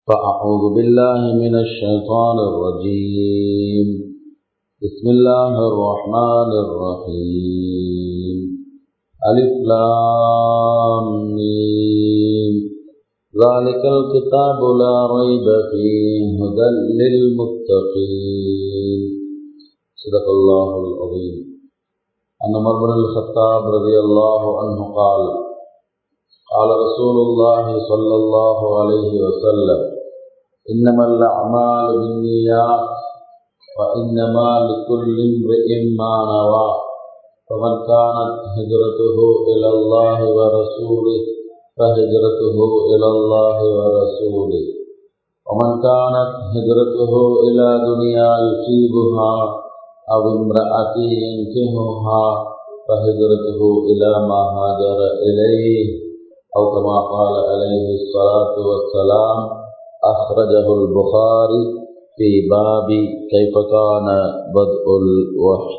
فأعوذ بالله من الشيطان الرجيم بسم الله الرحمن الرحيم ألف لام ميم ذلك الكتاب لا ريب فيه هدى للمتقين صدق الله العظيم أن عمر بن الخطاب رضي الله عنه قال قال رسول الله صلى الله عليه وسلم إنما الأعمال بالنيات وإنما لكل امرئ ما نوى فمن كانت هجرته إلى الله ورسوله فهجرته إلى الله ورسوله ومن كانت هجرته إلى دنيا يصيبها أو امرأة ينكهها فهجرته إلى ما هاجر إليه أو كما قال عليه الصلاة والسلام أخرجه البخاري في باب كيف كان بدء الوحي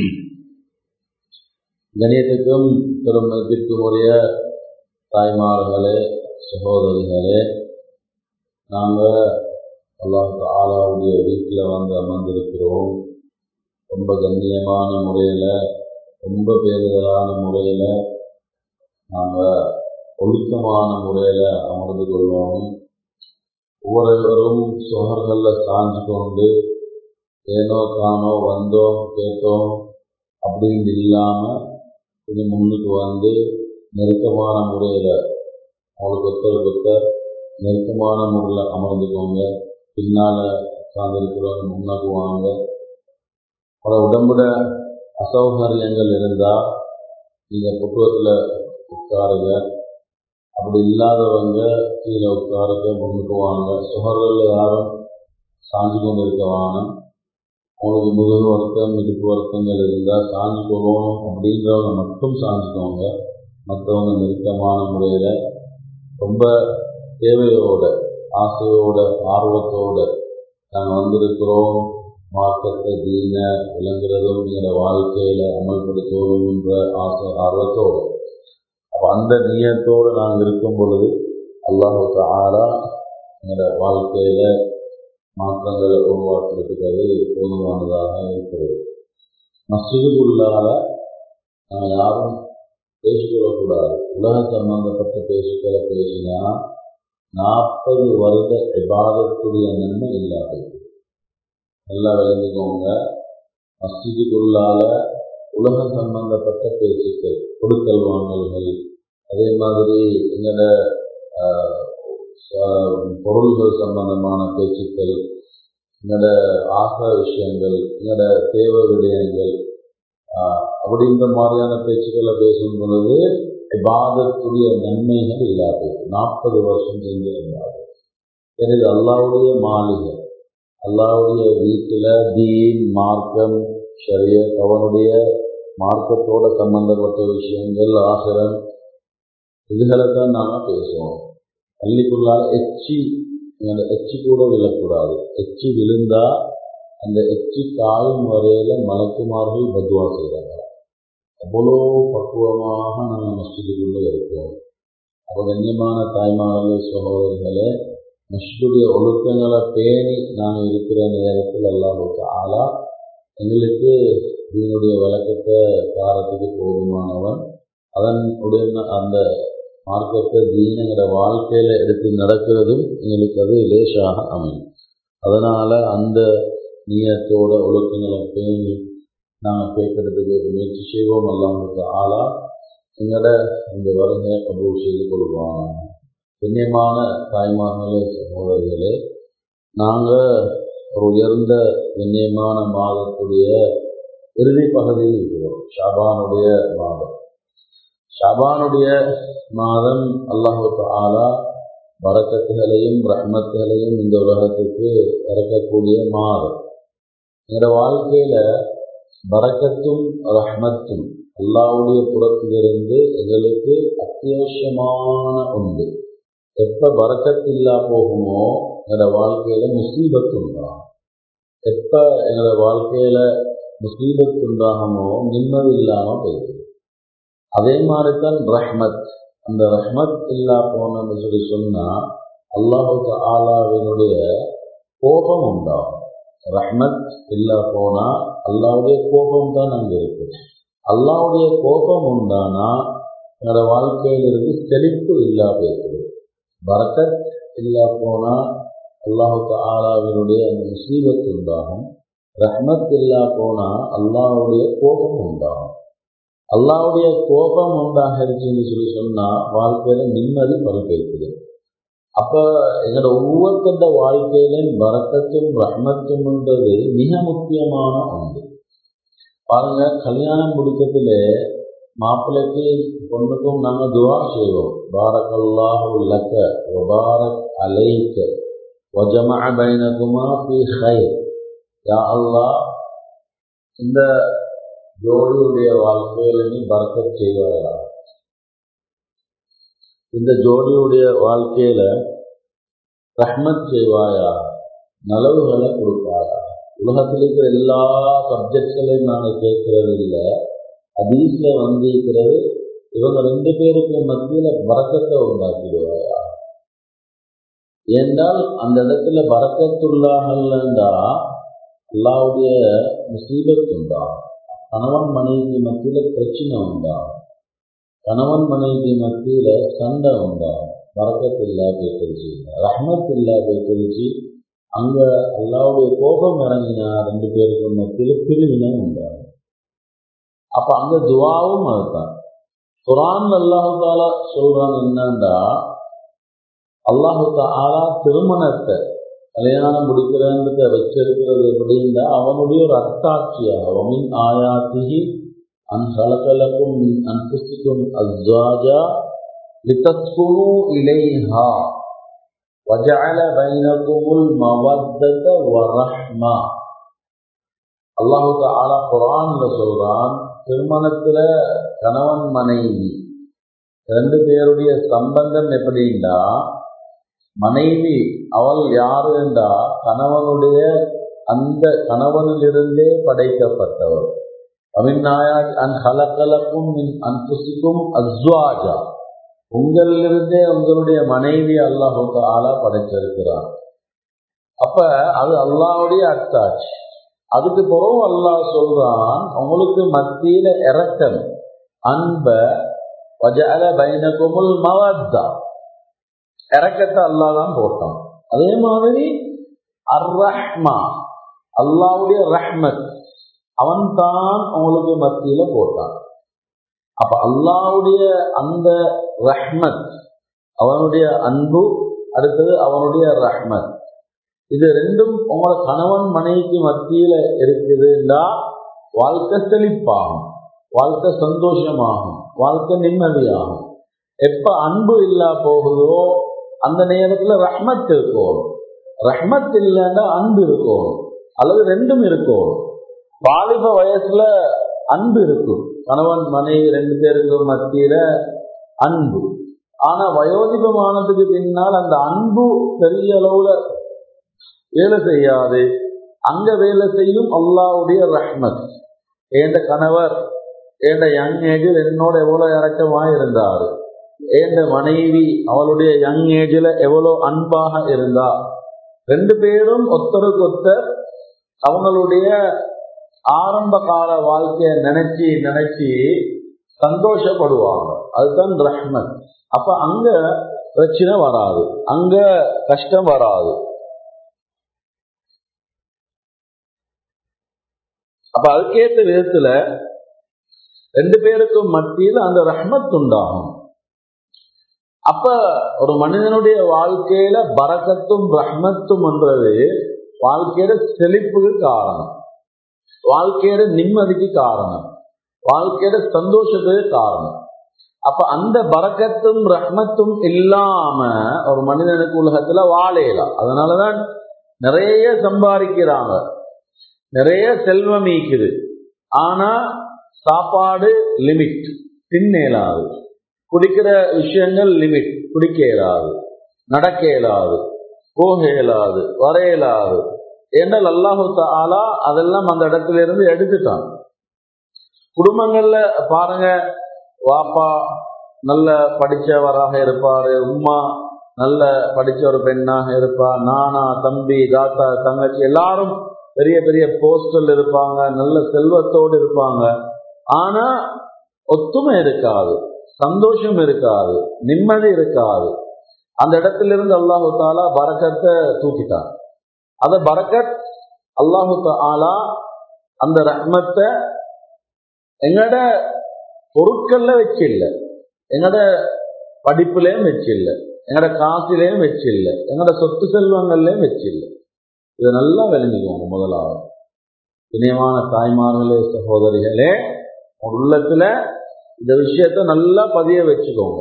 கணியத்துக்கும் பெருமதிக்கும் உரிய தாய்மார்களே சகோதரிகளே நாங்கள் அல்லாஹ் ஆலாவுடைய வீட்டில் வந்து அமர்ந்திருக்கிறோம் ரொம்ப கண்ணியமான முறையில் ரொம்ப பேருதலான முறையில் நாங்கள் ஒழுக்கமான முறையில் அமர்ந்து கொள்வோம் ஒவ்வொருவரும் சுகர்களில் சாஞ்சு கொண்டு ஏனோ காணோ வந்தோம் கேட்டோம் அப்படின்னு இல்லாமல் கொஞ்சம் முன்னுக்கு வந்து நெருக்கமான முறையில் அவங்களுக்கு ஒருத்தர் ஒருத்தர் நெருக்கமான முறையில் அமர்ந்துக்கோங்க பின்னால் உட்கார்ந்துருக்கிறவங்க முன்னாக்கு வாங்க அவரோட உடம்புல அசௌகரியங்கள் இருந்தால் நீங்கள் புத்துவத்தில் உட்காருங்க அப்படி இல்லாதவங்க கீழே உட்காருங்க முன்னுக்கு வாங்க சுகர்கள் யாரும் சாஞ்சு கொண்டு இருக்க வாங்க உங்களுக்கு முதுகு வருத்தம் இடுப்பு வருத்தங்கள் இருந்தால் சாஞ்சு கொள்ளணும் அப்படின்றவங்க மட்டும் சாஞ்சுக்கோங்க மற்றவங்க நெருக்கமான முறையில் ரொம்ப தேவையோட ஆசையோட ஆர்வத்தோட நாங்கள் வந்திருக்கிறோம் மார்க்கத்தை தீன விளங்குறதும் எங்களோட வாழ்க்கையில் அமல்படுத்துவதும்ன்ற ஆசை ஆர்வத்தோடு அப்போ அந்த நீயத்தோடு நாங்கள் இருக்கும் பொழுது அல்லாஹுக்கு ஆளா எங்களோட வாழ்க்கையில் மாற்றங்களை உருவாக்குறதுக்கு அது போதுமானதாக இருக்கிறது மசிதுக்குள்ளால நாங்கள் யாரும் பேசிக்கொள்ளக்கூடாது உலக சம்பந்தப்பட்ட பேச்சுக்களை பேசினா நாற்பது வருட விவாதத்துடைய நன்மை இல்லாது நல்லா விளங்கிக்கோங்க மஸ்ஜிதுக்குள்ளால உலக சம்பந்தப்பட்ட பேச்சுக்கள் கொடுக்கல் வாங்கல்கள் அதே மாதிரி எங்களோட பொருள்கள் சம்பந்தமான பேச்சுக்கள் எங்களோட ஆசா விஷயங்கள் எங்களோட தேவை விடயங்கள் அப்படின்ற மாதிரியான பேச்சுக்களை பேசும் பொழுது விவாதத்துடைய நன்மைகள் இல்லாது நாற்பது வருஷம் செஞ்சு இருந்தாது எனவே அல்லாவுடைய மாளிகை அல்லாவுடைய வீட்டில் தீன் மார்க்கம் ஷரிய அவனுடைய மார்க்கத்தோட சம்பந்தப்பட்ட விஷயங்கள் ஆசிரம் இதுகளை தான் நாங்கள் பேசுவோம் பள்ளிக்குள்ளால எச்சி எச்சி கூட விழக்கூடாது எச்சி விழுந்தா அந்த எச்சி காயும் வரையில மலக்குமார்கள் பத்வா செய்கிறாங்க அவ்வளோ பக்குவமாக நாங்கள் மஸ்ஜிதுக்குள்ளே இருப்போம் அப்போ கண்ணியமான தாய்மார்கள் சகோதரிகளே மஸ்ஜிதுடைய ஒழுக்கங்களை பேணி நாங்கள் இருக்கிற நேரத்தில் அல்லாஹுக்கு ஆளா எங்களுக்கு தீனுடைய விளக்கத்தை காரத்துக்கு போதுமானவன் அதன் உடைய அந்த மார்க்கத்தை தீனங்கிற வாழ்க்கையில் எடுத்து நடக்கிறதும் எங்களுக்கு அது லேசாக அமையும் அதனால் அந்த நீயத்தோட ஒழுக்கங்களை பேணி நாங்கள் கேட்கறதுக்கு முயற்சி செய்வோம் அல்லாமுக்கு ஆளா எங்களோட இந்த வருகையை கபூல் செய்து கொள்வாங்க கண்ணியமான தாய்மார்களே சகோதரிகளே நாங்கள் ஒரு உயர்ந்த கண்ணியமான மாதத்துடைய இறுதி பகுதியில் இருக்கிறோம் ஷாபானுடைய மாதம் ஷாபானுடைய மாதம் அல்லாஹு ஆலா வரக்கத்துகளையும் ரஹ்மத்துகளையும் இந்த உலகத்துக்கு இறக்கக்கூடிய மாதம் எங்களோட வாழ்க்கையில பறக்கத்தும் ரஹ்மத்தும் அல்லாவுடைய புறத்திலிருந்து எங்களுக்கு அத்தியாவசியமான உண்டு எப்ப பறக்கத்தில்லா போகுமோ எங்களோட வாழ்க்கையில முசீபத்து உண்டாகும் எப்ப எங்களோட வாழ்க்கையில முசீபத்து உண்டாகுமோ நிம்மதி இல்லாம போயிடுது அதே மாதிரிதான் ரஹ்மத் அந்த ரஹ்மத் இல்லா போனோம்னு சொல்லி சொன்னா அல்லாஹு ஆலாவினுடைய கோபம் உண்டாகும் ரஹ்மத் இல்லா போனா அல்லாவுடைய கோபம் தான் அங்க இருக்கு அல்லாவுடைய கோபம் உண்டானா என்னோட வாழ்க்கையிலிருந்து செழிப்பு இல்லா போயிடுது பரக்கத் இல்லா போனா அல்லாஹு ஆலாவினுடைய அந்த முசீபத் உண்டாகும் ரஹ்மத் இல்லா போனா அல்லாவுடைய கோபம் உண்டாகும் அல்லாவுடைய கோபம் உண்டாகிருச்சுன்னு சொல்லி சொன்னா வாழ்க்கையில நிம்மதி பறிப்பேற்குது அப்ப எங்களோட ஒவ்வொருத்தந்த வாழ்க்கையிலும் வரக்கத்தும் ரஹ்மத்தும்ன்றது மிக முக்கியமான ஒன்று பாருங்க கல்யாணம் முடிக்கிறதுல மாப்பிள்ளைக்கு பொண்ணுக்கும் நாங்க துவா செய்வோம் பாரக்கல்லாஹு லக்க வபாரக் அலைக்க வஜமா பைனகுமா ஃபி ஹைர் யா அல்லாஹ் இந்த ஜோடியுடைய வாழ்க்கையில நீ பறக்கத் செய்வாயா இந்த ஜோடியுடைய வாழ்க்கையில ரஹ்மத் செய்வாயா நலவுகளை கொடுப்பாயா உலகத்தில் இருக்கிற எல்லா சப்ஜெக்ட்களையும் நாங்கள் கேட்கறது இல்லை அதீஸ்ல வந்திருக்கிறது இவங்க ரெண்டு பேருக்கு மத்தியில பறக்கத்தை உண்டாக்கிடுவாயா ஏன்றால் அந்த இடத்துல பறக்கத்துள்ளாகல்லண்டா அல்லாவுடைய முசீபத் உண்டாகும் கணவன் மனைவிக்கு மத்தியில பிரச்சனை உண்டாகும் கணவன் மனைவிக்கு மத்தியில சண்டை உண்டாகும் பறக்கத்து இல்லா போயிட்டுருச்சு ரஹ்மத் இல்லா போயிட்டுருச்சு அங்க அல்லாவுடைய கோபம் இறங்கினா ரெண்டு பேருக்கு மத்தியில பிரிவினை உண்டாகும் அப்ப அங்க துவாவும் அதுதான் குரான் அல்லாஹு தாலா சொல்றான் என்னண்டா அல்லாஹு தாலா திருமணத்தை கல்யாணம் முடிக்கிறன்றத வச்சிருக்கிறது எப்படின்னா அவனுடைய ஒரு அத்தாட்சியாக அவமின் ஆயாத்திகி அன் ஹலகலக்கும் மின் அன்புசிக்கும் அஸ்வாஜா லிதஸ்குனு இலைஹா وجعل بينكم المودة والرحمة அல்லாஹு தாலா குரான்ல சொல்றான் திருமணத்துல கணவன் மனைவி ரெண்டு பேருடைய சம்பந்தம் எப்படின்னா மனைவி அவள் யாருண்டா கணவனுடைய அந்த கணவனிலிருந்தே படைக்கப்பட்டவர் அவிநாயாஜ் அன் ஹலக்கலக்கும் மின் அன்புசிக்கும் அஸ்வாஜா உங்களிலிருந்தே உங்களுடைய மனைவி அல்லாஹு ஆலா படைச்சிருக்கிறார் அப்ப அது அல்லாவுடைய அத்தாட்சி அதுக்கு பிறகு அல்லாஹ் சொல்றான் உங்களுக்கு மத்தியில இறக்கம் அன்ப வஜால பைனகுமுல் மவத்தா இறக்கத்தை அல்லா தான் போட்டான் அதே மாதிரி அர் ரஹ்மா அல்லாவுடைய ரஹ்மத் அவன் தான் உங்களுக்கு மத்தியில போட்டான் அப்ப அல்லாவுடைய அந்த ரஹ்மத் அவனுடைய அன்பு அடுத்தது அவனுடைய ரஹ்மத் இது ரெண்டும் உங்களோட கணவன் மனைவிக்கு மத்தியில இருக்குதுன்னா வாழ்க்கை செழிப்பாகும் வாழ்க்கை சந்தோஷமாகும் வாழ்க்கை நிம்மதியாகும் எப்ப அன்பு இல்லா போகுதோ அந்த நேரத்துல ரஹ்மத் இருக்கும் ரஹ்மத் இல்லைன்னா அன்பு இருக்கும் அல்லது ரெண்டும் இருக்கும் வாலிப வயசுல அன்பு இருக்கும் கணவன் மனைவி ரெண்டு பேருக்கு மத்தியில அன்பு ஆனா வயோதிபமானதுக்கு பின்னால் அந்த அன்பு பெரிய அளவுல வேலை செய்யாது அங்க வேலை செய்யும் அல்லாவுடைய ரஹ்மத் ஏண்ட கணவர் ஏண்ட யங் ஏஜில் என்னோட எவ்வளவு இறக்கமா இருந்தாரு ஏண்ட மனைவி அவளுடைய யங் ஏஜில் எவ்வளவு அன்பாக இருந்தா ரெண்டு பேரும் ஒத்தருக்கு ஒத்தர் அவங்களுடைய ஆரம்ப கால வாழ்க்கைய நினைச்சு நினைச்சு சந்தோஷப்படுவாங்க அதுதான் ரஹ்மத் அப்ப அங்க பிரச்சனை வராது அங்க கஷ்டம் வராது அப்ப அதுக்கேற்ற விதத்துல ரெண்டு பேருக்கும் மத்தியில் அந்த ரஹ்மத் உண்டாகும் அப்ப ஒரு மனிதனுடைய வாழ்க்கையில பரக்கத்தும் ரஹ்மத்தும் என்றது வாழ்க்கையில செழிப்புக்கு காரணம் வாழ்க்கையோட நிம்மதிக்கு காரணம் வாழ்க்கையோட சந்தோஷத்துக்கு காரணம் அப்ப அந்த பறக்கத்தும் ரஹ்மத்தும் இல்லாம ஒரு மனிதனுக்கு உலகத்துல வாழையலாம் அதனாலதான் நிறைய சம்பாதிக்கிறாங்க நிறைய செல்வம் ஈக்குது ஆனா சாப்பாடு லிமிட் தின்னேலாது குடிக்கிற விஷயங்கள் லிமிட் குடிக்க இயலாது நடக்க இயலாது போக இயலாது வர இயலாது என்றால் அல்லாஹு தாலா அதெல்லாம் அந்த இடத்துல இருந்து எடுத்துட்டான் குடும்பங்கள்ல பாருங்க வாப்பா நல்ல படிச்சவராக இருப்பாரு உம்மா நல்ல படிச்ச ஒரு பெண்ணாக இருப்பா நானா தம்பி தாத்தா தங்கச்சி எல்லாரும் பெரிய பெரிய போஸ்டல் இருப்பாங்க நல்ல செல்வத்தோடு இருப்பாங்க ஆனா ஒத்துமை இருக்காது சந்தோஷம் இருக்காது நிம்மதி இருக்காது அந்த இடத்துல இருந்து அல்லாஹு தாலா பரக்கத்தை தூக்கிட்டான் அத பரக்கத் அல்லாஹு தாலா அந்த ரஹ்மத்தை எங்கட பொருட்கள்ல வச்சு இல்லை எங்கட படிப்புலயும் வச்சு இல்லை எங்கட காசிலையும் வச்சு இல்லை எங்கட சொத்து செல்வங்கள்லயும் வச்சு இல்லை இதை நல்லா விளங்கிக்குவாங்க முதலாவது இனியமான தாய்மார்களே சகோதரிகளே உள்ளத்துல இந்த விஷயத்த நல்லா பதிய வச்சுக்கோங்க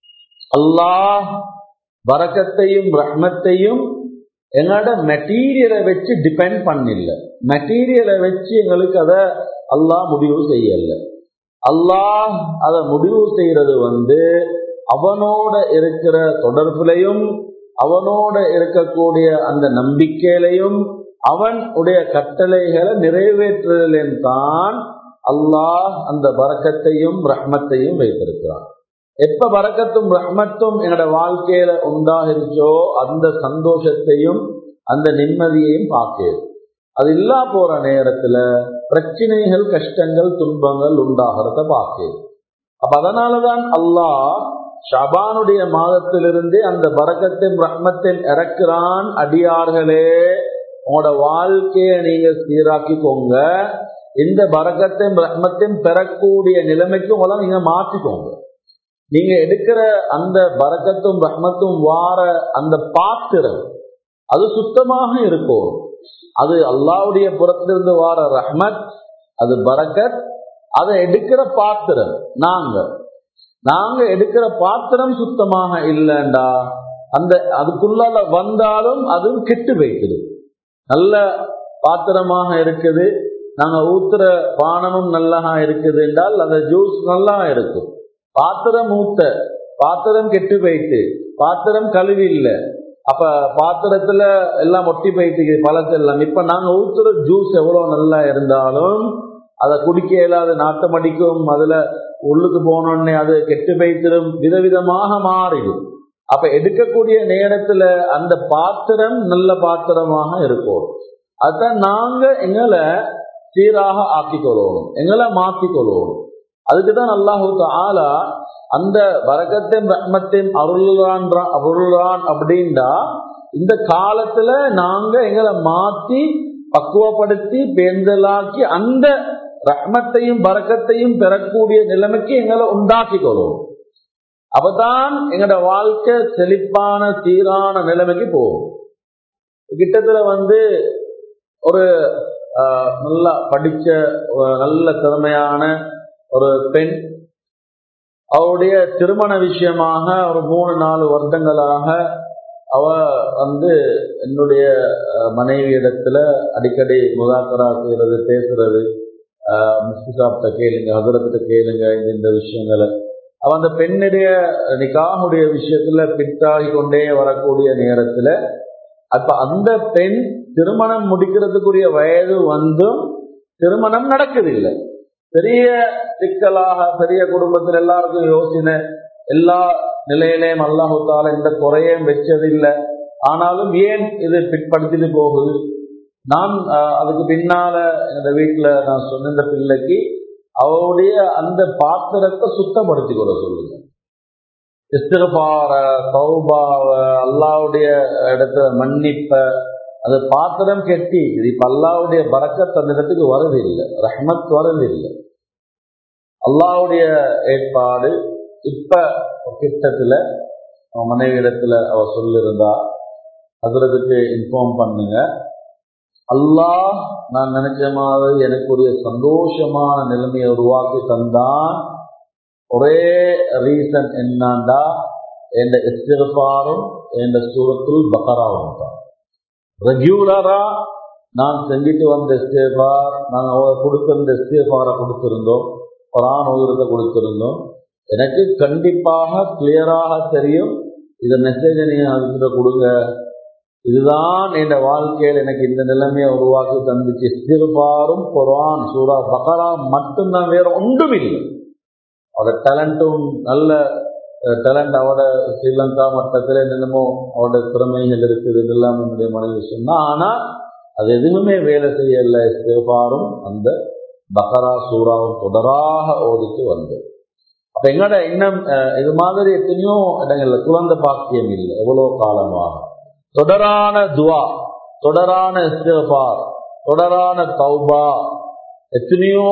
அல்லாஹ் வரக்கத்தையும் ரஹ்மத்தையும் எங்களோட மெட்டீரியலை வச்சு டிபெண்ட் பண்ணில்ல மெட்டீரியலை வச்சு எங்களுக்கு அதை அல்லாஹ் முடிவு செய்யல அல்லாஹ் அதை முடிவு செய்யறது வந்து அவனோட இருக்கிற தொடர்புலையும் அவனோட இருக்கக்கூடிய அந்த நம்பிக்கையிலையும் அவன் உடைய கட்டளைகளை நிறைவேற்றுதலின் தான் அல்லாஹ் அந்த பறக்கத்தையும் ரஹ்மத்தையும் வைத்திருக்கிறான் எப்ப பறக்கத்தும் ரஹ்மத்தும் என்னோட வாழ்க்கையில உண்டாகிருச்சோ அந்த சந்தோஷத்தையும் அந்த நிம்மதியையும் பார்க்கிறது அது இல்லா போற நேரத்துல பிரச்சனைகள் கஷ்டங்கள் துன்பங்கள் உண்டாகிறத பார்க்கிறது அப்ப அதனாலதான் அல்லாஹ் ஷபானுடைய மாதத்திலிருந்தே அந்த பறக்கத்தின் ரஹ்மத்தின் இறக்குறான் அடியார்களே உங்களோட வாழ்க்கையை நீங்க சீராக்கிக்கோங்க இந்த பறக்கத்தையும் ரஹ்மத்தையும் பெறக்கூடிய நிலைமைக்கு உங்களை நீங்க மாற்றிக்கோங்க நீங்க எடுக்கிற அந்த பறக்கத்தும் ரஹ்மத்தும் வார அந்த பாத்திரம் அது சுத்தமாக இருக்கும் அது அல்லாவுடைய புறத்திலிருந்து வார ரஹ்மத் அது பரக்கத் அதை எடுக்கிற பாத்திரம் நாங்க நாங்க எடுக்கிற பாத்திரம் சுத்தமாக இல்லைண்டா அந்த அதுக்குள்ளால வந்தாலும் அதுவும் கெட்டு வைக்குது நல்ல பாத்திரமாக இருக்குது நாங்க ஊத்துற பானமும் நல்லா இருக்குது என்றால் அந்த ஜூஸ் நல்லா இருக்கும் பாத்திரம் ஊத்த பாத்திரம் கெட்டு போயிட்டு பாத்திரம் கழுவி இல்லை அப்ப பாத்திரத்துல எல்லாம் ஒட்டி போயிட்டு பழசெல்லாம் இப்ப நாங்க ஊத்துற ஜூஸ் எவ்வளவு நல்லா இருந்தாலும் அதை குடிக்க இயலாத நாட்டம் அடிக்கும் அதுல உள்ளுக்கு போனோடனே அது கெட்டு போய்த்திரும் விதவிதமாக மாறிடும் அப்ப எடுக்கக்கூடிய நேரத்துல அந்த பாத்திரம் நல்ல பாத்திரமாக இருக்கும் அதுதான் நாங்க எங்களை சீராக ஆக்கிக் கொள்ளணும் எங்களை மாற்றிக் கொள்ளணும் அதுக்குதான் அல்லாஹு ஆலா அந்த வரகத்தின் ரஹ்மத்தின் அருள்தான் அருள்தான் அப்படின்டா இந்த காலத்துல நாங்க எங்களை மாத்தி பக்குவப்படுத்தி பேந்தலாக்கி அந்த ரஹ்மத்தையும் பறக்கத்தையும் பெறக்கூடிய நிலைமைக்கு எங்களை உண்டாக்கி கொள்வோம் அப்பதான் எங்களோட வாழ்க்கை செழிப்பான சீரான நிலைமைக்கு போகும் கிட்டத்துல வந்து ஒரு நல்லா படிச்ச நல்ல திறமையான ஒரு பெண் அவருடைய திருமண விஷயமாக ஒரு மூணு நாலு வருடங்களாக அவ வந்து என்னுடைய மனைவி இடத்துல அடிக்கடி முதாக்கரா செய்யறது பேசுறது முஸ்தி சாப்பிட்ட கேளுங்க ஹசரத்திட்ட கேளுங்க இந்த இந்த விஷயங்களை அவ அந்த பெண்ணுடைய நிக்காவுடைய விஷயத்துல பிட்டாகி கொண்டே வரக்கூடிய நேரத்துல அப்ப அந்த பெண் திருமணம் முடிக்கிறதுக்குரிய வயது வந்தும் திருமணம் நடக்குது இல்லை பெரிய சிக்கலாக பெரிய குடும்பத்தில் எல்லாருக்கும் யோசனை எல்லா நிலையிலையும் அல்லாஹால இந்த குறையும் வச்சதில்லை ஆனாலும் ஏன் இது பிற்படுத்திட்டு போகுது நான் அதுக்கு பின்னால இந்த வீட்டுல நான் சொன்ன இந்த பிள்ளைக்கு அவருடைய அந்த பாத்திரத்தை சுத்தப்படுத்தி கொள்ள சொல்லுங்க இஸ்திரபார சௌபாவ அல்லாவுடைய இடத்துல மன்னிப்ப அது பாத்திரம் கெட்டி இப்ப அல்லாவுடைய பறக்கத் அந்த இடத்துக்கு வரதில்லை ரஹ்மத் வரதில்லை அல்லாவுடைய ஏற்பாடு இப்ப கிட்டத்துல அவன் மனைவி இடத்துல அவ சொல்லிருந்தா அதுக்கு இன்ஃபார்ம் பண்ணுங்க அல்லாஹ் நான் நினைச்ச மாதிரி எனக்கு ஒரு சந்தோஷமான நிலைமையை உருவாக்கி தந்தான் ஒரே ரீசன் என்னாண்டா என் இஸ்திரபாரும் என் சூரத்துல் பக்கராவும் தான் ரெகுலரா நான் செஞ்சுட்டு வந்த இஸ்தேபார் நாங்கள் கொடுத்திருந்த இஸ்தேபாரை கொடுத்திருந்தோம் குரான் ஓதுறத கொடுத்திருந்தோம் எனக்கு கண்டிப்பாக கிளியராக தெரியும் இந்த மெசேஜை நீங்க அதுக்கிட்ட கொடுங்க இதுதான் என் வாழ்க்கையில் எனக்கு இந்த நிலைமையை உருவாக்கி தந்துச்சு இஸ்திருபாரும் குரான் சூரா பகரா மட்டும்தான் வேற ஒன்றும் இல்லை அவரோட டேலண்ட்டும் நல்ல டேலண்ட் அவட ஸ்ரீலங்கா மட்டத்தில் என்னென்னமோ அவட திறமைகள் இருக்குது இதெல்லாம் என்னுடைய மனைவி சொன்னா ஆனா அது எதுவுமே வேலை செய்யல இஸ்திஃபாரும் அந்த பக்கரா சூறாவும் தொடராக ஓதிட்டு வந்தது அப்ப எங்கட இன்னும் அஹ், இது மாதிரி எத்தனையோ இடங்கள்ல குழந்தை பாக்கியம் இல்லை எவ்வளவு காலமாக தொடரான துவா தொடரான இஸ்திஃபார் தொடரான தௌபா எத்தனையோ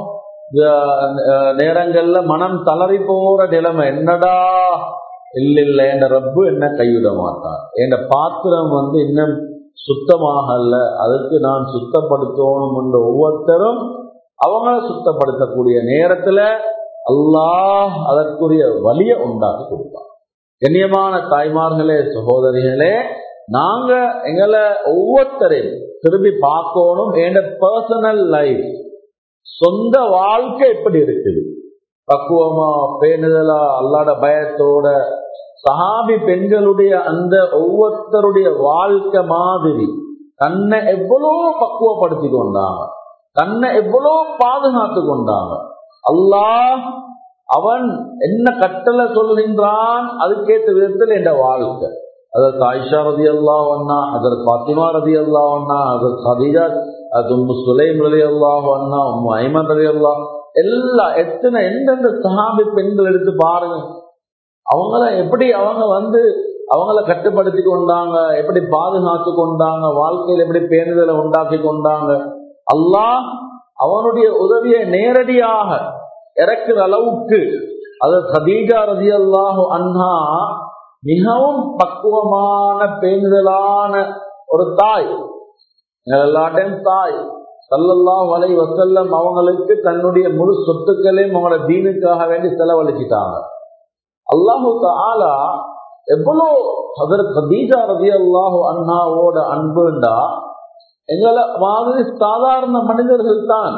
அஹ், அஹ், நேரங்கள்ல மனம் தளறி போற நிலைமை என்னடா இல்ல இல்ல என் ரப்பு என்ன கைவிட மாட்டான் என் பாத்திரம் வந்து இன்னும் சுத்தமாகல அதுக்கு நான் சுத்தப்படுத்தணும் என்று ஒவ்வொருத்தரும் அவங்கள சுத்தப்படுத்தக்கூடிய நேரத்துல அல்லாஹ் அதற்குரிய வழியை உண்டாக்கி கொடுப்பான் கண்ணியமான தாய்மார்களே சகோதரிகளே நாங்க எங்களை ஒவ்வொருத்தரையும் திரும்பி பார்க்கணும் என் பர்சனல் லைஃப் சொந்த வாழ்க்கை எப்படி இருக்குது பக்குவமா பேணுதலா அல்லாட பயத்தோட சஹாபி பெண்களுடைய அந்த ஒவ்வொருத்தருடைய வாழ்க்கை மாதிரி தன்னை எவ்வளோ பக்குவப்படுத்தி கொண்டாங்க தன்னை எவ்வளோ பாதுகாத்து கொண்டாங்க அல்லாஹ் அவன் என்ன கட்டளை சொல்கின்றான் அதுக்கேற்ற விதத்தில் என்ற வாழ்க்கை அதற்கு ஆயிஷா ரதி அல்லா வண்ணா அதற்கு பாத்திமா ரதி அல்லா வண்ணா அதற்கு ஹதீஜா அது உம்மு சுலைம் ரதி அல்லாஹ் வண்ணா உம்மு ஐமன் ரதி அல்லா எல்லா எத்தனை எந்தெந்த சஹாபி பெண்கள் எடுத்து பாருங்க அவங்கள எப்படி அவங்க வந்து அவங்கள கட்டுப்படுத்தி கொண்டாங்க எப்படி பாதுகாத்து கொண்டாங்க வாழ்க்கையில் எப்படி பேணுதலை உண்டாக்கி கொண்டாங்க அல்லாஹ் அவனுடைய உதவியை நேரடியாக இறக்குற அளவுக்கு அது சதீஜா ரதி அல்லாஹு அன்ஹா மிகவும் பக்குவமான பேணுதலான ஒரு தாய் எல்லாட்டையும் தாய் சல்லல்லாஹு அலைஹி வஸல்லம் அவங்களுக்கு தன்னுடைய முழு சொத்துக்களையும் அவங்களோட தீனுக்காக வேண்டி செலவழிச்சிட்டாங்க அல்லாஹு தஆலா எவ்வளோ ஹதரத் கதீஜா ரலியல்லாஹு அன்ஹாவோட அன்புண்டா எங்களை மாதிரி சாதாரண மனிதர்கள் தான்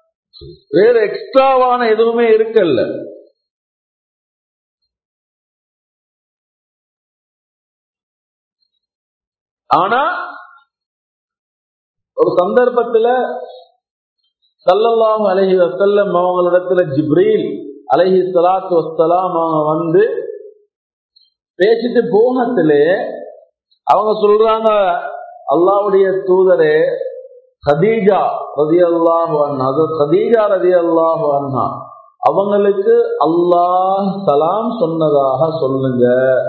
வேற எக்ஸ்ட்ராவான எதுவுமே இருக்கல்ல ஆனா ஒரு சந்தர்ப்பத்துல சல்லல்லாஹு அலைஹி வஸல்லம் அவங்களிடத்துல ஜிப்ரீல் அலைஹி ஸலாத்து வஸ்ஸலாம் அவங்க வந்து பேசிட்டு போகத்திலே அவங்க சொல்றாங்க அல்லாஹ்வுடைய தூதரே ஹதீஜா ரதியல்லாஹு அன்ஹா அது ஹதீஜா ரதியல்லாஹு அன்ஹா அவங்களுக்கு அல்லாஹ் சலாம் சொன்னதாக சொல்லுங்க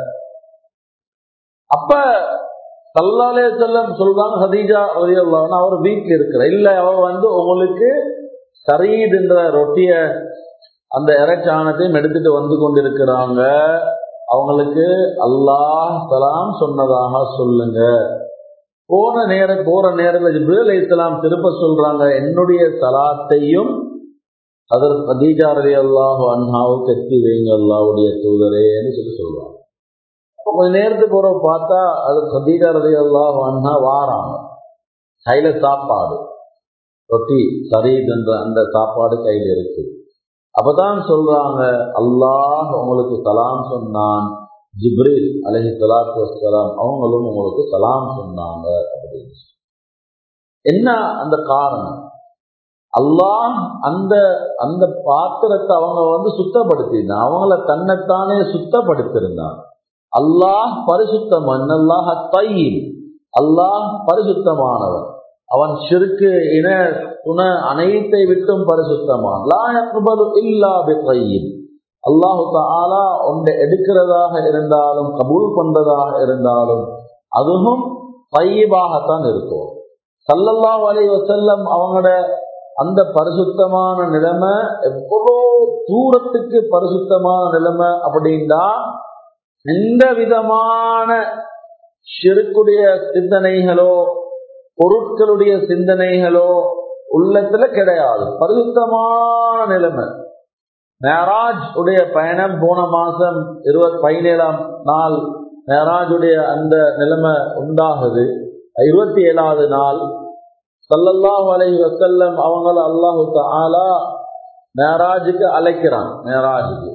அப்ப சல்லாலே செல்லம் சொல்றாங்க ஹதீஜா ரதியல்லாஹு அவர் வீட்டில் இருக்கிற இல்ல அவ வந்து உங்களுக்கு சரீத் என்ற ரொட்டிய அந்த இறைச்சாணத்தையும் எடுத்துட்டு வந்து கொண்டிருக்கிறாங்க அவங்களுக்கு அல்லாஹ் சலாம் சொன்னதாக சொல்லுங்க போன நேர போற நேரத்தில் ஜிப்ரீல் அலைஹிஸ்ஸலாம் திருப்ப சொல்றாங்க என்னுடைய சலாத்தையும் அதர் கதீஜா ரலி அல்லாஹு அன்ஹாவுக்கு எத்தி வைங்க அல்லாஹ்வுடைய தூதரேன்னு சொல்லி சொல்றாங்க அப்ப கொஞ்ச நேரத்துக்கு ஒரு பார்த்தா அது கதீஜா ரலி அல்லாஹு அன்ஹா வாராங்க கையில சாப்பாடு ரொட்டி சரீத் என்ற அந்த சாப்பாடு கையில இருக்கு அப்பதான் சொல்றாங்க அல்லாஹ் உங்களுக்கு சலாம் சொன்னான் ஜிப்ரீல் அலஹி சலாத்து வசலாம் அவங்களும் உங்களுக்கு சலாம் சொன்னாங்க அப்படின்னு என்ன அந்த காரணம் அல்லாஹ் அந்த அந்த பாத்திரத்தை அவங்க வந்து சுத்தப்படுத்தினான் அவங்கள தன்னைத்தானே சுத்தப்படுத்திருந்தான் அல்லாஹ் பரிசுத்தமன் அல்லாஹ் தையில் அல்லாஹ் பரிசுத்தமானவன் அவன் சிறுக்கு இன துண அனைத்தை விட்டும் பரிசுத்தமான் லா யக்பலு இல்லா பித்தையின் அல்லாஹு தாலா ஒன்றை எடுக்கிறதாக இருந்தாலும் கபூல் பண்றதாக இருந்தாலும் அதுவும் பையபாகத்தான் இருக்கும் சல்லல்லாஹு அலைஹி வஸல்லம் அவங்களோட அந்த பரிசுத்தமான நிலைமை எவ்வளோ தூரத்துக்கு பரிசுத்தமான நிலைமை அப்படின்னா எந்த விதமான சிறுக்குடைய சிந்தனைகளோ பொருட்களுடைய சிந்தனைகளோ உள்ளத்துல கிடையாது பரிசுத்தமான நிலைமை மேராஜ் உடைய பயணம் போன மாசம் இருபத்தி பதினேழாம் நாள் மேராஜுடைய அந்த நிலைமை உண்டாகுது இருபத்தி ஏழாவது நாள் சல்லல்லாஹு அலைஹி வசல்லம் அவங்கள அல்லாஹு தாலா மேராஜுக்கு அழைக்கிறான் மேராஜுக்கு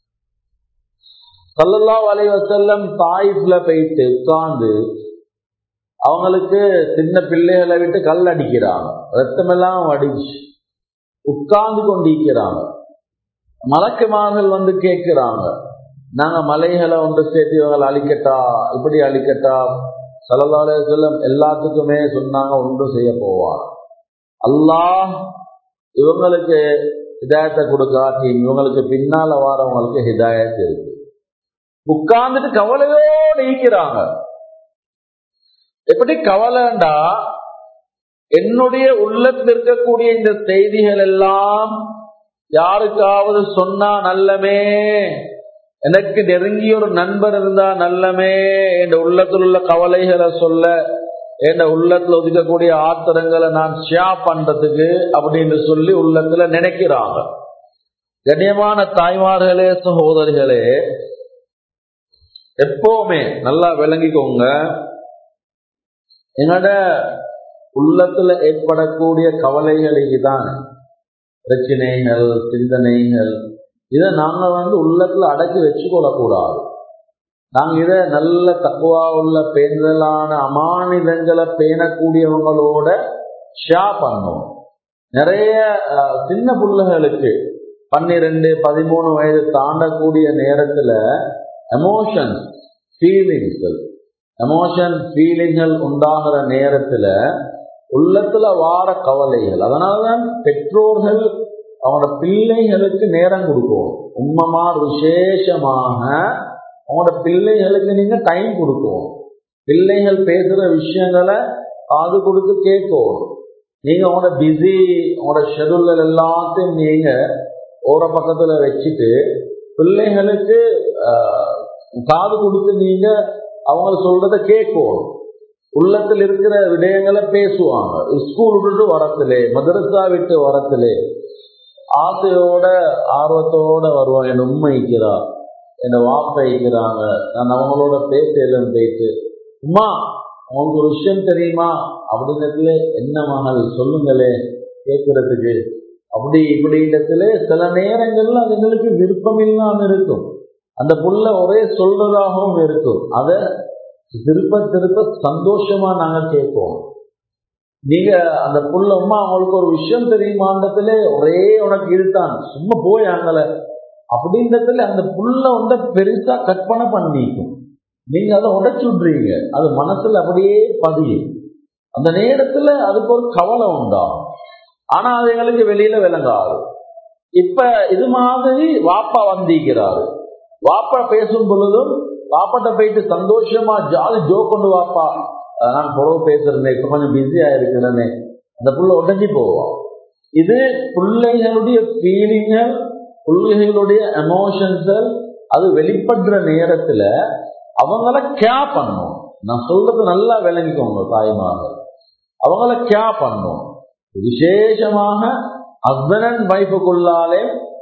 சல்லல்லாஹு அலைஹி வசல்லம் தாயிஃப்ல போயிட்டு உட்கார்ந்து அவங்களுக்கு சின்ன பிள்ளைகளை விட்டு கல் அடிக்கிறாங்க ரத்தமெல்லாம் அடிச்சு உட்கார்ந்து கொண்டிருக்கிறாங்க மலக்குமார்கள் வந்து கேட்கிறாங்க நாங்க மலைகளை ஒன்று சேர்த்து இவங்களை அழிக்கட்டா இப்படி அழிக்கட்டா சலதாலே செல்லம் எல்லாத்துக்குமே சொன்னாங்க ஒன்றும் செய்ய போவார் அல்லாஹ் இவங்களுக்கு ஹிதாயத்தை கொடுக்காட்டி இவங்களுக்கு பின்னால வாரவங்களுக்கு ஹிதாயத் இருக்கு உட்கார்ந்துட்டு கவலையோடு இருக்கிறாங்க எப்படி கவலைண்டா என்னுடைய உள்ளத்தில் இருக்கக்கூடிய இந்த செய்திகள் எல்லாம் யாருக்காவது சொன்னா நல்லமே எனக்கு நெருங்கிய ஒரு நண்பர் இருந்தா நல்லமே என் உள்ளத்தில் உள்ள கவலைகளை சொல்ல என் உள்ளத்துல ஒதுக்கக்கூடிய ஆத்திரங்களை நான் ஷேர் பண்றதுக்கு அப்படின்னு சொல்லி உள்ளத்துல நினைக்கிறாங்க கண்ணியமான தாய்மார்களே சகோதரிகளே எப்பவுமே நல்லா விளங்கிக்கோங்க எங்களோட உள்ளத்துல ஏற்படக்கூடிய கவலைகளுக்கு தான் பிரச்சனைகள் சிந்தனைகள் இதை நாங்க வந்து உள்ளத்துல அடக்கி வச்சுக்கொள்ளக்கூடாது நாங்க இதை நல்ல தக்குவா உள்ள பேணுதலான அமானிதங்களை பேணக்கூடியவங்களோட ஷேர் பண்ணோம் நிறைய சின்ன பிள்ளைகளுக்கு பன்னிரெண்டு பதிமூணு வயது தாண்டக்கூடிய நேரத்துல எமோஷன்ஸ் ஃபீலிங்ஸ்கள் எமோஷன் ஃபீலிங்கள் உண்டாகிற நேரத்துல உள்ளத்துல வார கவலைகள் அதனாலதான் பெற்றோர்கள் அவனோட பிள்ளைகளுக்கு நேரம் கொடுக்கும் உம்மமார் விசேஷமாக அவனோட பிள்ளைகளுக்கு நீங்க டைம் கொடுக்கும் பிள்ளைகள் பேசுற விஷயங்களை காது கொடுத்து கேட்கும் நீங்க உங்களோட பிஸி உங்களோட ஷெடியூல் எல்லாத்தையும் நீங்க ஓர பக்கத்துல வச்சுட்டு பிள்ளைகளுக்கு காது கொடுத்து நீங்க அவங்க சொல்றத கேட்கும் உள்ளத்தில் இருக்கிற விடயங்களை பேசுவாங்க ஸ்கூல் விட்டு வரத்திலே மதரசா விட்டு வரத்திலே ஆசையோட ஆர்வத்தோட வருவாங்க என் உண்மை வைக்கிறா என்னை வாப்ப வைக்கிறாங்க நான் அவங்களோட பேசலும் போயிட்டு உமா அவங்களுக்கு ஒரு விஷயம் தெரியுமா அப்படிங்கிறதுல என்ன மகள் சொல்லுங்களே கேட்கறதுக்கு அப்படி இப்படின்றதுல சில நேரங்கள்ல அதுங்களுக்கு விருப்பம் இல்லாம இருக்கும் அந்த புள்ள ஒரே சொல்றதாகவும் இருக்கும் அத திருப்ப திருப்ப சந்தோஷமா நாங்க கேட்போம் நீங்க அந்த புள்ள அம்மா அவங்களுக்கு ஒரு விஷயம் தெரியுமான்றதுல ஒரே உனக்கு இதுதான் சும்மா போய் அங்கல அப்படின்றதுல அந்த புள்ள வந்து பெருசா கற்பனை பண்ணிக்கும் நீங்க அதை உடைச்சு விடுறீங்க அது மனசுல அப்படியே பதியும் அந்த நேரத்துல அதுக்கு ஒரு கவலை உண்டாகும் ஆனா அது எங்களுக்கு வெளியில விளங்காது இப்ப இது மாதிரி வாப்பா வந்திருக்கிறாரு வாப்பா பேசும் பொழுதும் வாப்பாட்ட போயிட்டு சந்தோஷமா ஜாலி ஜோ கொண்டு வாப்பா நான் புறவு பேசுறேனே இப்ப கொஞ்சம் பிஸியா இருக்கிறேனே அந்த புள்ள உடஞ்சி போவோம் இது பிள்ளைகளுடைய ஃபீலிங்கள் பிள்ளைகளுடைய எமோஷன்ஸல் அது வெளிப்படுற நேரத்துல அவங்கள கே பண்ணும் நான் சொல்றது நல்லா விளங்கிக்கோங்க தாய்மாக அவங்கள கே பண்ணும் விசேஷமாக ஹஸ்பண்ட் அண்ட் ஒய்ஃபுக்குள்ளாலே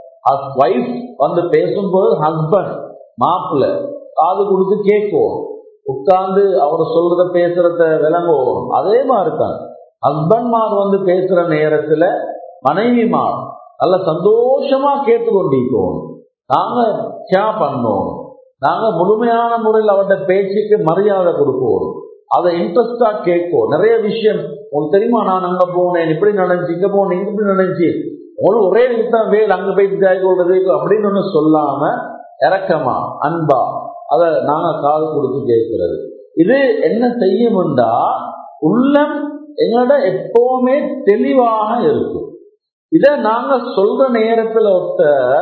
ஒய்ஃப் வந்து பேசும்போது ஹஸ்பண்ட் மாப்பிள்ள காது கொடுத்து கேட்கும் உட்கார்ந்து அவர் சொல்றத பேசுறத விளங்குவோம் அதே மாதிரி தான் ஹஸ்பண்ட்மார் வந்து பேசுற நேரத்துல மனைவிமார் நல்ல சந்தோஷமா கேட்டுக்கொண்டிருக்கோம் நாங்க கே பண்ணோம் நாங்க முழுமையான முறையில் அவருடைய பேச்சுக்கு மரியாதை கொடுப்போம் அதை இன்ட்ரெஸ்டா கேட்கும் நிறைய விஷயம் உங்களுக்கு தெரியுமா நான் அங்க போனேன் இப்படி நடந்துச்சு இங்க போனேன் இங்க இப்படி நடந்துச்சு உங்களுக்கு ஒரே நிமிஷம் வேல் அங்க போயிட்டு ஜாய் கொள்றது அப்படின்னு ஒண்ணு சொல்லாம இறக்கமா அன்பா அத நாங்க காது கொடுத்து கேட்கிறது இது என்ன செய்யும்டா உள்ளம் எங்களோட எப்பவுமே தெளிவாக இருக்கும் இத நாங்க சொல்ற நேரத்துல ஒருத்த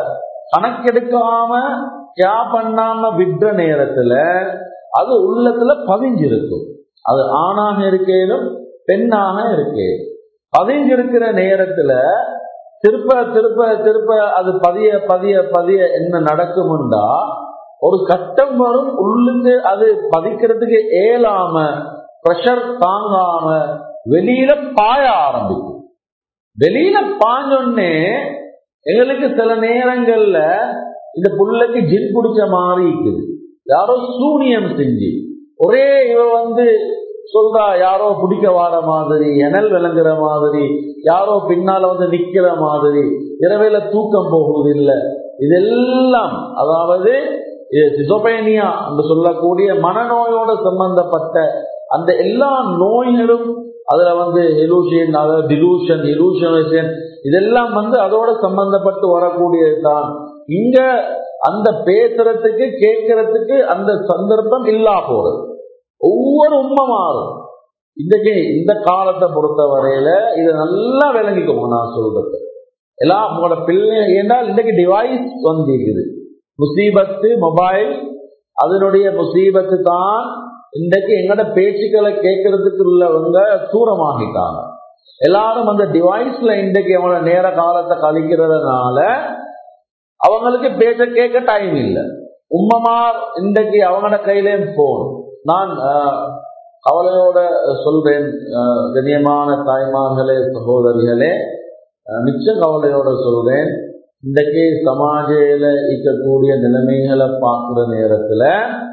கணக்கெடுக்காம கே பண்ணாம விடுற நேரத்துல அது உள்ளத்துல பதிஞ்சிருக்கும் அது ஆணாக இருக்கேனும் பெண்ணாக இருக்கே பதிஞ்சிருக்கிற நேரத்துல திருப்ப திருப்ப திருப்ப அது பதிய பதிய பதிய என்ன நடக்கும்டா ஒரு கட்டம் வரும் உள்ளுக்கு அது பதிக்கிறதுக்கு ஏலாம ப்ரெஷர் தாங்காம வெளியில பாய ஆரம்பிக்கும் வெளியில பாஞ்சோடனே எங்களுக்கு சில நேரங்கள்ல இந்த புள்ளைக்கு ஜின் பிடிச்ச மாதிரி இருக்குது யாரோ சூனியம் செஞ்சு ஒரே இவ வந்து சொல்றா யாரோ பிடிக்க வார மாதிரி எனல் விளங்குற மாதிரி யாரோ பின்னால வந்து நிக்கிற மாதிரி இரவையில தூக்கம் போகுது இல்லை இதெல்லாம் அதாவது சிசோபேனியா என்று சொல்லக்கூடிய மனநோயோட சம்பந்தப்பட்ட அந்த எல்லா நோய்களும் அதுல வந்து எலூஷன் அதாவது டிலூஷன் இலூஷனேஷன் இதெல்லாம் வந்து அதோட சம்பந்தப்பட்டு வரக்கூடியது தான் இங்க அந்த பேசுறதுக்கு கேட்கறதுக்கு அந்த சந்தர்ப்பம் இல்லா போறது ஒவ்வொரு உண்மை மாறும் இன்றைக்கு இந்த காலத்தை பொறுத்த வரையில இதை நல்லா விளங்கிக்கோங்க நான் சொல்றது எல்லாம் உங்களோட பிள்ளை என்றால் இன்றைக்கு டிவைஸ் வந்திருக்குது முசீபத்து மொபைல் அதனுடைய முசீபத்து தான் இன்றைக்கு எங்கட பேச்சுக்களை கேட்கறதுக்கு உள்ளவங்க தூரமாகிட்டாங்க எல்லாரும் அந்த டிவைஸ்ல இன்றைக்கு அவங்களோட நேர காலத்தை கழிக்கிறதுனால அவங்களுக்கு பேச்ச கேட்க டைம் இல்லை உம்மமார் இன்றைக்கு அவங்களோட கையிலேயும் போன் நான் கவலையோட சொல்றேன் கண்ணியமான தாய்மார்களே சகோதரிகளே மிச்ச கவலையோட சொல்றேன் இன்றைக்கு சமாஜையில இருக்கக்கூடிய நிலைமைகளை பார்க்கிற நேரத்துல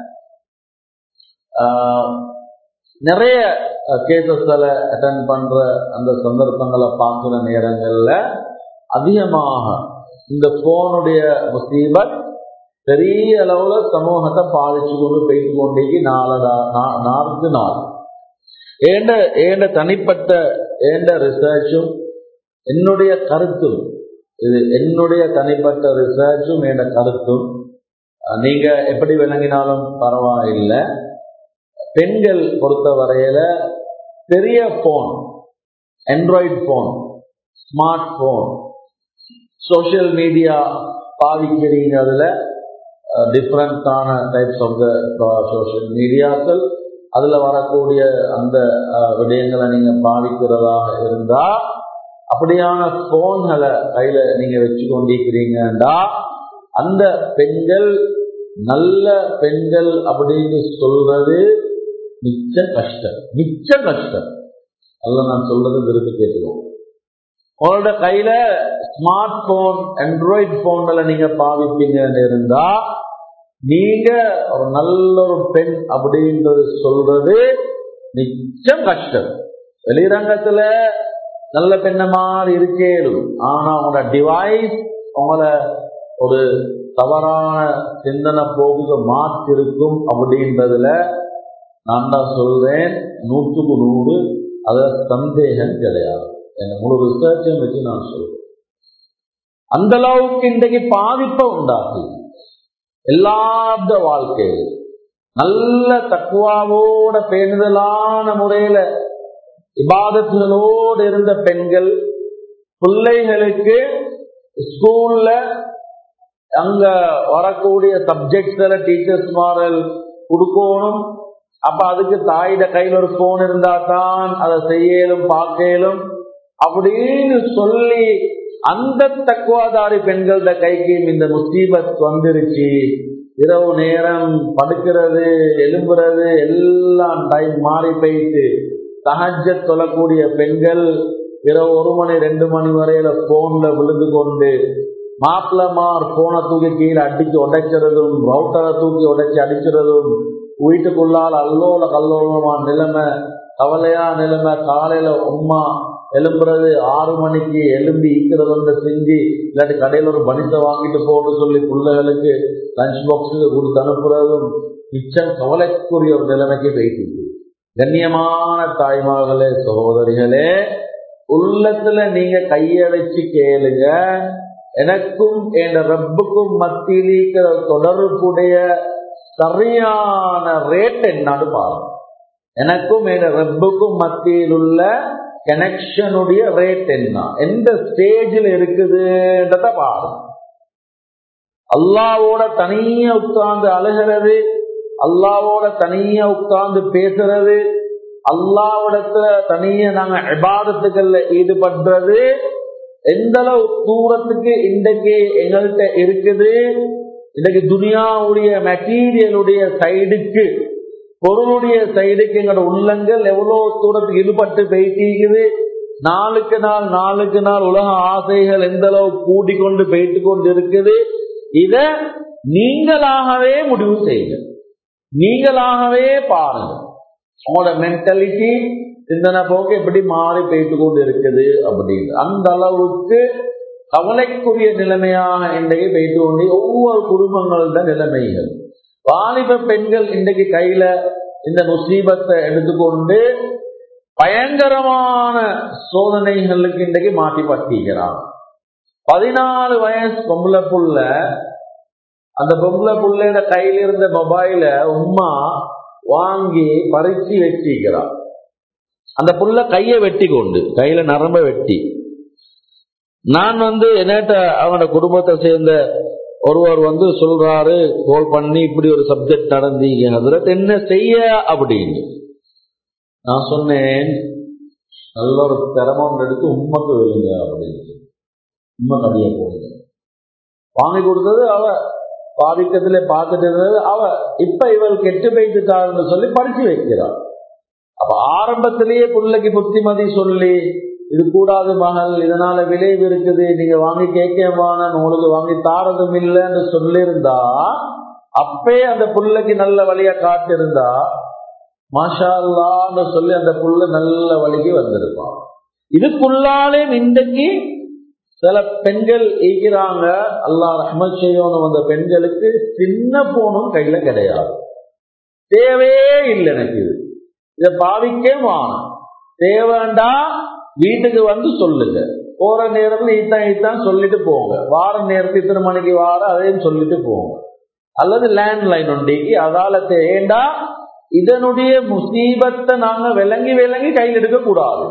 நிறைய கேசஸ்களை அட்டன் பண்ற அந்த சந்தர்ப்பங்களை பார்க்கிற நேரங்கள்ல அதிகமாக இந்த போனுடைய முசீபத் பெரிய அளவுல சமூகத்தை பாதிச்சு கொண்டு போயிட்டு கொண்டே நாளதா நாளுக்கு நாள் ஏண்ட ஏண்ட தனிப்பட்ட ஏண்ட ரிசர்ச்சும் என்னுடைய கருத்தும் இது என்னுடைய தனிப்பட்ட ரிசர்ச்சும் என்ற கருத்தும் நீங்க எப்படி விளங்கினாலும் பரவாயில்லை பெண்கள் பொறுத்த வரையில பெரிய phone android phone smart phone social media பாதிக்கிறீங்க அதுல டிஃப்ரெண்டான டைப்ஸ் ஆஃப் த சோசியல் மீடியாக்கள் அதுல வரக்கூடிய அந்த விடயங்களை நீங்க பாவிக்கிறதாக இருந்தா அப்படியான போன்களை கையில நீங்க வச்சு கொண்டிருக்கிறீங்கடா அந்த பெண்கள் நல்ல பெண்கள் அப்படின்னு சொல்றது மிச்ச கஷ்டம் மிச்ச கஷ்டம் அல்ல நான் சொல்றது விரும்பி கேட்டுக்கோம் உங்களோட கையில ஸ்மார்ட் போன் ஆண்ட்ராய்டு போன்களை நீங்க பாவிப்பீங்கன்னு இருந்தா நீங்க ஒரு நல்ல ஒரு பெண் அப்படின்றது சொல்றது நிச்சயம் கஷ்டம் வெளிரங்கத்துல நல்ல பெண்ண மாதிரி இருக்கேடும் ஆனா உங்களோட டிவைஸ் உங்களை ஒரு தவறான சிந்தனை போகுத மாற்றிருக்கும் அப்படின்றதுல நான் தான் சொல்றேன் நூற்றுக்கு நூறு அதுல சந்தேகம் கிடையாது என் முழு ரிசர்ச்சையும் வச்சு நான் சொல்றேன் அந்த அளவுக்கு இன்றைக்கு பாதிப்பை உண்டாகுது எல்லாத வாழ்க்கையில் நல்ல தக்குவாவோட பேணுதலான முறையில இபாதத்துகளோடு இருந்த பெண்கள் பிள்ளைகளுக்கு ஸ்கூல்ல அங்க வரக்கூடிய சப்ஜெக்ட்ஸ்ல டீச்சர்ஸ் மாரல் கொடுக்கணும் அப்ப அதுக்கு தாயிட கையில் ஒரு போன் இருந்தா தான் அதை செய்யலும் பார்க்கலும் அப்படின்னு சொல்லி அந்த தக்குவாதாரி பெண்களோட கைக்கு இந்த முசீபத் வந்துருச்சு இரவு நேரம் படுக்கிறது எலும்புறது எல்லாம் டைம் மாறி போயிட்டு சகஜ தொழக்கூடிய பெண்கள் இரவு ஒரு மணி ரெண்டு மணி வரையில போன்ல விழுந்து கொண்டு மாப்பிளமார் போனை தூக்கி கீழே அடிச்சு உடைக்கிறதும் ரவுட்டரை தூக்கி உடைச்சு அடிக்கிறதும் வீட்டுக்குள்ளால் அல்லோல கல்லோலமான நிலைமை கவலையா நிலைமை காலையில உமா எழும்புறது ஆறு மணிக்கு எலும்பி ஈக்கிறது வந்து செஞ்சு இல்லாட்டி கடையில் ஒரு பனித்தை வாங்கிட்டு போன்னு சொல்லி பிள்ளைகளுக்கு லஞ்ச் பாக்ஸுக்கு கொடுத்து அனுப்புறதும் மிச்சம் கவலைக்குரிய ஒரு நிலைமைக்கு போயிட்டு கண்ணியமான தாய்மார்களே சகோதரிகளே உள்ளத்துல நீங்க கையடைச்சு கேளுங்க எனக்கும் என் ரப்புக்கும் மத்தியில் இருக்கிற தொடர்புடைய சரியான ரேட் என்னன்னு பாருங்க எனக்கும் என் ரப்புக்கும் மத்தியில் உள்ள கனெக்ஷனுடைய ரேட் என்ன எந்த ஸ்டேஜில் இருக்குதுன்றத பாருங்க அல்லாவோட தனியா உட்கார்ந்து அழுகிறது அல்லாவோட தனியா உட்கார்ந்து பேசுறது அல்லாவிடத்துல தனியா நாங்க இபாதத்துக்கள்ல ஈடுபடுறது எந்த அளவு தூரத்துக்கு இன்றைக்கு எங்கள்கிட்ட இருக்குது இன்னைக்கு துனியாவுடைய மெட்டீரியலுடைய சைடுக்கு பொருளுடைய சைடுக்கு எங்களோட உள்ளங்கள் எவ்வளவு தூரத்துக்கு ஈடுபட்டு போயிட்டு நாளுக்கு நாள் நாளுக்கு நாள் உலக ஆசைகள் எந்த அளவு கூட்டி கொண்டு போயிட்டு கொண்டு இருக்குது இத நீங்களாகவே முடிவு செய்யுங்க நீங்களாகவே பாருங்க உங்களோட மென்டாலிட்டி சிந்தனை போக்கு எப்படி மாறி போயிட்டு கொண்டு இருக்குது அப்படின்னு அந்த அளவுக்கு கவலைக்குரிய நிலைமையான இன்றைக்கு போயிட்டு கொண்டு ஒவ்வொரு குடும்பங்களோட நிலைமைகள் வாலிப பெண்கள் இன்றைக்கு கையில இந்த முசீபத்தை எடுத்துக்கொண்டு பயங்கரமான சோதனைகளுக்கு இன்றைக்கு மாட்டி பட்டிக்கிறான் பதினாலு வயசு பொம்பளை புள்ள அந்த பொம்பளை புள்ளையோட கையில இருந்த மொபைல உம்மா வாங்கி பறிச்சு வச்சிக்கிறான் அந்த புள்ள கைய வெட்டி கொண்டு கையில நரம்ப வெட்டி நான் வந்து என்னட்ட அவனோட குடும்பத்தை சேர்ந்த ஒருவர் வந்து சொல்றாரு கோல் பண்ணி இப்படி ஒரு சப்ஜெக்ட் நடந்தீங்க ஹசரத் என்ன செய்ய அப்படின்னு நான் சொன்னேன் நல்ல ஒரு திறமம் எடுத்து உண்மைக்கு வைங்க அப்படின்னு உண்மை கடிய போடுங்க வாங்கி கொடுத்தது அவ பாதிக்கத்துல பார்த்துட்டு இருந்தது அவ இப்ப இவள் கெட்டு போயிட்டுட்டாருன்னு சொல்லி படிச்சு வைக்கிறாள் அப்ப ஆரம்பத்திலேயே பிள்ளைக்கு புத்திமதி சொல்லி இது கூடாது மகள் இதனால விளைவு இருக்குது நீங்க வாங்கி கேட்கவான உங்களுக்கு வாங்கி தாரதும் இல்லைன்னு சொல்லியிருந்தா அப்பே அந்த புள்ளைக்கு நல்ல வழிய காட்டிருந்தா மாஷா அல்லான்னு சொல்லி அந்த புள்ள நல்ல வழிக்கு வந்திருப்பான் இதுக்குள்ளாலே இன்றைக்கு சில பெண்கள் ஈக்கிறாங்க அல்லா ரஹ்மத் செய்யணும் வந்த பெண்களுக்கு சின்ன போனும் கையில கிடையாது தேவையே இல்லை எனக்கு இது இதை பாவிக்க வாணும் தேவைண்டா வீட்டுக்கு வந்து சொல்லுங்க போற நேரத்துல இத்தான் இத்தான் சொல்லிட்டு போங்க வார நேரத்துல இத்தனை மணிக்கு வார அதையும் சொல்லிட்டு போங்க அல்லது லேண்ட்லைன் உண்டிக்கு அதால ஏண்டா இதனுடைய முசீபத்தை நாங்க விளங்கி விளங்கி கையில் எடுக்க கூடாது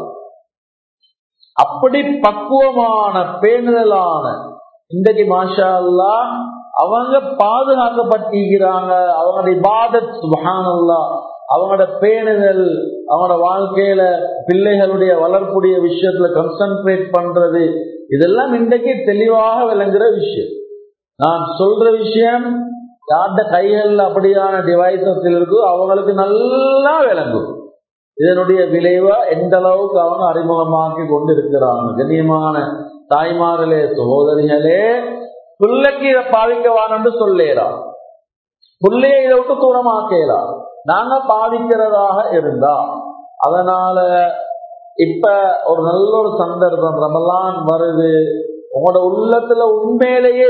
அப்படி பக்குவமான பேணுதலான இன்றைக்கு மாஷா அல்லா அவங்க பாதுகாக்கப்பட்டிருக்கிறாங்க அவங்களோட இபாதத் சுபஹானல்லா அவங்களோட பேணுதல் அவங்களோட வாழ்க்கையில பிள்ளைகளுடைய வளர்ப்புடைய விஷயத்துல கான்சென்ட்ரேட் பண்றது இதெல்லாம் இன்றைக்கு தெளிவாக விளங்குற விஷயம் நான் சொல்ற விஷயம் யார்ட கைகள் அப்படியான டிவைசஸ் இருக்கோ அவங்களுக்கு நல்லா விளங்கும் இதனுடைய விளைவா எந்த அளவுக்கு அவங்க அறிமுகமாக்கி கொண்டு இருக்கிறாங்க கண்ணியமான தாய்மார்களே சகோதரிகளே பிள்ளைக்கு இதை பாவிக்கவான்னு சொல்லேரா பிள்ளைய இதை விட்டு தூரமாக்கலாம் நாங்க பாவிக்கிறதாக இருந்தா அதனால இப்ப ஒரு நல்ல ஒரு சந்தர்ப்பம் ரமலான் வருது உங்களோட உள்ளத்துல உண்மையிலேயே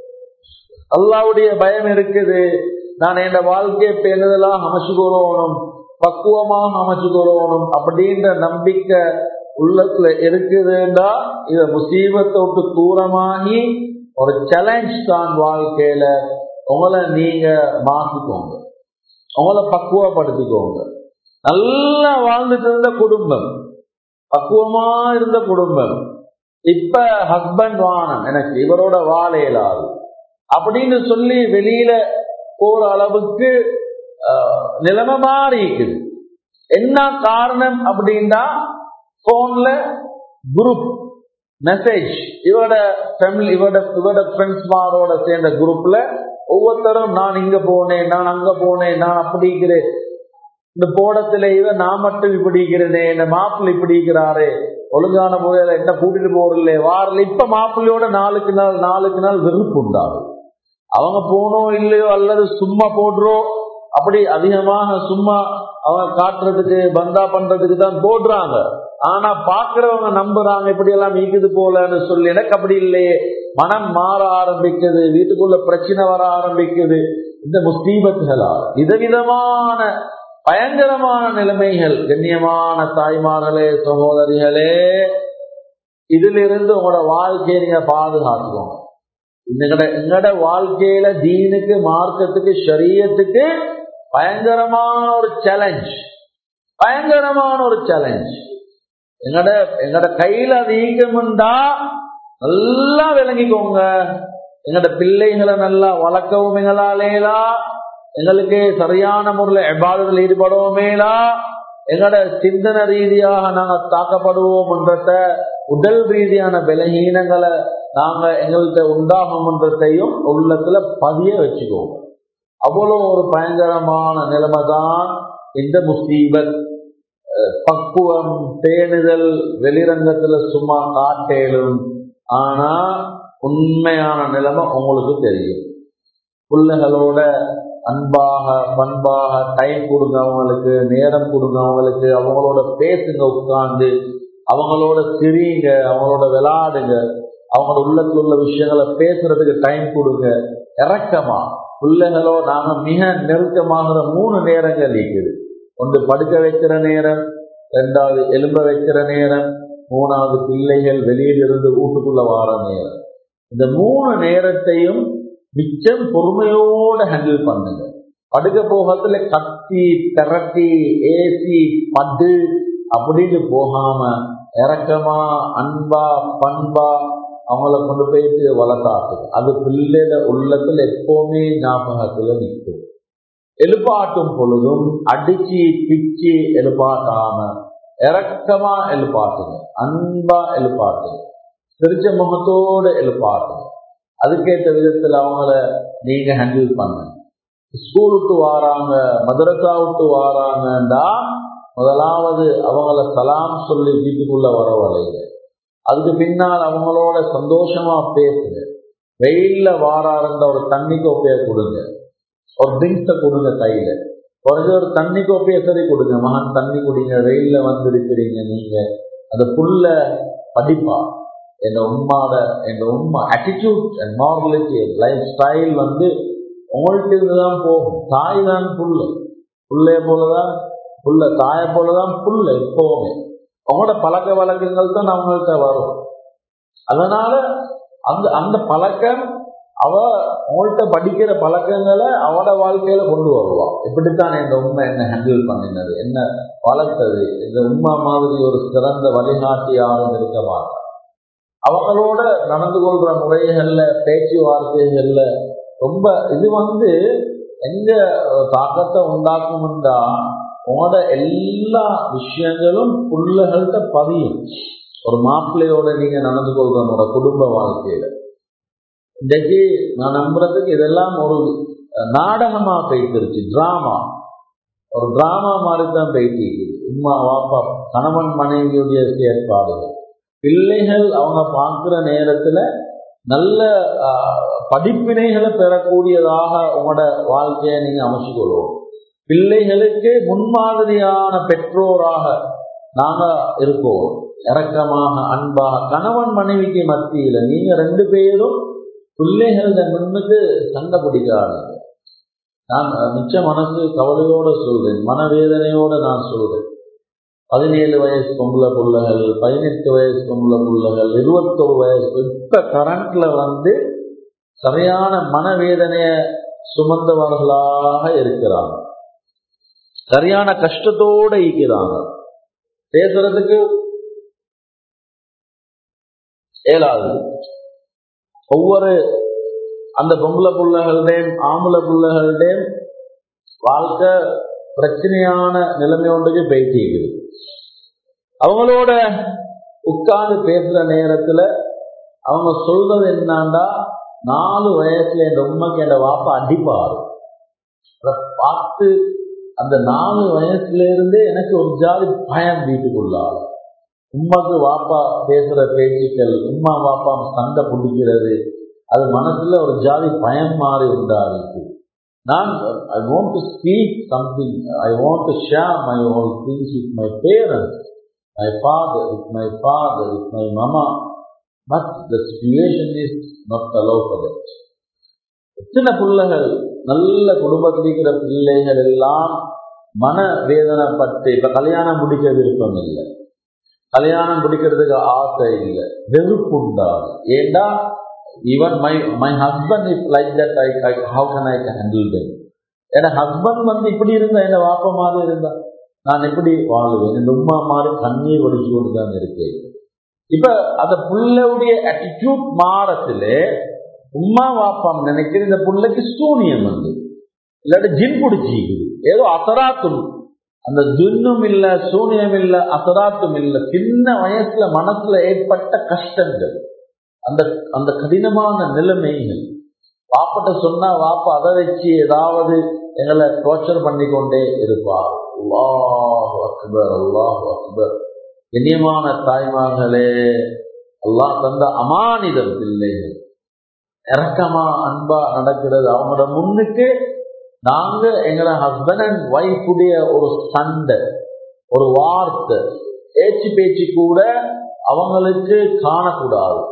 அல்லாவுடைய பயம் இருக்குது நான் என் வாழ்க்கையை பேணுதலாக அமைச்சுக்கொள்ளணும் பக்குவமாக அமைச்சுக்கொள்ளணும் அப்படின்ற நம்பிக்கை உள்ளத்துல இருக்குதுண்டா இத முசீபத்தை விட்டு தூரமாகி ஒரு சேலஞ்ச் தான் வாழ்க்கையில உங்களை நீங்க மாத்திக்கோங்க உங்களை பக்குவப்படுத்திக்கோங்க நல்லா வாழ்ந்துட்டு இருந்த குடும்பம் பக்குவமா இருந்த குடும்பம் இப்ப ஹஸ்பண்ட் வானம் எனக்கு இவரோட வாழ இயலாது அப்படின்னு சொல்லி வெளியில போற அளவுக்கு நிலைமை மாறி இருக்குது என்ன காரணம் அப்படின்னா போன்ல குரூப் மெசேஜ் இவரோட ஃபேமிலி இவரோட இவரோட ஃப்ரெண்ட்ஸ்மாரோட சேர்ந்த குரூப்ல ஒவ்வொருத்தரும் நான் இங்க போனேன் நான் அங்க போனேன் நான் அப்படிங்கிறேன் இந்த போடத்துல இவன் நான் மட்டும் இப்படிக்கிறேனே இந்த மாப்பிள்ளை இப்படிக்கிறாரு ஒழுங்கான முறையில என்ன கூட்டிட்டு போறல வாரல இப்ப மாப்பிள்ளையோட நாளுக்கு நாள் நாளுக்கு நாள் வெறுப்பு உண்டாகும் அவங்க போனோம் இல்லையோ அல்லது சும்மா போடுறோம் அப்படி அதிகமாக சும்மா அவங்க காட்டுறதுக்கு பந்தா பண்றதுக்கு தான் போடுறாங்க ஆனா பாக்குறவங்க நம்புறாங்க இப்படி எல்லாம் ஈக்குது போலன்னு சொல்லி எனக்கு அப்படி இல்லையே மனம் மாற ஆரம்பிக்குது வீட்டுக்குள்ள பிரச்சனை வர ஆரம்பிக்குது இந்த முஸ்தீபத்துகளால் விதவிதமான பயங்கரமான நிலைமைகள் கண்ணியமான தாய்மார்களே சகோதரிகளே இதிலிருந்து உங்களோட வாழ்க்கையை நீங்க பாதுகாத்துக்கோங்க எங்கட எங்கட வாழ்க்கையில தீனுக்கு மார்க்கத்துக்கு ஷரியத்துக்கு பயங்கரமான ஒரு சேலஞ்ச் பயங்கரமான ஒரு சேலஞ்ச் எங்கட எங்கட கையில அது ஈக்கமுண்டா நல்லா விளங்கிக்கோங்க எங்கட பிள்ளைகளை நல்லா வளர்க்கவும் எங்களாலேலா எங்களுக்கு சரியான முறையில் எபாதத்தில் ஈடுபடுவோமேலா எங்கட சிந்தனை ரீதியாக நாங்க தாக்கப்படுவோம்ன்றத உடல் ரீதியான பலகீனங்களை நாங்க எங்கள்கிட்ட உண்டாகும்ன்றதையும் உள்ளத்துல பதிய வச்சுக்கோங்க அவ்வளவு ஒரு பயங்கரமான நிலைமை தான் இந்த முசீபத் பக்குவம் பேணுதல் வெளிரங்கத்துல சும்மா காட்டேலும் ஆனா உண்மையான நிலைமை உங்களுக்கு தெரியும் பிள்ளைகளோட அன்பாக பண்பாக டைம் கொடுங்க அவங்களுக்கு நேரம் கொடுங்க அவங்களுக்கு அவங்களோட பேசுங்க உட்கார்ந்து அவங்களோட சிரிங்க அவங்களோட விளையாடுங்க அவங்களோட உள்ளத்துல உள்ள விஷயங்களை பேசுறதுக்கு டைம் கொடுங்க இறக்கமா பிள்ளைகளோ நாங்க மிக நெருக்கமாகிற மூணு நேரங்கள் இருக்குது ஒன்று படுக்க வைக்கிற நேரம் ரெண்டாவது எலும்ப வைக்கிற நேரம் மூணாவது பிள்ளைகள் வெளியிலிருந்து வீட்டுக்குள்ள வார நேரம் இந்த மூணு நேரத்தையும் மிச்சம் பொறுமையோட ஹேண்டில் பண்ணுங்க படுக்க போகத்துல கத்தி திரட்டி ஏசி பட்டு அப்படின்னு போகாம இறக்கமா அன்பா பண்பா அவங்கள கொண்டு போயிட்டு வளர்த்தாட்டுங்க அது பிள்ளைட உள்ளத்துல எப்பவுமே ஞாபகத்துல நிற்கும் எழுப்பாட்டும் பொழுதும் அடிச்சு பிச்சு எழுப்பாட்டாம இறக்கமா எழுப்பாட்டுங்க அன்பா எழுப்பாட்டுங்க சிரிச்ச முகத்தோடு எழுப்பாட்டுங்க அதுக்கேற்ற விதத்துல அவங்கள நீங்க ஹேண்டில் பண்ணுங்க ஸ்கூல் விட்டு வாராங்க மதுரசா விட்டு வாராங்கண்டா முதலாவது அவங்கள சலாம் சொல்லி வீட்டுக்குள்ள வரவழைங்க அதுக்கு பின்னால் அவங்களோட சந்தோஷமா பேசுங்க வெயில்ல வாராருந்த ஒரு தண்ணி கோப்பைய கொடுங்க ஒரு ட்ரிங்க்ஸை கொடுங்க கையில குறைஞ்ச ஒரு தண்ணி கோப்பைய சரி கொடுங்க மகன் தண்ணி குடிங்க வெயில்ல வந்திருக்கிறீங்க நீங்க அந்த புல்ல படிப்பா என் உம்மாட என் உம்மா attitude and morality life style வந்து உங்கள்கிட்ட இருந்துதான் போகும் தாய் தான் புல்லு புள்ளைய போலதான் புல்ல தாயை போலதான் புல்ல எப்பவுமே அவங்களோட பழக்க வழக்கங்கள் தான் அவங்கள்ட்ட வரும் அதனால அந்த அந்த பழக்கம் அவ அவங்கள்ட்ட படிக்கிற பழக்கங்களை அவட வாழ்க்கையில கொண்டு வருவா இப்படித்தான் இந்த உண்மை என்ன ஹேண்டில் பண்ணினது என்ன வளர்த்தது இந்த உண்மை மாதிரி ஒரு சிறந்த வழிகாட்டி யாரும் இருக்க மாட்டான் அவங்களோட நடந்து கொள்ற முறைகள்ல பேச்சுவார்த்தைகள்ல ரொம்ப இது வந்து எங்க தாக்கத்தை உண்டாக்கும்டா உங்களோட எல்லா விஷயங்களும் புள்ளகள்கிட்ட பதியும் ஒரு மாப்பிள்ளையோட நீங்க நடந்து கொள்ற முறை குடும்ப வாழ்க்கையில இன்றைக்கு நான் நம்புறதுக்கு இதெல்லாம் ஒரு நாடகமா போயிட்டுருச்சு டிராமா ஒரு டிராமா மாதிரி தான் போயிட்டு இருக்குது உமா வாப்பா கணவன் மனைவியுடைய செயற்பாடுகள் பிள்ளைகள் அவங்க பார்க்குற நேரத்துல நல்ல படிப்பினைகளை பெறக்கூடியதாக உங்களோட வாழ்க்கையை நீங்க அமைச்சு கொள்வோம் பிள்ளைகளுக்கு முன்மாதிரியான பெற்றோராக நாங்க இருக்கோம் இறக்கமாக அன்பாக கணவன் மனைவிக்கு மத்தியில நீங்க ரெண்டு பேரும் பிள்ளைகள முன்னுக்கு சண்டை பிடிக்காதீங்க நான் மிச்ச மனசு கவலையோட சொல்றேன் மனவேதனையோட நான் சொல்றேன் பதினேழு வயசு பொம்பளை பிள்ளைகள் பதினெட்டு வயசு பொம்பளை பிள்ளைகள் இருபத்தொரு வயசு இப்ப கரண்ட்ல வந்து சரியான மனவேதனைய சுமந்தவர்களாக இருக்கிறாங்க சரியான கஷ்டத்தோட இருக்கிறாங்க பேசுறதுக்கு இயலாது ஒவ்வொரு அந்த பொம்பளை பிள்ளைகளுடையும் ஆம்பளை பிள்ளைகளுடையும் வாழ்க்கை பிரச்சனையான நிலைமை ஒன்றுக்கு போயிட்டு அவங்களோட உட்கார்ந்து பேசுற நேரத்துல அவங்க சொல்றது என்னன்னா நாலு வயசுல என் உண்மைக்கு என் வாப்பா அடிப்பாரு அதை பார்த்து அந்த நாலு வயசுல இருந்தே எனக்கு ஒரு ஜாதி பயம் வீட்டுக்குள்ளாரு உமாக்கு வாப்பா பேசுற பேச்சுக்கள் உமா வாப்பா சண்டை பிடிக்கிறது அது மனசுல ஒரு ஜாதி பயம் மாறி உண்டாருக்கு நான் I want to speak something I want to share my whole things with my parents my father with my father with my mama but the situation is not allow for that எத்தனை பிள்ளைகள் நல்ல குடும்பத்தில் இருக்கிற பிள்ளைகள் எல்லாம் மன வேதனைப்பட்டு இப்ப கல்யாணம் முடிக்க விருப்பம் இல்லை கல்யாணம் முடிக்கிறதுக்கு ஆசை இல்லை வெறுப்பு உண்டாகும் ஏண்டா even my my husband is like that I I how can I handle them என் ஹஸ்பண்ட் வந்து இப்படி இருந்தா என் வாப்ப மாதிரி இருந்தா நான் எப்படி வாழுவேன் என் உமா மாதிரி கண்ணீர் வடிச்சு கொண்டு தான் இருக்கேன் இப்ப அந்த புள்ளையுடைய அட்டிடியூட் மாறத்துல உமா வாப்பாம் நினைக்கிற இந்த புள்ளைக்கு சூனியம் வந்து இல்லாட்டி ஜின் பிடிச்சிக்குது ஏதோ அசராத்தும் அந்த ஜின்னும் இல்ல சூனியம் இல்ல அசராத்தும் இல்ல சின்ன வயசுல மனசுல ஏற்பட்ட கஷ்டங்கள் அந்த அந்த கடினமான நிலைமைகள் வாப்பட்ட சொன்னா வாப்பா அதை வச்சு ஏதாவது எங்களை டோர்ச்சர் பண்ணி கொண்டே இருப்பார் அல்லாஹ் அக்பர் அல்லாஹ் அக்பர் கண்ணியமான தாய்மார்களே அல்லாஹ் தந்த அமானிதம் பிள்ளைகள் இறக்கமா அன்பா நடக்கிறது அவங்களோட முன்னுக்கு நாங்க எங்களை ஹஸ்பண்ட் அண்ட் ஒய்ஃபுடைய ஒரு சண்டை ஒரு வார்த்தை பேச்சு பேச்சு கூட அவங்களுக்கு காணக்கூடாது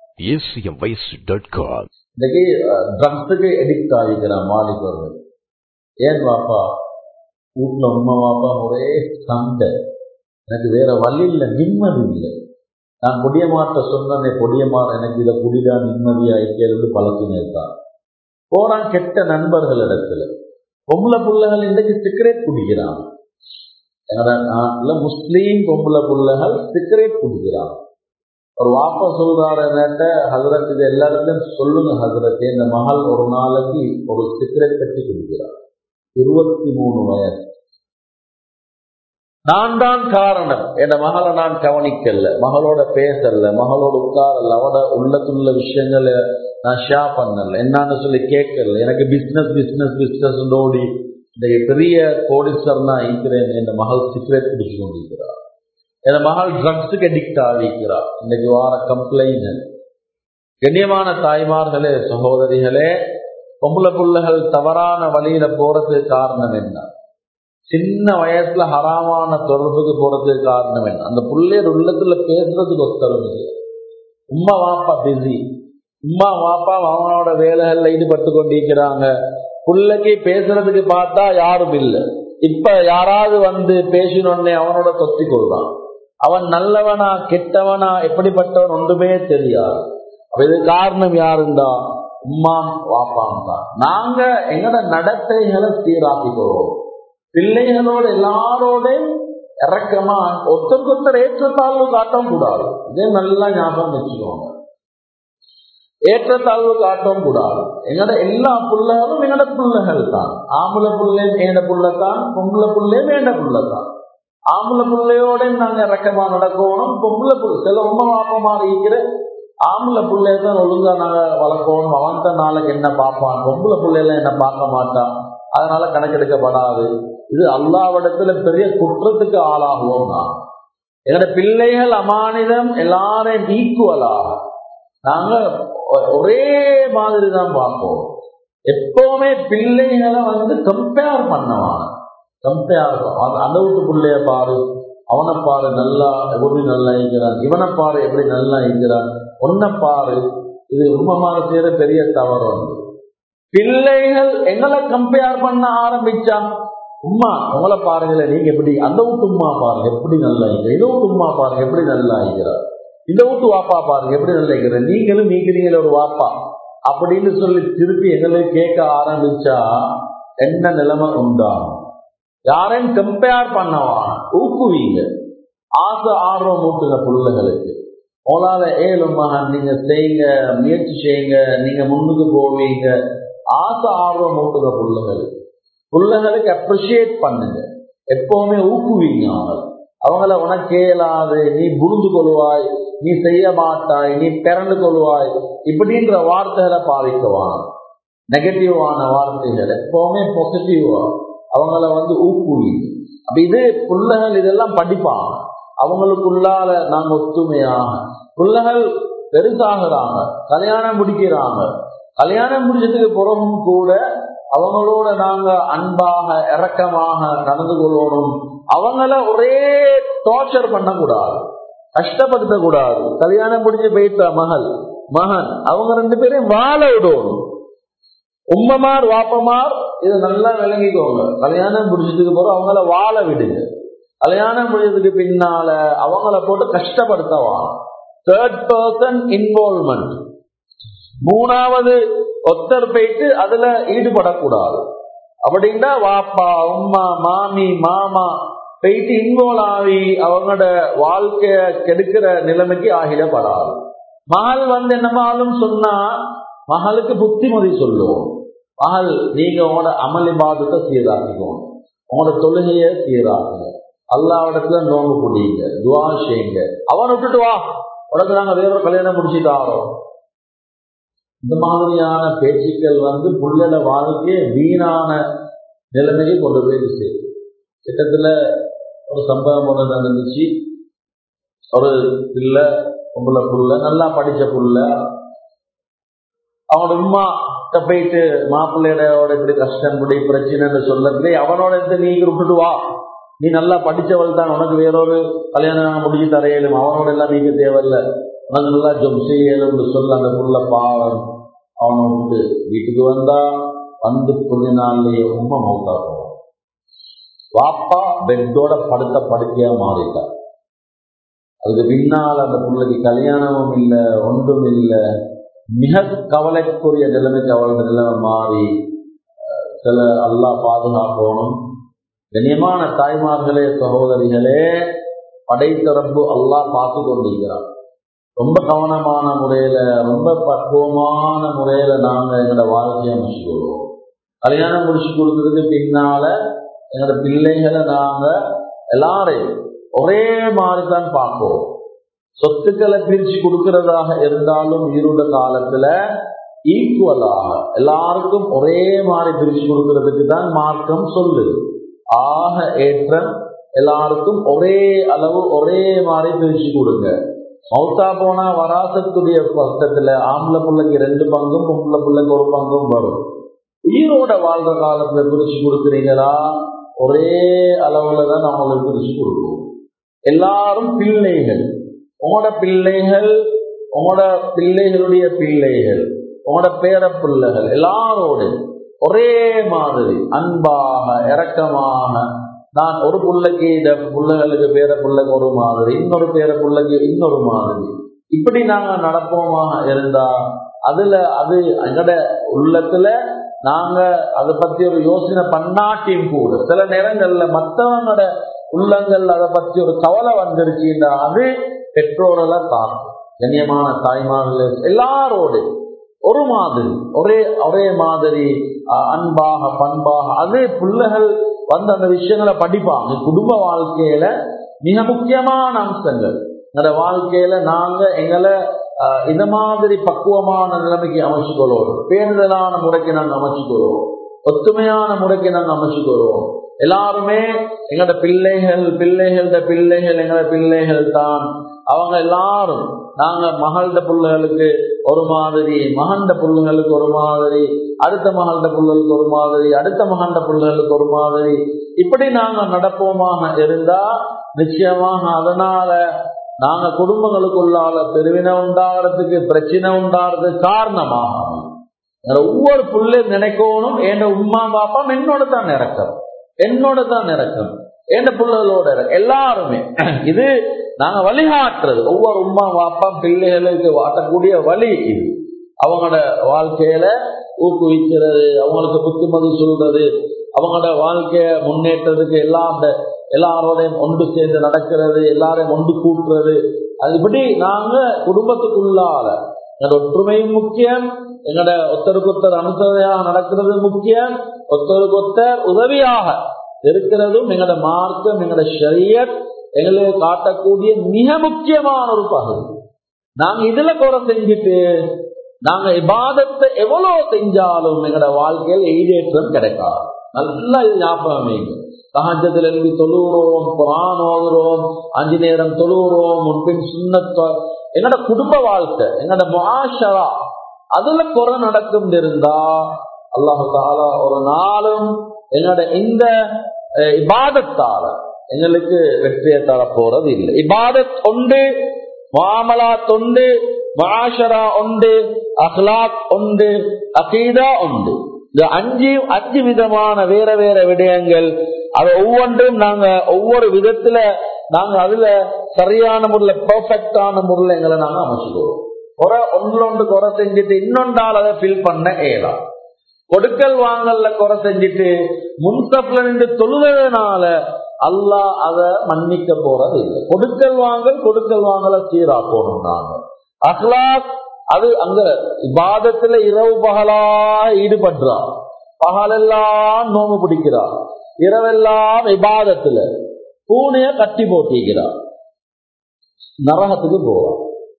acmvoice.com இன்னைக்கு ட்ரக்ஸுக்கு எடிக்ட் ஆகிக்கிறான் மாலிகர்கள் ஏன் வாப்பா வீட்டுல உண்மை வாப்பா ஒரே சண்டை எனக்கு வேற வழி இல்லை நிம்மதி இல்லை நான் கொடியமாட்ட சொன்னேன் கொடியமாற எனக்கு இதை குடிடா நிம்மதியா ஐக்கியது பழக்கினேன் தான் போறான் கெட்ட நண்பர்கள் இடத்துல பொம்பளை புள்ளைகள் இன்றைக்கு சிகரெட் குடிக்கிறான் எங்கட நாட்டுல முஸ்லீம் பொம்பளை புள்ளைகள் சிகரெட் குடிக்கிறான் ஒரு வாப்பா சொல்றாரு என்னட்ட ஹசரத் இது எல்லாருக்கும் சொல்லுங்க ஹசரத் இந்த மகள் ஒரு நாளைக்கு ஒரு சிகரெட் கட்டி குடிக்கிறார் இருபத்தி மூணு வயசு நான் தான் காரணம் என் மகளை நான் கவனிக்கல மகளோட பேசல மகளோட உட்காரல அவட உள்ளத்துள்ள விஷயங்களை நான் ஷேர் பண்ணல என்னன்னு சொல்லி கேட்கல எனக்கு பிசினஸ் பிசினஸ் பிசினஸ் ஓடி இன்றைக்கு பெரிய கோடீஸ்வரனா இருக்கிறேன் என் மகள் சிகரெட் குடிச்சு கொண்டிருக்கிறார் என் மகள் ட்ரக்ஸுக்கு அடிக்ட் ஆகிக்கிறார் இன்னைக்கு வார கம்ப்ளைண்ட் கண்ணியமான தாய்மார்களே சகோதரிகளே பொம்பளை பிள்ளைகள் தவறான வழியில போறதுக்கு காரணம் என்ன சின்ன வயசுல ஹராமான தொடர்புக்கு போறதுக்கு காரணம் என்ன அந்த பிள்ளையோட உள்ளத்துல பேசுறதுக்கு ஒத்தரும் இல்லை உம்மா வாப்பா பிஸி உம்மா வாப்பா அவனோட வேலைகள்ல ஈடுபட்டு கொண்டிருக்கிறாங்க பிள்ளைக்கு பேசுறதுக்கு பார்த்தா யாரும் இல்லை இப்ப யாராவது வந்து பேசினோடனே அவனோட தொத்தி கொள்றான் அவன் நல்லவனா கெட்டவனா எப்படிப்பட்டவன் ஒன்றுமே தெரியாது அப்ப இது காரணம் யாருந்தா உம்மாம் வாப்பாம் தான் நாங்க எங்கட நடத்தைகளை சீராக்கிக்கிறோம் பிள்ளைகளோட எல்லாரோட இறக்கமா ஒருத்தருக்கு ஒருத்தர் ஏற்றத்தாழ்வு காட்டவும் கூடாது இதே நல்லா ஞாபகம் வச்சுக்கோங்க ஏற்றத்தாழ்வு காட்டவும் கூடாது எங்கட எல்லா பிள்ளைகளும் எங்கட பிள்ளைகள் தான் ஆம்பளை பிள்ளையும் ஏண்ட புள்ளத்தான் பொம்பளை பிள்ளையும் ஏண்ட புள்ளத்தான் ஆம்பளை பிள்ளையோட நாங்க இறக்கமா நடக்கணும் பொம்பளை புள்ள சில உண்மை வாப்பமா இருக்கிற ஆம்பளை பிள்ளைய தான் ஒழுங்கா நாங்க வளர்க்கணும் அவன் தான் நாளைக்கு என்ன பார்ப்பான் பொம்பளை பிள்ளையெல்லாம் என்ன பார்க்க மாட்டான் அதனால கணக்கெடுக்கப்படாது இது அல்லாவிடத்துல பெரிய குற்றத்துக்கு ஆளாகுவோம் நான் எங்களோட பிள்ளைகள் அமானிதம் எல்லாரையும் ஈக்குவலாக நாங்க ஒரே மாதிரி தான் பார்ப்போம் எப்பவுமே பிள்ளைகளை வந்து கம்பேர் பண்ணவான கம்பேர் அந்த வீட்டு பிள்ளைய பாரு அவனை பாரு நல்லா எப்படி நல்லா இருக்கிறான் இவனை பாரு எப்படி நல்லா இருக்கிறான் ஒன்ன பாரு இது உண்மமான செய்யற பெரிய தவறு வந்து பிள்ளைகள் எங்களை கம்பேர் பண்ண ஆரம்பிச்சா உமா உங்களை பாருங்களேன் நீங்க எப்படி அந்த வீட்டு உமா பாருங்க எப்படி நல்லா இருக்கிற இதை வீட்டு உமா பாருங்க எப்படி நல்லா இருக்கிறார் இந்த வீட்டு வாப்பா பாருங்க எப்படி நல்லா இருக்கிற நீங்களும் நீக்கிறீங்களே ஒரு வாப்பா அப்படின்னு சொல்லி திருப்பி எங்களை கேட்க ஆரம்பிச்சா என்ன நிலைமை உண்டாகும் யாரையும் கம்பேர் பண்ணவா ஊக்குவீங்க ஆசை ஆர்வம் மூட்டுங்க பிள்ளைகளுக்கு உங்களால ஏழும் மகன் நீங்க செய்யுங்க முயற்சி செய்யுங்க நீங்க முன்னுக்கு போவீங்க ஆசை ஆர்வம் மூட்டுங்க பிள்ளைகளுக்கு பிள்ளைகளுக்கு அப்ரிஷியேட் பண்ணுங்க எப்பவுமே ஊக்குவீங்க அவங்கள அவங்கள உனக்கு இயலாது நீ புரிந்து கொள்வாய் நீ செய்ய மாட்டாய் நீ பிறந்து கொள்வாய் இப்படின்ற வார்த்தைகளை பாவிக்குவான் நெகட்டிவான வார்த்தைகள் எப்பவுமே பாசிட்டிவா அவங்கள வந்து ஊக்குவீங்க அப்ப இது பிள்ளைகள் இதெல்லாம் படிப்பாங்க அவங்களுக்குள்ளால நாங்க ஒத்துமையாக பிள்ளைகள் பெருசாகிறாங்க கல்யாணம் முடிக்கிறாங்க கல்யாணம் முடிச்சதுக்கு பிறகும் கூட அவங்களோட நாங்க அன்பாக இறக்கமாக நடந்து கொள்ளணும் அவங்கள ஒரே டார்ச்சர் பண்ணக்கூடாது கஷ்டப்படுத்த கூடாது கல்யாணம் முடிஞ்சு போயிட்ட மகள் மகன் அவங்க ரெண்டு பேரையும் வாழ விடணும் உம்மமார் வாப்பமார் இதை நல்லா விளங்கிக்கோங்க கல்யாணம் முடிஞ்சதுக்கு போறோம் அவங்கள வாழ விடுங்க கல்யாணம் முடிஞ்சதுக்கு பின்னால அவங்கள போட்டு கஷ்டப்படுத்தவா தேர்ட் பர்சன் இன்வால்மெண்ட் மூணாவது ஒத்தர் போயிட்டு அதுல ஈடுபடக்கூடாது அப்படின்னா வாப்பா உம்மா மாமி மாமா போயிட்டு இன்வால்வ் ஆகி அவங்களோட வாழ்க்கைய கெடுக்கிற நிலைமைக்கு ஆகிடப்படாது மகள் வந்து என்னமாலும் சொன்னா மகளுக்கு புத்திமதி சொல்லுவோம் மகள் நீங்க உங்களோட அமளி பாதத்தை சீராக்கிக்கோங்க உங்களோட தொழுகைய சீராக்குங்க அல்லாவிடத்துல நோம்பு குடிங்க துவா செய்யுங்க அவன் விட்டுட்டு வா உனக்கு நாங்க வேற கல்யாணம் முடிச்சுட்டாரோ இந்த மாதிரியான பேச்சுக்கள் வந்து புள்ளட வாழ்க்கையை வீணான நிலைமைக்கு கொண்டு போய் சேரும் கிட்டத்துல ஒரு சம்பவம் ஒன்று நடந்துச்சு ஒரு பிள்ளை பொம்பளை புள்ள நல்லா படிச்ச புள்ள அவனோட உமா போயிட்டு மாப்பிள்ளையோட இப்படி கஷ்டம் இப்படி பிரச்சனைன்னு சொல்லி அவனோட இருந்து நீங்க விட்டுட்டு வா நீ நல்லா படிச்சவள் தான் உனக்கு வேறொரு கல்யாணம் முடிஞ்சு தரையிலும் அவனோட எல்லாம் நீங்க தேவையில்ல உனக்கு நல்லா ஜொப் செய்யணும்னு சொல்ல அந்த புள்ள பாவம் அவனை விட்டு வீட்டுக்கு வந்தா வந்து கொஞ்ச நாள்லயே உண்மை மௌத்தா போவான் வாப்பா பெட்டோட படுத்த படுக்கையா மாறிட்டார் அதுக்கு பின்னால் அந்த பிள்ளைக்கு கல்யாணமும் இல்லை ஒன்றும் இல்லை மிக கவலைக்குரிய நிலைமைக்கு அவளோட நிலைமை மாறி சில அல்லா பாதுகாக்கணும் கண்ணியமான தாய்மார்களே சகோதரிகளே படைத்த ரப்பு அல்லா பார்த்து கொண்டிருக்கிறார் ரொம்ப கவனமான முறையில ரொம்ப பக்குவமான முறையில நாங்க எங்களோட வாழ்க்கையை அமைச்சுக்கொள்வோம் கல்யாணம் முடிச்சு கொடுத்ததுக்கு பின்னால எங்களோட பிள்ளைகளை நாங்க எல்லாரையும் ஒரே மாதிரி தான் பார்ப்போம் சொத்துக்களை பிரிச்சு கொடுக்கிறதாக இருந்தாலும் இருந்த காலத்துல ஈக்குவலாக எல்லாருக்கும் ஒரே மாதிரி பிரிச்சு கொடுக்கறதுக்கு தான் மார்க்கம் சொல்லுது ஆக ஏற்றம் எல்லாருக்கும் ஒரே அளவு ஒரே மாதிரி பிரிச்சு கொடுங்க மௌத்தா போனா வராசத்துடைய பக்கத்துல ஆம்பளை பிள்ளைக்கு ரெண்டு பங்கும் பொம்பளை பிள்ளைக்கு ஒரு பங்கும் வரும் உயிரோட வாழ்ற காலத்துல பிரிச்சு கொடுக்குறீங்களா ஒரே அளவுல தான் நம்மளுக்கு பிரிச்சு கொடுக்கும் எல்லாரும் பிள்ளைகள் உங்களோட பிள்ளைகள் உங்களோட பிள்ளைகளுடைய பிள்ளைகள் உங்களோட பேர பிள்ளைகள் எல்லாரோடு ஒரே மாதிரி அன்பாக இரக்கமாக நான் ஒரு பிள்ளைக்கு இந்த பிள்ளைகளுக்கு பேர பிள்ளைக்கு ஒரு மாதிரி இன்னொரு பேர பிள்ளைக்கு இன்னொரு மாதிரி இப்படி நாங்க நடப்போமாக இருந்தா அதுல அது எங்கட உள்ளத்துல நாங்க அதை பத்தி ஒரு யோசனை பண்ணாட்டியும் கூட சில நேரங்கள்ல மற்றவங்களோட உள்ளங்கள் அதை பத்தி ஒரு கவலை வந்துருச்சுன்னா அது பெற்றோர்களை தாக்கும் கண்ணியமான தாய்மார்கள் எல்லாரோடு ஒரு மாதிரி ஒரே ஒரே மாதிரி அன்பாக பண்பாக அதே பிள்ளைகள் வந்து அந்த விஷயங்களை படிப்பாங்க குடும்ப வாழ்க்கையில மிக முக்கியமான அம்சங்கள் எங்களோட வாழ்க்கையில நாங்க எங்களை இந்த மாதிரி பக்குவமான நிலைமைக்கு அமைச்சுக்கொள்வோம் பேருதலான முறைக்கு நாங்க அமைச்சுக்கொள்வோம் ஒத்துமையான முறைக்கு நாங்க அமைச்சுக்கொள்வோம் எல்லாருமே எங்களோட பிள்ளைகள் பிள்ளைகளோட பிள்ளைகள் எங்களோட பிள்ளைகள் தான் அவங்க எல்லாரும் நாங்க மகள்ட பிள்ளைகளுக்கு ஒரு மாதிரி மகண்ட பிள்ளைகளுக்கு ஒரு மாதிரி அடுத்த மகள்ட பிள்ளைகளுக்கு ஒரு மாதிரி அடுத்த மகண்ட பிள்ளைகளுக்கு ஒரு மாதிரி இப்படி நாங்க நடப்போமாக இருந்தா நிச்சயமாக அதனால நாங்க குடும்பங்களுக்குள்ளால பெருவினை உண்டாகிறதுக்கு பிரச்சனை உண்டாகிறதுக்கு காரணமாக ஒவ்வொரு புள்ளையும் நினைக்கணும் என் உமா பாப்பா என்னோட தான் இறக்கம் என்னோட தான் இறக்கம் என் பிள்ளைகளோட எல்லாருமே இது நாங்க வழிகாட்டுறது ஒவ்வொரு உமா பாப்பா பிள்ளைகளுக்கு வாட்டக்கூடிய வழி இது அவங்களோட வாழ்க்கையில ஊக்குவிக்கிறது அவங்களுக்கு புத்துமதி சொல்றது அவங்களோட வாழ்க்கைய முன்னேற்றத்துக்கு எல்லாம் எல்லாரோடையும் ஒன்று சேர்ந்து நடக்கிறது எல்லாரையும் ஒன்று கூட்டுறது அதுபடி நாங்க குடும்பத்துக்குள்ளால எங்களோட ஒற்றுமையும் முக்கியம் எங்களோட ஒத்தருக்கு ஒத்தர் அனுசரணையாக நடக்கிறது முக்கியம் ஒத்தருக்கு ஒத்தர் உதவியாக இருக்கிறதும் எங்களோட மார்க்கம் எங்களோட ஷரியத் எங்களுக்கு காட்டக்கூடிய மிக முக்கியமான ஒரு பகுதி நாங்க இதுல குறை செஞ்சுட்டு நாங்க இபாதத்தை எவ்வளவு செஞ்சாலும் எங்களோட வாழ்க்கையில் ஈடேற்றம் கிடைக்காது நல்லா இது ஞாபகம் சகஜத்தில் எழுதி தொழுகிறோம் குரான் ஓதுறோம் அஞ்சு நேரம் தொழுகிறோம் முன்பின் சுண்ணத்தோ எங்களோட குடும்ப வாழ்க்கை எங்களோட மாஷரா அதுல குறை நடக்கும் இருந்தா அல்லாஹு தாலா ஒரு நாளும் எங்களோட இந்த இபாதத்தால எங்களுக்கு வெற்றியை தர போறது இல்லை இபாதத் உண்டு மாமலா தொண்டு மாஷரா உண்டு அஹ்லாக் உண்டு அகீதா உண்டு இந்த அஞ்சு அஞ்சு விதமான வேற வேற விடயங்கள் அது ஒவ்வொன்றும் நாங்க ஒவ்வொரு விதத்துல நாங்க அதுல சரியான முறையில பெர்ஃபெக்டான முறையில எங்களை நாங்க அமைச்சுக்கிறோம் குறை ஒன்றொன்று குறை செஞ்சுட்டு இன்னொன்றால் அதை ஃபில் பண்ண ஏலாம் கொடுக்கல் வாங்கல்ல குறை செஞ்சுட்டு முன்சப்ல நின்று தொழுவதனால அல்லாஹ் அத மன்னிக்க போறது இல்லை கொடுக்கல் வாங்கல் கொடுக்கல் வாங்கல சீரா போகணும் நாங்க அஹ்லாக் அது அங்க இபாதத்துல இரவு பகலா ஈடுபடுறா பகலெல்லாம் நோம்பு பிடிக்கிறா இரவெல்லாம் இபாதத்துல பூனைய கட்டி போட்டிக்கிறா நரகத்துக்கு போறா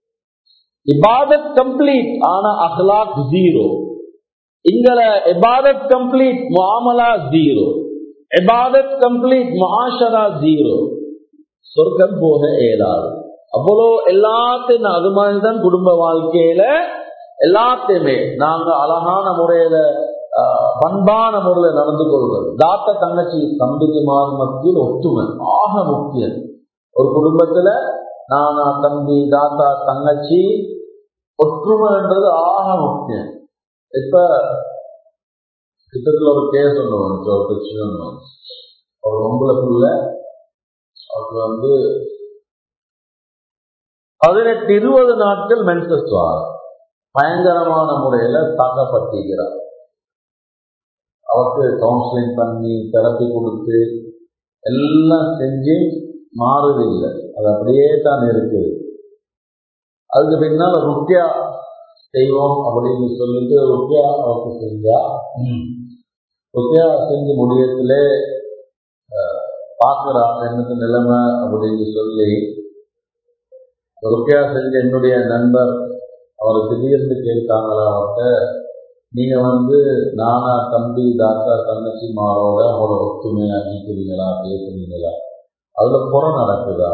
இபாதத் கம்ப்ளீட் ஆனா அஹ்லாக் ஜீரோ இங்கல இபாதத் கம்ப்ளீட் முஆமலா ஜீரோ இபாதத் கம்ப்ளீட் முஆஷரா ஜீரோ சொர்க்கம் போக இயலாது அவ்வளோ எல்லாத்தையும் அது மாதிரிதான் குடும்ப வாழ்க்கையில எல்லாத்தையுமே நாங்க அழகான முறையில பண்பான முறையில நடந்து கொள்வது தாத்த தங்கச்சி தம்பிக்கு மாறு மத்தியில் ஒத்துமை ஆக முக்கியம் ஒரு குடும்பத்துல நானா தம்பி தாத்தா தங்கச்சி ஒற்றுமைன்றது ஆக முக்கியம் இப்ப கிட்டத்துல ஒரு கேஸ் ஒன்று வந்துச்சு ஒரு பிரச்சனை ஒன்று வந்துச்சு ஒரு பொம்பளைக்குள்ள அவருக்கு வந்து பதினெட்டு இருபது நாட்கள் மென்சஸ் வாரம் பயங்கரமான முறையில தாக்கப்பட்டிருக்கிறார் அவருக்கு கவுன்சிலிங் பண்ணி தெரப்பி கொடுத்து எல்லாம் செஞ்சு மாறுதில்லை அது அப்படியே தான் இருக்குது அதுக்கு பின்னால் ருக்கியா செய்வோம் அப்படின்னு சொல்லிட்டு ருக்கியா அவருக்கு செஞ்சா ருக்கியா செஞ்சு முடியத்திலே பார்க்குறாங்க என்னது நிலைமை அப்படின்னு சொல்லி ருக்கியா செஞ்ச என்னுடைய நண்பர் அவர் திடீர்னு கேட்டாங்களா அவர்கிட்ட நீங்க வந்து நானா தம்பி தாத்தா தங்கச்சி மாரோட அவரோட ஒத்துமையா நிற்கிறீங்களா பேசுறீங்களா அதுல குறை நடக்குதா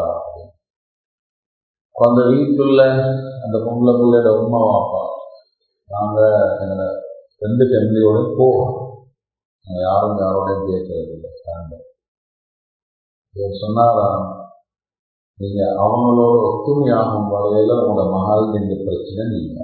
அந்த வீட்டுள்ள அந்த பொம்பளை பிள்ளையோட உமா வாப்பா நாங்க எங்களோட ரெண்டு ஃபேமிலியோட போவோம் யாரும் யாரோடையும் பேசுறது இல்லை ஸ்டாண்டர்ட் இவர் சொன்னாராம் நீங்க அவங்களோட ஒத்துமையாகும் வகையில உங்களோட மகள் இந்த பிரச்சனை நீங்க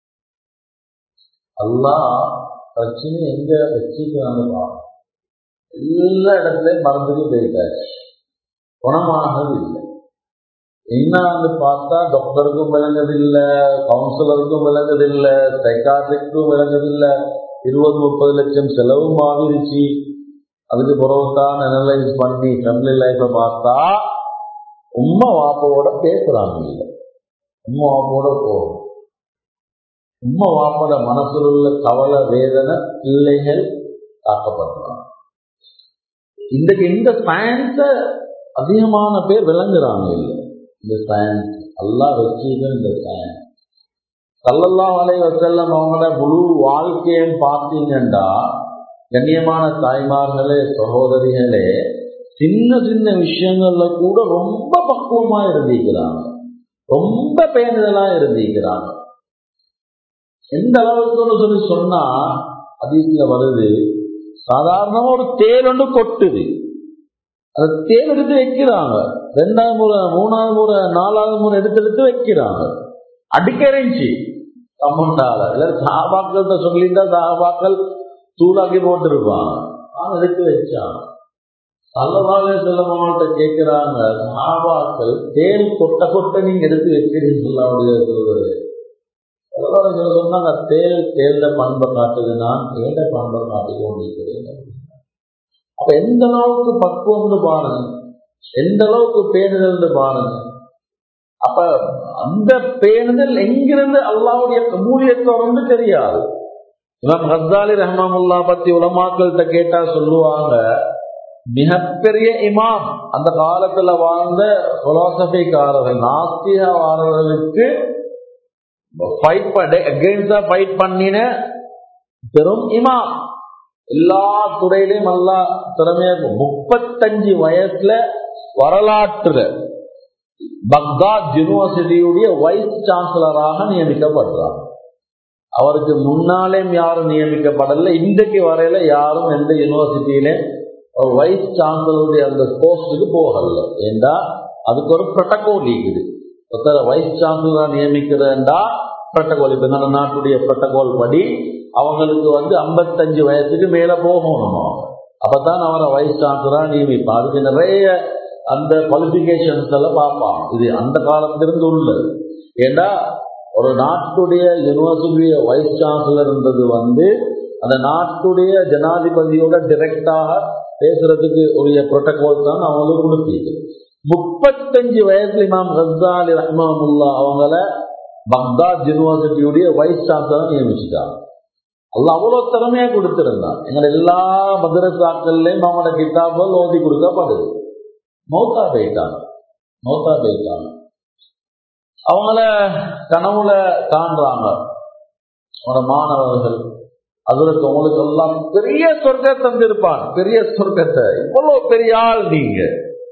எல்லாம் பிரச்சனை எங்க வச்சுக்கிறாங்க பாருங்க எல்லா இடத்துலயும் மறந்துட்டு போயிட்டாச்சு குணமானது இல்லை என்னான்னு பார்த்தா டாக்டருக்கும் விளங்குதில்லை கவுன்சிலருக்கும் விளங்குதில்லை சைக்காட்ரிக்கும் விளங்குதில்லை இருபது முப்பது லட்சம் செலவும் ஆகிருச்சு அதுக்கு பிறகு தான் அனலைஸ் பண்ணி ஃபேமிலி லைஃப்பை பார்த்தா உம்மா வாப்போட பேசுறாங்க இல்லை உம்மா வாப்போட போகும் உம்மா வாப்போட மனசுல உள்ள கவலை வேதனை பிள்ளைகள் தாக்கப்படுறாங்க இன்றைக்கு இந்த சயின்ஸ அதிகமான பேர் விளங்குறாங்க இல்லை இந்த சயின்ஸ் எல்லாம் வச்சுதான் இந்த சயின்ஸ் சல்லல்லா வலை வசல்லம் அவங்களோட முழு வாழ்க்கையும் பார்த்தீங்கன்னா கண்ணியமான தாய்மார்களே சகோதரிகளே சின்ன சின்ன விஷயங்கள்ல கூட ரொம்ப பக்குவமா இருந்திருக்கிறாங்க ரொம்ப பேணுதலா இருந்திருக்கிறாங்க எந்த அளவுக்குன்னு சொல்லி சொன்னா அதிகத்துல வருது சாதாரணமா ஒரு தேல் ஒன்று கொட்டுது அந்த தேல் எடுத்து வைக்கிறாங்க ரெண்டாவது முறை மூணாவது முறை நாலாவது முறை எடுத்து எடுத்து வைக்கிறாங்க அடிக்கரைஞ்சி கம்மண்டால இல்ல சாபாக்கள்கிட்ட சொல்லிட்டா சாபாக்கள் தூளாக்கி போட்டிருப்பாங்க ஆனால் எடுத்து வச்சாங்க சல்லவாலே செல்லவங்கள்ட்ட கேட்கிறாங்க சாபாக்கள் தேல் கொட்ட கொட்ட நீங்க எடுத்து வைக்கிறீங்களா அப்படின்னு சொல்றது சொல்ல சொன்னாங்க தேல் தேர்ந்த பண்பை காட்டுது நான் தேட பண்பை காட்டி கொண்டிருக்கிறேன் அப்ப எந்த அளவுக்கு பக்குவம்னு பாருங்க எந்த அளவுக்கு பேணுதல்னு பாருங்க அப்ப அந்த பேணுதல் எங்கிருந்து அல்லாவுடைய கபூலியத்தை வந்து தெரியாது இமாம் ஹஸ்தாலி ரஹ்மாமுல்லா பத்தி உலமாக்கள்கிட்ட கேட்டா சொல்லுவாங்க மிகப்பெரிய இமாம் அந்த காலத்துல வாழ்ந்த பிலாசபிக்காரர்கள் நாஸ்திகவாரர்களுக்கு ஃபைட் பண்ண அகெயின்ஸ்டா ஃபைட் பண்ணின பெரும் இமாம் எல்லா துறையிலையும் நல்லா திறமையா இருக்கும் முப்பத்தஞ்சு வயசுல வரலாற்றுல பக்தாத் யூனிவர்சிட்டியுடைய வைஸ் சான்சலராக நியமிக்கப்படுறார் அவருக்கு முன்னாலேயும் யாரும் நியமிக்கப்படல இன்றைக்கு வரையில யாரும் எந்த யூனிவர்சிட்டியில ஒரு வைஸ் சான்சலருடைய அந்த போஸ்டுக்கு போகல ஏண்டா அதுக்கு ஒரு ப்ரொட்டகோல் இருக்குது ஒருத்தர வைஸ் சான்சலரா நியமிக்கிறேன்டா ப்ரொட்டகோல் இப்ப நம்ம நாட்டுடைய ப்ரொட்டகோல் படி அவங்களுக்கு வந்து ஐம்பத்தஞ்சு வயசுக்கு மேல போகணும் அவங்க அப்பதான் அவரை வைஸ் சான்சலரா நியமிப்பான் அதுக்கு நிறைய அந்த குவாலிபிகேஷன்ஸ் எல்லாம் பார்ப்பான் இது அந்த காலத்திலிருந்து உள்ளது ஏண்டா ஒரு நாட்டுடைய யூனிவர்சிட்டிய வைஸ் சான்சலர்ன்றது வந்து அந்த நாட்டுடைய ஜனாதிபதியோட டிரெக்டாக பேசுறதுக்கு உரிய புரோட்டோகால் தான் அவங்களுக்கு கொடுத்தீங்க முப்பத்தஞ்சு வயசுல இமாம் ஹசாலி ரஹ்மாமுல்லா அவங்கள பக்தாத் யூனிவர்சிட்டியுடைய வைஸ் சான்சலர் நியமிச்சுட்டாங்க அல்ல அவ்வளவு திறமையா கொடுத்திருந்தான் எங்களை எல்லா மதுரசாக்கள்லயும் அவங்களோட கிட்டாபுகள் ஓதி கொடுக்கப்படுது மௌத்தா போயிட்டாங்க மௌத்தா போயிட்டாங்க அவங்கள கனவுல காண்றாங்க அவனோட மாணவர்கள் அதற்கு உங்களுக்கு எல்லாம் பெரிய சொர்க்கத்தை தந்திருப்பான் பெரிய சொர்க்கத்தை இவ்வளவு பெரிய ஆள் நீங்க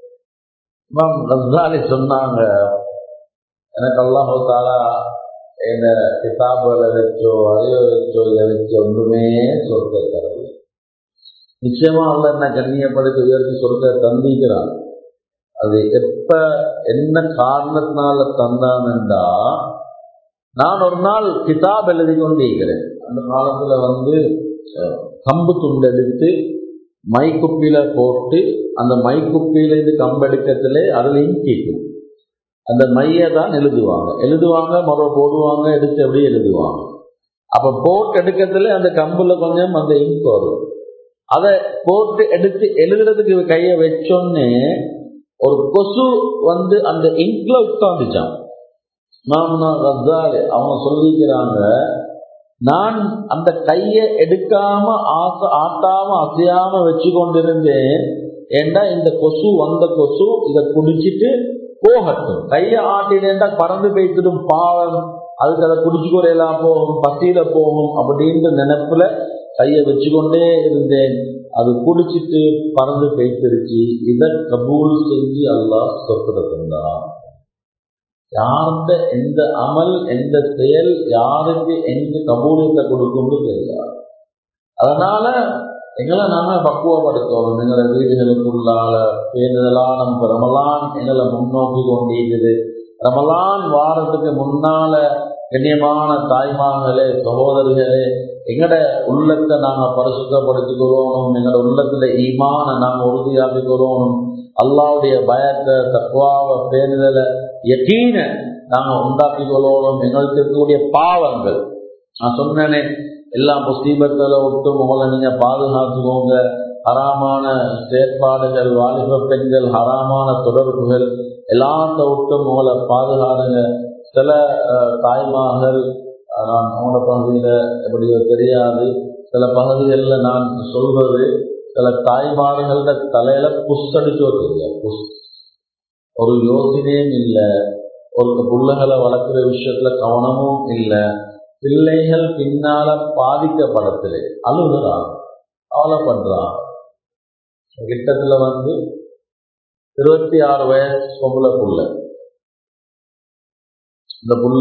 ரஸ்தாலி சொன்னாங்க எனக்கு அல்லாஹ் தாலா என்ன கிதாபுல வச்சோ அதையோ வச்சோ இதை வச்சோ ஒன்றுமே சொர்க்க தரவு நிச்சயமா அல்ல என்ன கண்ணியப்படுத்தி உயர்த்தி சொர்க்க தந்திக்கிறான் அது எப்ப என்ன காரணத்தினால தந்தான்டா நான் ஒரு நாள் கிதாப் எழுதி கொண்டிருக்கிறேன் அந்த காலத்துல வந்து கம்பு துண்டு எடுத்து மைக்குப்பியில போட்டு அந்த மைக்குப்பியிலிருந்து கம்பெடுக்கத்திலே அதில் இங்கிக்கும் அந்த மையை தான் எழுதுவாங்க எழுதுவாங்க மறு போடுவாங்க எடுத்து அப்படியே எழுதுவாங்க அப்ப போட்டு எடுக்கிறதுல அந்த கம்புல கொஞ்சம் அந்த இங்க் வரும் அதை போட்டு எடுத்து எழுதுறதுக்கு கைய வச்சோன்னே ஒரு கொசு வந்து அந்த இங்க்ல உட்காந்துச்சான் மாமனா ரத்தாலி அவங்க சொல்லிக்கிறாங்க நான் அந்த கைய எடுக்காம ஆச ஆட்டாம அசையாம வச்சு கொண்டிருந்தேன் ஏண்டா இந்த கொசு வந்த கொசு இதை குடிச்சிட்டு போகட்டும் கைய ஆட்டினேண்டா பறந்து போய்த்திடும் பாவம் அதுக்கு அதை குடிச்சு குறையலாம் போகும் பசியில போகும் அப்படின்ற நினைப்புல கைய வச்சுக்கொண்டே இருந்தேன் அது குடிச்சிட்டு பறந்து போய்த்திருச்சு இதை கபூல் செஞ்சு அல்லாஹ் சொர்க்கத்தை தந்தான் யார்கிட்ட எந்த அமல் எந்த செயல் யாருக்கு எந்த கபூலியத்தை கொடுக்கும்னு தெரியாது அதனால எங்களை நாம பக்குவப்படுத்தணும் எங்களை வீடுகளுக்குள்ளால பேருதெல்லாம் நமக்கு ரமலான் எங்களை முன்னோக்கி கொண்டிருக்குது ரமலான் வாரத்துக்கு முன்னால கண்ணியமான தாய்மார்களே சகோதரிகளே எங்கட உள்ளத்தை நாங்க பரிசுத்தப்படுத்திக்கிறோம் எங்கட உள்ளத்துல ஈமான நாங்க உறுதியாக்கிக்கிறோம் அல்லாவுடைய பயத்தை தக்குவாவை பேணுதலை யக்கீன நாங்க உண்டாக்கி கொள்ளணும் எங்களுக்கு இருக்கக்கூடிய பாவங்கள் நான் சொன்னேனே எல்லா முஸ்தீபத்துல விட்டு உங்களை நீங்க பாதுகாத்துக்கோங்க ஹராமான செயற்பாடுகள் வாலிப பெண்கள் ஹராமான தொடர்புகள் எல்லாத்த விட்டும் உங்களை பாதுகாருங்க சில தாய்மார்கள் நான் உங்களோட பகுதியில எப்படியோ தெரியாது சில பகுதிகளில் நான் சொல்றது சில தாய்மார்களோட தலையில புஷ் அடிச்சோ தெரியாது புஷ் ஒரு யோசனையும் இல்லை ஒரு பிள்ளைகளை வளர்க்குற விஷயத்துல கவனமும் இல்லை பிள்ளைகள் பின்னால பாதிக்கப்படத்திலே அழுகுறான் கவலைப்படுறான் கிட்டத்துல வந்து இருபத்தி ஆறு வயசு பொம்பளை புள்ள இந்த புள்ள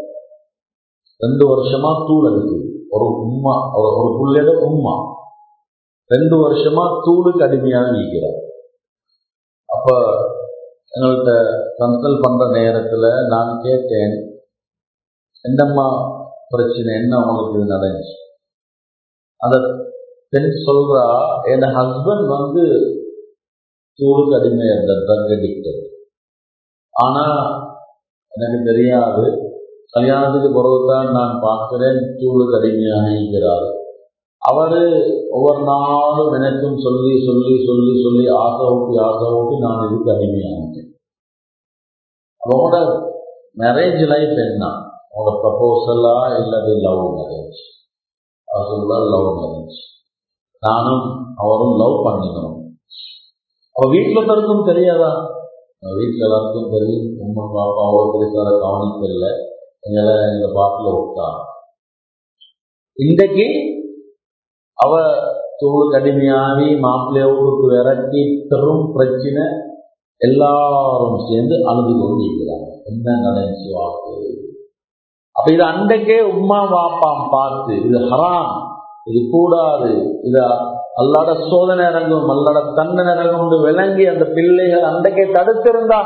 ரெண்டு வருஷமா தூள் அடிக்குது ஒரு உம்மா ஒரு ஒரு புள்ளையோட உம்மா ரெண்டு வருஷமா தூளுக்கு அடிமையாக இருக்கிறார் அப்ப எங்கள்கிட்ட கன்சல்ட் பண்ற நேரத்துல நான் கேட்டேன் என்னம்மா பிரச்சனை என்ன உங்களுக்கு இது நடந்துச்சு அந்த பெண் சொல்றா என் ஹஸ்பண்ட் வந்து தூளுக்கு அடிமை இருந்த ட்ரக் அடிக்டர் ஆனா எனக்கு தெரியாது கல்யாணத்துக்கு பிறகுதான் நான் பார்க்கிறேன் தூளுக்கு அடிமையாக இருக்கிறார் அவரு ஒவ்வொரு நாளும் எனக்கும் சொல்லி சொல்லி சொல்லி சொல்லி ஆசை ஊட்டி ஆசை ஊட்டி நான் இதுக்கு அடிமையாகிட்டேன் அவங்களோட மேரேஜ் லைஃப் என்ன அவங்களோட ப்ரப்போசலா இல்லது லவ் மேரேஜ் அவர் சொல்ல லவ் மேரேஜ் நானும் அவரும் லவ் பண்ணிக்கணும் அவ வீட்டில் தருக்கும் தெரியாதா வீட்டில் எல்லாருக்கும் தெரியும் உண்மை பாப்பா அவ்வளோ பெருசாக கவனிக்கல எங்களை எங்க பாட்டில் விட்டா இன்றைக்கு அவ தோளுக்கு அடிமையாகி மாப்பிள்ளைய விட்டு விரட்டி பெரும் பிரச்சனை எல்லாரும் சேர்ந்து அழுது கொண்டு இருக்கிறாங்க என்ன நடந்துச்சு வாக்கு அப்ப இது அன்றைக்கே உம்மா வாப்பாம் பார்த்து இது ஹராம் இது கூடாது இது அல்லாட சோதனை இறங்கும் அல்லாட தண்டனை இறங்கும் விளங்கி அந்த பிள்ளைகள் அன்றைக்கே தடுத்திருந்தா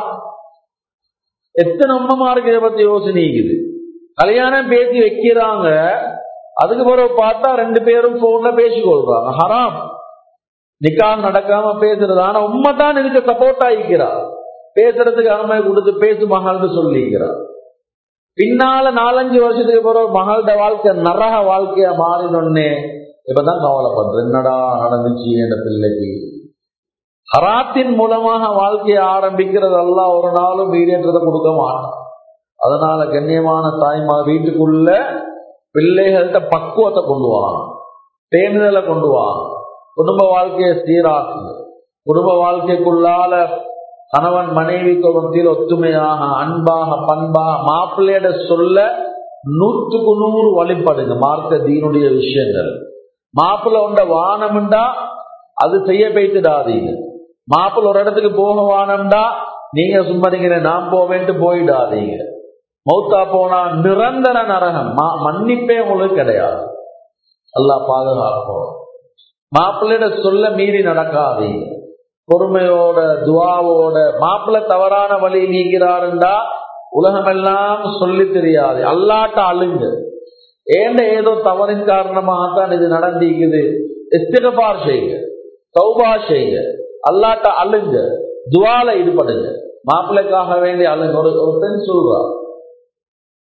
எத்தனை உம்மமாருக்கு இதை பத்தி யோசனைக்குது கல்யாணம் பேசி வைக்கிறாங்க அதுக்கு பிறகு பார்த்தா ரெண்டு பேரும் போன்ல பேசிக்கொள்றாங்க ஹராம் நிக்காக நடக்காம பேசுறது ஆனா உண்மை தான் இதுக்கு சப்போர்ட் ஆகிக்கிறா பேசுறதுக்கு அனுமதி கொடுத்து பேசு மகள்னு சொல்லிக்கிறார் பின்னால நாலஞ்சு வருஷத்துக்கு பிறகு மகளோட வாழ்க்கை நரக வாழ்க்கையா மாறினொன்னே இப்பதான் கவலைப்படுறேன் என்னடா நடந்துச்சு என் பிள்ளைக்கு ஹராத்தின் மூலமாக வாழ்க்கையை ஆரம்பிக்கிறது எல்லாம் ஒரு நாளும் ஈடேற்றத்தை கொடுக்க மாட்டான் அதனால கண்ணியமான தாய்மா வீட்டுக்குள்ள பிள்ளைகள்கிட்ட பக்குவத்தை கொண்டு வாங்க பேணுதலை கொண்டு வாங்க குடும்ப வாழ்க்கையை சீராக்குங்க குடும்ப வாழ்க்கைக்குள்ளால கணவன் மனைவிக்கு மத்தியில் ஒத்துமையாக அன்பாக பண்பாக மாப்பிள்ளையோட சொல்ல நூற்றுக்கு நூறு வழிபடுங்க மார்க்க தீனுடைய விஷயங்கள் மாப்பிள்ளை உண்ட வானம்டா அது செய்ய போய்த்துடாதீங்க மாப்பிள்ளை ஒரு இடத்துக்கு போக வானம்டா நீங்க சும்மதிங்கிற நான் போவேன்ட்டு போயிடாதீங்க மௌத்தா போனா நிரந்தர நரகம் மன்னிப்பே உங்களுக்கு கிடையாது நல்லா பாதுகாப்போம் மாப்பிள்ளையோட சொல்ல மீறி நடக்காதீங்க பொறுமையோட துவாவோட மாப்பிள்ளை தவறான வழி நீங்கிறாருண்டா உலகமெல்லாம் சொல்லி தெரியாது அல்லாட்ட அழுங்க ஏண்ட ஏதோ தவறின் காரணமாகத்தான் இது நடந்திக்குது இஸ்திகபார் செய்யுங்க சௌபா செய்யுங்க அல்லாட்ட அழுங்க துவால ஈடுபடுங்க மாப்பிள்ளைக்காக வேண்டி அழுங்க ஒரு ஒரு பெண் சொல்றா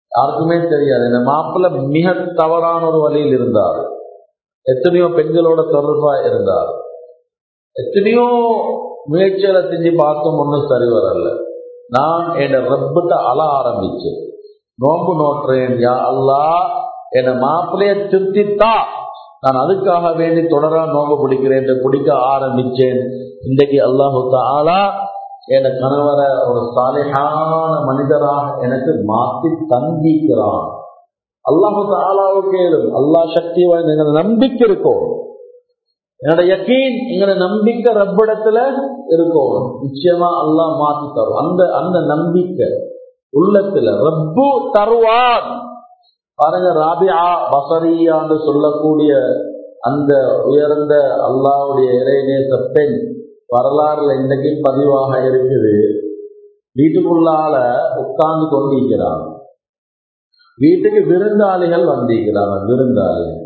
யாருக்குமே தெரியாது இந்த மாப்பிள்ள மிக தவறான ஒரு வழியில் இருந்தார் எத்தனையோ பெண்களோட தொடர்பா இருந்தார் எத்தனையோ முயற்சிகளை செஞ்சு பார்த்தும் ஒன்றும் சரி வரல நான் என் ரப்பிட்ட அழ ஆரம்பிச்சேன் நோம்பு நோட்டுறேன் யா அல்லா என் மாப்பிள்ளைய திருத்தித்தா நான் அதுக்காக வேண்டி தொடரா நோம்பு பிடிக்கிறேன் பிடிக்க ஆரம்பிச்சேன் இன்றைக்கு அல்லாஹு தாலா என் கணவரை ஒரு சாலையான மனிதராக எனக்கு மாற்றி தந்திக்கிறான் அல்லாஹு தாலாவுக்கு கேளும் அல்லா சக்தி வாய்ந்த நம்பிக்கை இருக்கும் என்னோட யக்கீன் எங்களோட நம்பிக்கை ரப்பிடத்துல இருக்கும் நிச்சயமா அல்லாஹ் மாத்தி தரும் அந்த அந்த நம்பிக்கை உள்ளத்துல ரப்பு தருவான் பாருங்க ராபியா பசரியான்னு சொல்லக்கூடிய அந்த உயர்ந்த அல்லாவுடைய இறைநேச பெண் வரலாறுல இன்றைக்கு பதிவாக இருக்குது வீட்டுக்குள்ளால உட்கார்ந்து கொண்டிருக்கிறாங்க வீட்டுக்கு விருந்தாளிகள் வந்திருக்கிறாங்க விருந்தாளிகள்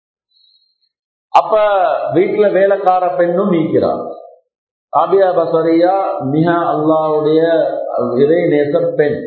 அப்ப வீட்டுல வேலைக்கார பெண்ணும் நீக்கிறார் ராபியா பசரியா மிக அல்லாவுடைய இறை நேச பெண்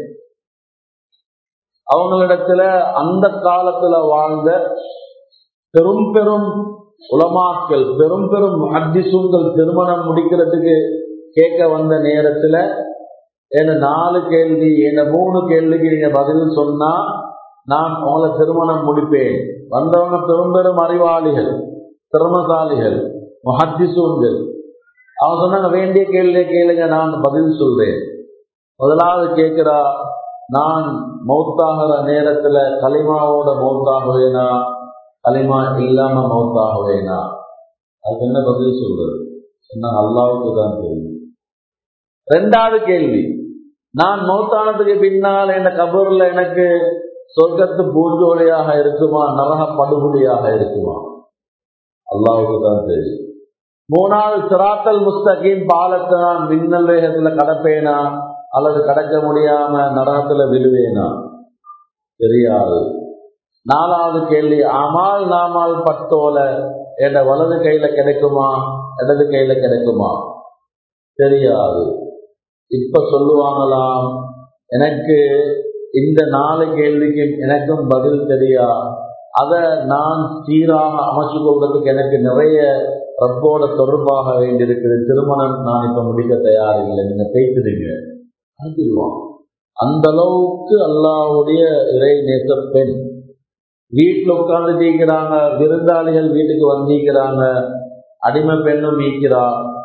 அவங்களிடத்துல அந்த காலத்துல வாழ்ந்த பெரும் பெரும் உலமாக்கள் பெரும் பெரும் அத்திசூங்கள் திருமணம் முடிக்கிறதுக்கு கேட்க வந்த நேரத்துல என்ன நாலு கேள்வி என்ன மூணு கேள்விக்கு நீங்க பதில் சொன்னா நான் உங்களை திருமணம் முடிப்பேன் வந்தவங்க பெரும் பெரும் அறிவாளிகள் திறமசாலிகள் மஹத்திசூன்கள் அவன் சொன்னாங்க வேண்டிய கேள்வியை கேளுங்க நான் பதில் சொல்றேன் முதலாவது கேட்கிறா நான் மௌத்தாகிற நேரத்துல களிமாவோட மௌத்தாகுவேனா களிமா இல்லாம மௌத்தாகுவேனா அதுக்கு என்ன பதில் சொல்றது சொன்னா அல்லாவுக்கு தான் தெரியும் ரெண்டாவது கேள்வி நான் மௌத்தானதுக்கு பின்னால் என் கபூர்ல எனக்கு சொர்க்கத்து பூஞ்சோலியாக இருக்குமா நரக படுகொலியாக இருக்குமா அல்லாவுக்கு தான் தெரியும் மூணாவது சிராத்தல் முஸ்தகின் பாலத்தை நான் மின்னல் வேகத்துல கடப்பேனா அல்லது கடக்க முடியாம நரகத்துல விழுவேனா தெரியாது நாலாவது கேள்வி அமால் நாமால் பட்டோல என் வலது கையில கிடைக்குமா இடது கையில கிடைக்குமா தெரியாது இப்ப சொல்லுவாங்களாம் எனக்கு இந்த நாலு கேள்விக்கு எனக்கும் பதில் தெரியா அத நான் சீராக அமைச்சு கொள்றதுக்கு எனக்கு நிறைய ரப்போட தொடர்பாக வேண்டியிருக்குது திருமணம் நான் இப்ப முடிக்க தயாரில்லை நீங்க பேசிடுங்க அனுப்பிடுவான் அந்த அளவுக்கு அல்லாவுடைய இறை நேச பெண் வீட்டுல உட்கார்ந்து தீக்கிறாங்க விருந்தாளிகள் வீட்டுக்கு வந்திருக்கிறாங்க அடிமை பெண்ணும் மீக்கிறா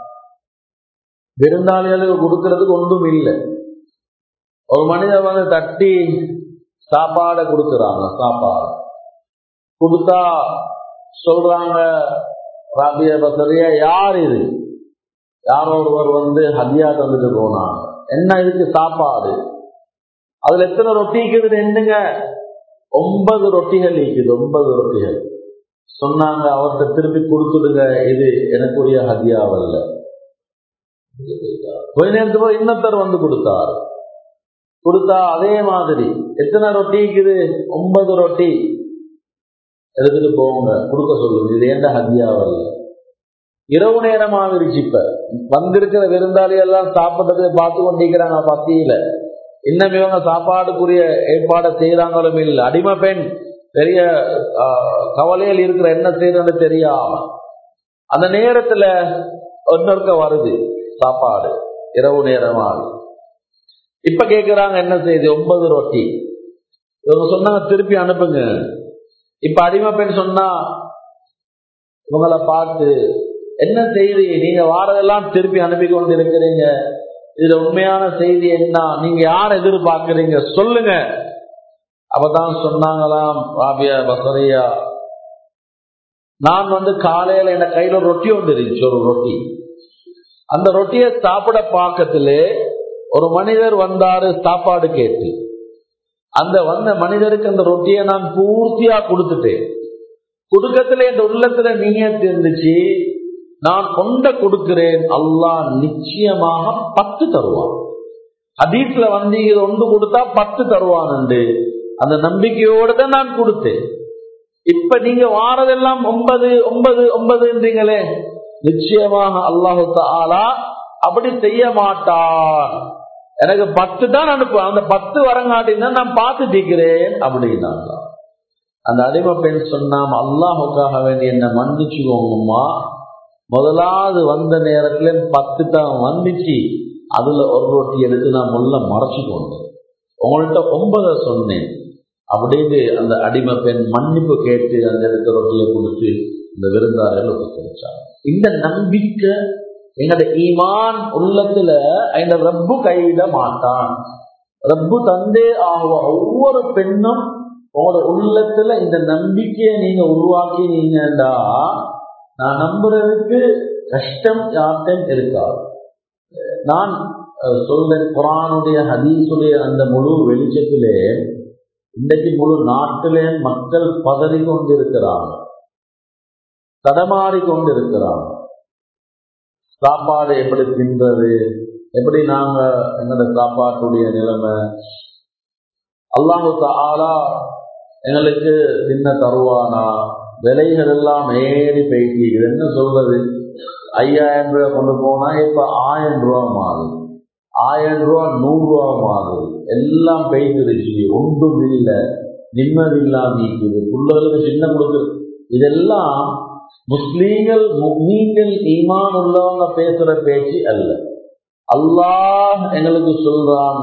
விருந்தாளிகளுக்கு கொடுக்கறதுக்கு ஒன்றும் இல்லை ஒரு மனிதர் வந்து தட்டி சாப்பாடை கொடுக்குறாங்க சாப்பாடு கொடுத்தா சொல்றாங்க ராபிய பசரியா யார் இது யாரோ ஒருவர் வந்து ஹதியா தந்துட்டு போனாங்க என்ன இதுக்கு சாப்பாடு அதுல எத்தனை ரொட்டி இருக்குது என்னங்க ஒன்பது ரொட்டிகள் இருக்குது ஒன்பது ரொட்டிகள் சொன்னாங்க அவர்கிட்ட திருப்பி கொடுத்துடுங்க இது எனக்குரிய ஹதியாவல்ல கொஞ்ச நேரத்துக்கு இன்னொருத்தர் வந்து கொடுத்தார் கொடுத்தா அதே மாதிரி எத்தனை ரொட்டி இருக்குது ஒன்பது ரொட்டி எடுத்துட்டு போங்க கொடுக்க சொல்லுங்க இது ஏண்ட ஹத்தியாவல்ல இரவு நேரம் ஆகிருச்சு இப்ப வந்திருக்கிற விருந்தாளி எல்லாம் சாப்பிட்டதை பார்த்து கொண்டிருக்கிறாங்க பத்தியில இன்னும் இவங்க சாப்பாடுக்குரிய ஏற்பாடை செய்யறாங்களும் இல்லை அடிமை பெண் பெரிய கவலையில் இருக்கிற என்ன செய்யறது தெரியாம அந்த நேரத்துல ஒன்னொருக்க வருது சாப்பாடு இரவு நேரமாக இப்ப கேக்குறாங்க என்ன செய்யுது ஒன்பது ரொட்டி இவங்க சொன்னாங்க திருப்பி அனுப்புங்க இப்ப அடிமை பெண் சொன்னா இவங்களை பார்த்து என்ன செய்தி நீங்க வாரதெல்லாம் திருப்பி அனுப்பி கொண்டு இருக்கிறீங்க இதுல உண்மையான செய்தி என்ன நீங்க யார் எதிர்பார்க்கறீங்க சொல்லுங்க அப்பதான் சொன்னாங்களாம் ராபியா பசரியா நான் வந்து காலையில என் கையில ஒரு ரொட்டி ஒன்று இருந்துச்சு ஒரு ரொட்டி அந்த ரொட்டியை சாப்பிட பாக்கத்திலே ஒரு மனிதர் வந்தாரு சாப்பாடு கேட்டு அந்த வந்த மனிதருக்கு அந்த ரொட்டியை நான் பூர்த்தியா கொடுத்துட்டேன் கொடுக்கத்துல இந்த உள்ளத்துல நீங்க இருந்துச்சு நான் கொண்ட கொடுக்கிறேன் அல்லாஹ் நிச்சயமாக பத்து தருவான் ஹதீஸ்ல வந்து இது ஒன்று கொடுத்தா பத்து தருவான் என்று அந்த நம்பிக்கையோட தான் நான் கொடுத்தேன் இப்ப நீங்க வாரதெல்லாம் ஒன்பது ஒன்பது ஒன்பதுன்றீங்களே நிச்சயமாக அல்லாஹு தாலா அப்படி செய்ய மாட்டான் எனக்கு பத்து தான் அனுப்பு அந்த பத்து வரங்காட்டினா நான் பார்த்து தீக்கிறேன் அப்படின்னாங்க அந்த அடிமை பெண் சொன்னாம அல்லாஹுக்காக வேண்டி என்ன மன்னிச்சுக்கோங்கம்மா முதலாவது வந்த நேரத்துல பத்து தான் வந்துச்சு அதுல ஒரு ரொட்டி எடுத்து நான் முள்ள மறைச்சு கொண்டேன் உங்கள்கிட்ட ஒன்பதை சொன்னேன் அப்படின்னு அந்த அடிமை பெண் மன்னிப்பு கேட்டு அந்த இடத்துல ரொட்டியை கொடுத்து இந்த விருந்தார்கள் ஒப்புக்கொடுத்தாங்க இந்த நம்பிக்கை எங்களோட ஈமான் உள்ளத்துல இந்த ரப்பு கைவிட மாட்டான் ரப்பு தந்தே ஆகுவ ஒவ்வொரு பெண்ணும் உங்களோட உள்ளத்துல இந்த நம்பிக்கையை நீங்க உருவாக்கினீங்கடா நான் நம்புறதுக்கு கஷ்டம் யார்ட்டும் இருக்காது நான் சொல்றேன் குரானுடைய ஹதீசுடைய அந்த முழு வெளிச்சத்திலே இன்றைக்கு முழு நாட்டிலே மக்கள் பதறி கொண்டிருக்கிறாங்க தடமாறி கொண்டிருக்கிறாங்க சாப்பாடு எப்படி தின்றது எப்படி நாங்க எங்களோட சாப்பாட்டுடைய நிலைமை அல்லாஹு ஆலா எங்களுக்கு தின்ன தருவானா விலைகள் எல்லாம் ஏறி போயிட்டு என்ன சொல்றது ஐயாயிரம் ரூபாய் கொண்டு போனா இப்ப ஆயிரம் ரூபாய் மாறுது ஆயிரம் ரூபாய் நூறு ரூபாய் மாறுது எல்லாம் போயிட்டுருச்சு ஒன்றும் இல்லை நிம்மதி இல்லாம இருக்குது பிள்ளைகளுக்கு சின்ன கொடுக்குறது இதெல்லாம் முஸ்லீம்கள் முக்மீன்கள் ஈமான் உள்ளவங்க பேசுற பேச்சு அல்ல அல்லாஹ் எங்களுக்கு சொல்றான்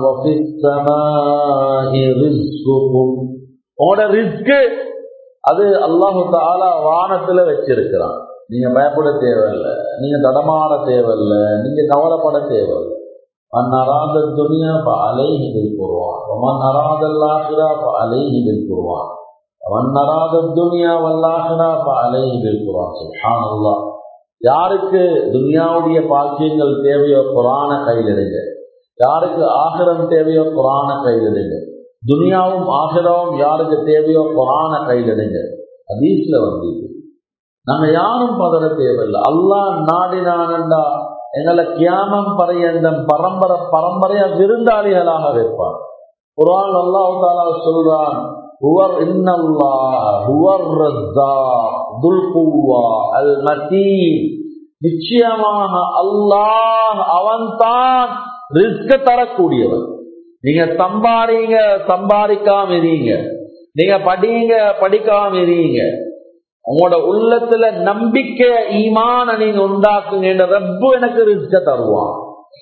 உங்களோட ரிஸ்க் அது அல்லாஹு தாலா வானத்துல வச்சிருக்கிறான் நீங்க பயப்பட தேவையில்லை நீங்க தடமாற தேவையில்லை நீங்க கவலைப்பட தேவையில்லை மண் அராத துனியா அலைஹி போடுவான் மண் அராதல்லாகிறா அலைஹி போடுவான் அவன் அராத துனியா வல்லாகிறா அலைஹி போடுவான் சுஹான் அல்லா யாருக்கு துனியாவுடைய பாக்கியங்கள் தேவையோ குரான கையிலிடுங்க யாருக்கு ஆகிரம் தேவையோ குரான கையிலிடுங்க துனியாவும் ஆகிரமும் யாருக்கு தேவையோ குரான கையிலிடுங்க அதீஸ்ல வந்து நம்ம யாரும் பதற தேவையில்லை அல்லாஹ் நாடினானண்டா எங்களை கியாமம் பரையந்தம் பரம்பரை பரம்பரையா விருந்தாளிகளாக வைப்பார் குரான் அல்லாஹ் தாலா சொல்றான் ஹுவர் இன்னல்லா ஹுவர் ரஸ்ஸா துல் குவா அல் மதீன் நிச்சயமாக அல்லாஹ் அவன்தான் ரிஸ்க் தரக்கூடியவன் நீங்க சம்பாதிங்க சம்பாதிக்காம இருங்க நீங்க படிங்க படிக்காம இருங்க உங்களோட உள்ளத்துல நம்பிக்கை ஈமான நீங்க உண்டாக்குங்க ரப்பு எனக்கு ரிஸ்க தருவான்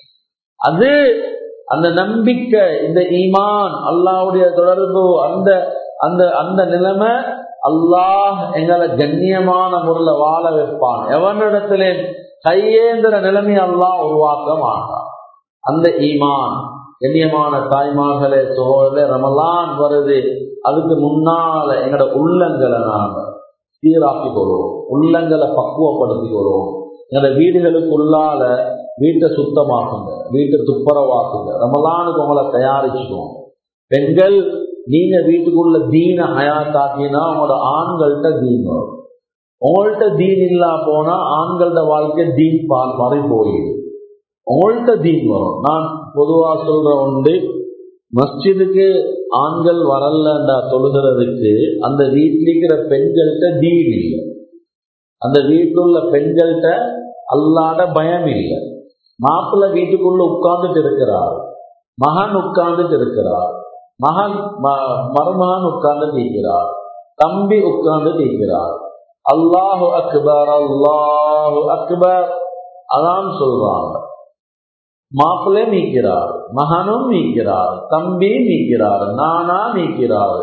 அது அந்த நம்பிக்கை இந்த ஈமான் அல்லாவுடைய தொடர்பு அந்த அந்த அந்த நிலைமை அல்லாஹ் எங்களை கண்ணியமான முறையில் வாழ வைப்பான் எவனிடத்திலே கையேந்திர நிலைமை அல்லாஹ் உருவாக்க மாட்டான் அந்த ஈமான் கண்ணியமான தாய்மார்களே சோழர்களே ரமலான் வருது அதுக்கு முன்னால எங்களோட உள்ளங்களை நாங்க சீராக்கி கொள்வோம் உள்ளங்களை பக்குவப்படுத்தி கொள்வோம் எங்களோட வீடுகளுக்குள்ளால வீட்டை சுத்தமாக்குங்க வீட்டை துப்புரவாக்குங்க ரமலானுக்கு உங்களை தயாரிச்சுக்கோங்க பெண்கள் நீங்க வீட்டுக்குள்ள தீன ஹயாத்தாக்கினா உங்களோட ஆண்கள்கிட்ட தீன் வரும் உங்கள்கிட்ட தீன் இல்லா போனா ஆண்களோட வாழ்க்கை தீன் பால் மாறி போயிடும் உங்கள்கிட்ட தீன் வரும் நான் பொதுவா சொல்ற உண்டு மஸ்ஜிதுக்கு ஆண்கள் வரலண்டா தொழுகிறதுக்கு அந்த வீட்டில் இருக்கிற பெண்கள்கிட்ட தீன் இல்லை அந்த வீட்டுள்ள பெண்கள்கிட்ட அல்லாட பயம் இல்லை மாப்பிள்ளை வீட்டுக்குள்ள உட்கார்ந்துட்டு இருக்கிறார் மகன் உட்கார்ந்துட்டு இருக்கிறார் மகன் மருமகன் உட்கார்ந்து தீக்கிறார் தம்பி உட்கார்ந்து தீக்கிறார் அல்லாஹு அக்பர் அல்லாஹு அக்பர் அதான் சொல்றாங்க மாப்பிள்ளை நீக்கிறார் மகனும் நீக்கிறார் தம்பி நீக்கிறார் நானா நீக்கிறார்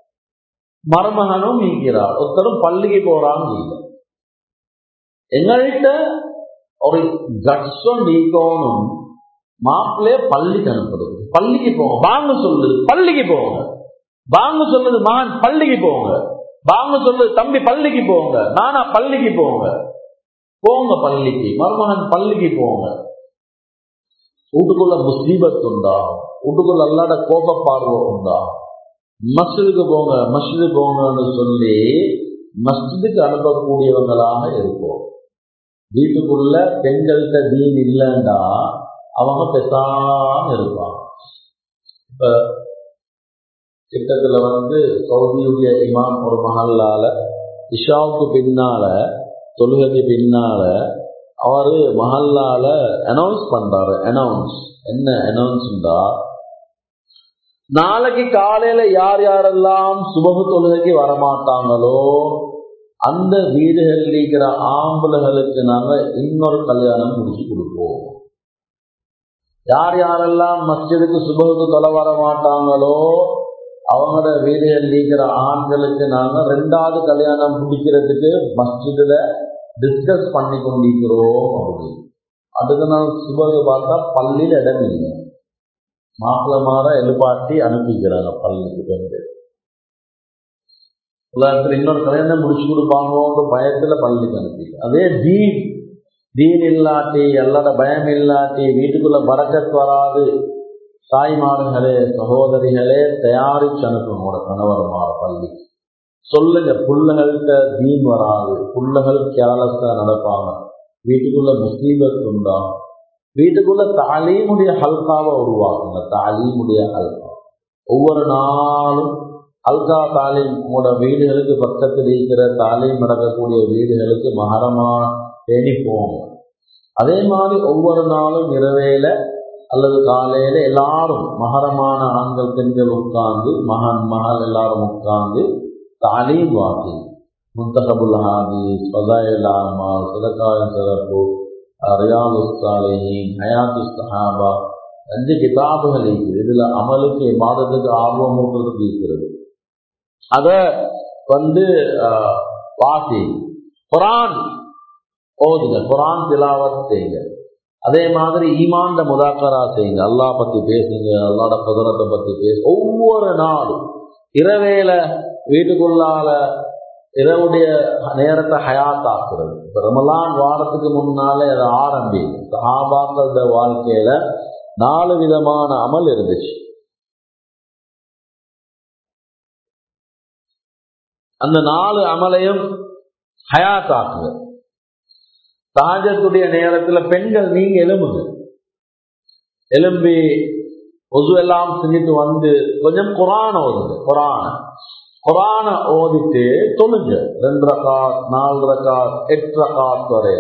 மருமகனும் நீக்கிறார் ஒருத்தரும் பள்ளிக்கு போறாங்க இல்லை எங்கள்கிட்ட ஒரு கட்சம் நீக்கணும் மாப்பிள்ளைய பள்ளிக்கு அனுப்புறது பள்ளிக்கு போங்க வாங்க சொல்லுது பள்ளிக்கு போங்க வாங்க சொல்லுது மகன் பள்ளிக்கு போங்க வாங்க சொல்லுது தம்பி பள்ளிக்கு போங்க நானா பள்ளிக்கு போங்க போங்க பள்ளிக்கு மருமகன் பள்ளிக்கு போங்க வீட்டுக்குள்ள முசீபத் உண்டா வீட்டுக்குள்ள அல்லாட கோப பார்வை உண்டா மஸ்ஜிதுக்கு போங்க மஸ்ஜிது போங்கன்னு சொல்லி மஸ்ஜிதுக்கு அனுப்பக்கூடியவங்களாக இருக்கும் வீட்டுக்குள்ள பெண்கள்கிட்ட தீன் இல்லைண்டா அவங்க பெசாம இருப்பாங்க இப்ப கிட்டத்துல வந்து சவுதியுடைய இமாம் ஒரு மஹல்லால இஷாவுக்கு பின்னால தொழுகைக்கு பின்னால அவரு மஹல்லால அனௌன்ஸ் பண்றாரு அனௌன்ஸ் என்ன அனௌன்ஸ்டா நாளைக்கு காலையில யார் யாரெல்லாம் சுபகு தொழுகைக்கு வரமாட்டாங்களோ அந்த வீடுகளில் இருக்கிற ஆம்பளைகளுக்கு நாங்க இன்னொரு கல்யாணம் முடிச்சு கொடுப்போம் யார் யாரெல்லாம் மஸ்ஜிதுக்கு சுபகுக்கு தொலை வர மாட்டாங்களோ அவங்களோட வீடுகளில் இருக்கிற ஆண்களுக்கு நாங்க ரெண்டாவது கல்யாணம் முடிக்கிறதுக்கு மஸ்ஜிதுல டிஸ்கஸ் பண்ணி கொண்டிருக்கிறோம் அப்படின்னு அதுக்கு நான் சுபகு பார்த்தா பள்ளியில் இடம் இல்லை மாப்பிள்ளமார எழுப்பாட்டி அனுப்பிக்கிறாங்க பள்ளிக்கு பெண்கள் உலகத்தில் இன்னொரு கல்யாணம் முடிச்சு கொடுப்பாங்கன்ற பயத்துல பள்ளிக்கு அனுப்பி அதே தீன் தீன் இல்லாட்டி எல்லாட பயம் இல்லாட்டி வீட்டுக்குள்ள பறக்கத் வராது தாய்மார்களே சகோதரிகளே தயாரிச்சு அனுப்புங்க உங்களோட கணவர்மார பள்ளி சொல்லுங்க புள்ளகள்கிட்ட தீன் வராது புள்ளகள் கேலஸா நடப்பாங்க வீட்டுக்குள்ள முசீபத் உண்டாகும் வீட்டுக்குள்ள தாலீமுடைய ஹல்காவை உருவாக்குங்க தாலீமுடைய ஹல்கா ஒவ்வொரு நாளும் ஹல்கா தாலீம் உங்களோட வீடுகளுக்கு பக்கத்தில் இருக்கிற தாலீம் நடக்கக்கூடிய வீடுகளுக்கு மகரமா தேடி போங்க அதே மாதிரி ஒவ்வொரு நாளும் இரவேல அல்லது காலையில எல்லாரும் மகரமான ஆண்கள் பெண்கள் உட்கார்ந்து மகன் மகள் எல்லாரும் உட்கார்ந்து தாலீம் வாசி முந்தகபுல் ஹாதீஸ் ஃபதாயில் ஆமால் சதகாய சிறப்பு ரியாது சாலிஹின் ஹயாத்து சஹாபா அஞ்சு கிதாபுகள் இருக்குது இதுல அமலுக்கு மாதத்துக்கு ஆர்வம் ஊட்டுறதுக்கு இருக்கிறது அத வந்து வாசி குரான் ஓதுங்க குரான் திலாவத் செய்யுங்க அதே மாதிரி ஈமாண்ட முதாக்கரா செய்யுங்க அல்லா பத்தி பேசுங்க அல்லாட குதிரத்தை பத்தி பேசு ஒவ்வொரு நாளும் இரவேல வீட்டுக்குள்ளால இரவுடைய நேரத்தை ஹயாத்தாக்குறது இப்ப ரமலான் வாரத்துக்கு முன்னாலே அதை ஆரம்பி சஹாபாக்களோட வாழ்க்கையில நாலு விதமான அமல் இருந்துச்சு அந்த நாலு அமலையும் ஹயாத்தாக்குங்க தாஜத்துடைய நேரத்துல பெண்கள் நீங்க எலும்புங்க எலும்பி ஒது எல்லாம் செஞ்சுட்டு வந்து கொஞ்சம் குரான ஓதுங்க குரான குரான ஓதிட்டு தொழுங்க ரெண்டு ரகாத் நாலு ரகாத் எட்டு ரகாத் வரை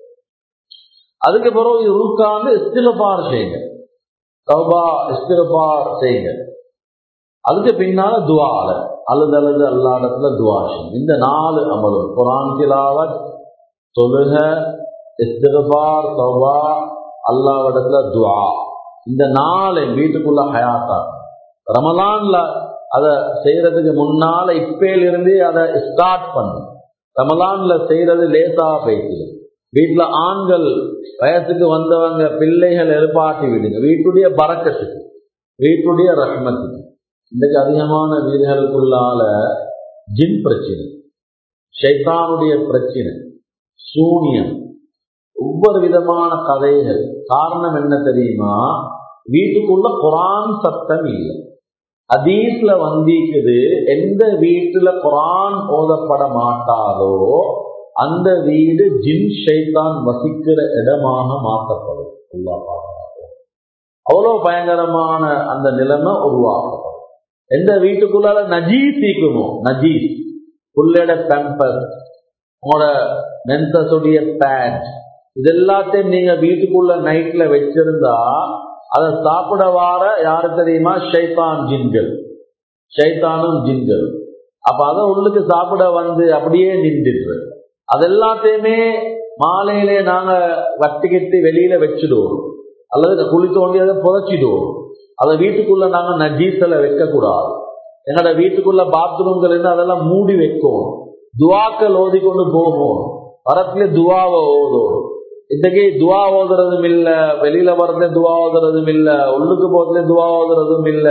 அதுக்கு பிறகு உட்கார்ந்து இஸ்திரபார் செய்யுங்க தௌபா இஸ்திரபார் செய்யுங்க அதுக்கு பின்னால துவால அழுது அழுது அல்லா இடத்துல துவா செய்யுங்க இந்த நாலு அமலும் குரான் திலாவத் தொழுக இஸ்திரபார் தௌபா அல்லாவிடத்துல துவா இந்த நாளை வீட்டுக்குள்ள ஹயாத்தா ரமலான்ல அதை செய்யறதுக்கு முன்னால இப்பையிலிருந்தே அதை ஸ்டார்ட் பண்ணு ரமலான்ல செய்யறது லேசா பேசல வீட்டுல ஆண்கள் வயசுக்கு வந்தவங்க பிள்ளைகள் எழுப்பாட்டி விடுங்க வீட்டுடைய பறக்கத்துக்கு வீட்டுடைய ரஹ்மத்துக்கு இன்றைக்கு அதிகமான வீடுகளுக்குள்ளால ஜின் பிரச்சனை ஷைத்தானுடைய பிரச்சனை சூனியம் ஒவ்வொரு விதமான கதைகள் காரணம் என்ன தெரியுமா வீட்டுக்குள்ள குரான் சத்தம் இல்லை அதீஸ்ல வந்திக்குது எந்த வீட்டுல குரான் ஓதப்பட மாட்டாதோ அந்த வீடு ஜின் ஷைத்தான் வசிக்கிற இடமாக மாற்றப்படும் அவ்வளவு பயங்கரமான அந்த நிலைமை உருவாக்கப்படும் எந்த வீட்டுக்குள்ளால நஜீஸ் ஈக்குமோ நஜீஸ் புள்ளட பேம்பர் உங்களோட மென்சஸுடைய பேண்ட் இது எல்லாத்தையும் நீங்க வீட்டுக்குள்ள நைட்ல வச்சிருந்தா அதை சாப்பிட வார யாரு தெரியுமா ஷைத்தான் ஜின்கள் ஷைத்தானும் ஜின்கள் அப்ப அதை உள்ளுக்கு சாப்பிட வந்து அப்படியே நின்றுட்டு அது எல்லாத்தையுமே மாலையிலே நாங்க வட்டி கட்டி வெளியில வச்சிடுவோம் அல்லது குழி தோண்டி அதை புதைச்சிடுவோம் அதை வீட்டுக்குள்ள நாங்க நஜீசல வைக்க கூடாது என்னோட வீட்டுக்குள்ள பாத்ரூம்கள் இருந்து அதெல்லாம் மூடி வைக்கும் துவாக்கள் ஓதி கொண்டு போகும் வரத்துல துவாவை ஓதும் இன்னைக்கு துவா ஓதுறதும் இல்ல வெளியில வரதுல துவா ஓதுறதும் இல்ல உள்ளுக்கு போறதுல துவா ஓதுறதும் இல்ல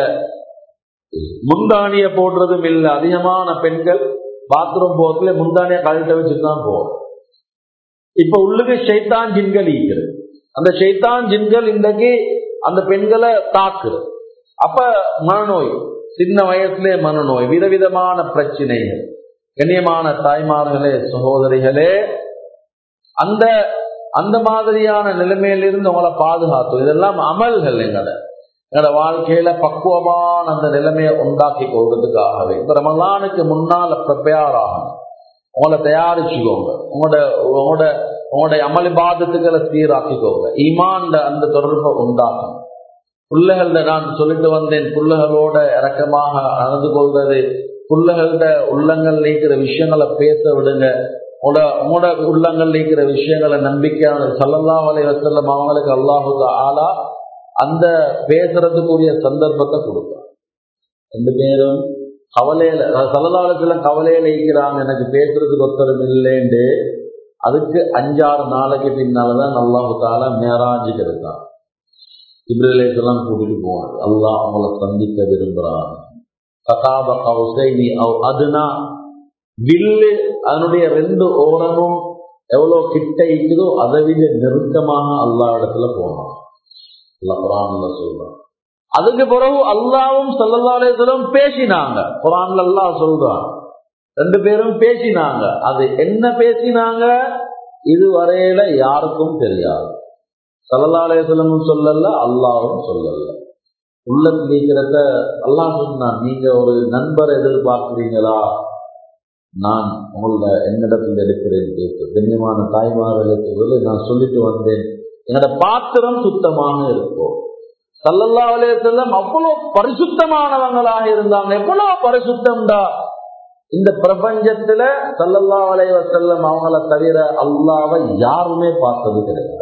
முந்தானிய போடுறதும் இல்ல அதிகமான பெண்கள் பாத்ரூம் போறதுல முந்தானிய கழட்ட வச்சுட்டு தான் போகும் இப்ப உள்ளுக்கு ஷைத்தான் ஜின்கள் ஈக்குறது அந்த ஷைத்தான் ஜின்கள் இன்றைக்கு அந்த பெண்களை தாக்குது அப்ப மனநோய் சின்ன வயசுலே மனநோய் விதவிதமான பிரச்சனைகள் கண்ணியமான தாய்மார்களே சகோதரிகளே அந்த அந்த மாதிரியான நிலைமையிலிருந்து உங்களை பாதுகாத்தோம் இதெல்லாம் அமல்கள் எங்களை எங்களோட வாழ்க்கையில பக்குவமான அந்த நிலைமையை உண்டாக்கி கொள்றதுக்காகவே இந்த ரமலானுக்கு முன்னால ப்ரிப்பேர் ஆகணும் உங்களை தயாரிச்சுக்கோங்க உங்களோட உங்களோட உங்களுடைய அமளி பாதத்துக்களை சீராக்கிக்கோங்க ஈமான் அந்த தொடர்பை உண்டாக்கணும் புள்ளைகள்ட நான் சொல்லிட்டு வந்தேன் புள்ளைகளோட இறக்கமாக நடந்து கொள்றது புள்ளைகள்ட உள்ளங்கள் நீக்கிற விஷயங்களை பேச விடுங்க உங்களோட உங்களோட உள்ளங்கள் நீக்கிற விஷயங்களை நம்பிக்கையான சல்லல்லா வலை வசல்லம் அவங்களுக்கு அல்லாஹு ஆலா அந்த பேசுறதுக்குரிய சந்தர்ப்பத்தை கொடுப்பார் ரெண்டு பேரும் கவலையில சல்லல்லாலத்துல கவலையில இருக்கிறாங்க எனக்கு பேசுறதுக்கு ஒத்தரம் இல்லைன்னு அதுக்கு அஞ்சாறு நாளைக்கு பின்னாலதான் அல்லாஹு தாலா மேராஜுக்கு இருக்கான் இப்ரேலேசெல்லாம் கூட்டிட்டு போவாங்க அல்லாஹ் அவங்கள சந்திக்க விரும்புறான் கதாப கௌசைனி அவ் அதுனா வில்லு அதனுடைய ரெண்டு ஓரமும் எவ்வளவு கிட்ட இருக்குதோ அதை விட நெருக்கமாக அல்லா இடத்துல போனான் அல்லா குரான்ல சொல்றான் அதுக்கு பிறகு அல்லாவும் சல்லல்லாலேசலும் பேசினாங்க குரான்ல எல்லாம் சொல்றான் ரெண்டு பேரும் பேசினாங்க அது என்ன பேசினாங்க இதுவரையில யாருக்கும் தெரியாது சல்லல்லாலேசலமும் சொல்லல அல்லாவும் சொல்லல உள்ளத்தில் இருக்கிறத அல்லாஹ் சொன்னான் நீங்க ஒரு நண்பர் எதிர்பார்க்கிறீங்களா நான் உங்களோட என்னிடத்தில் எடுக்கிறேன் கேட்டு கண்ணியமான தாய்மார்களுக்கு நான் சொல்லிட்டு வந்தேன் என்னோட பாத்திரம் சுத்தமாக இருக்கும் சல்லல்லா அலே செல்லம் அவ்வளவு பரிசுத்தமானவங்களாக இருந்தாங்க எவ்வளவு பரிசுத்தம்டா இந்த பிரபஞ்சத்துல சல்லல்லா அலைவ செல்லம் அவங்கள தவிர அல்லாவை யாருமே பார்த்தது கிடையாது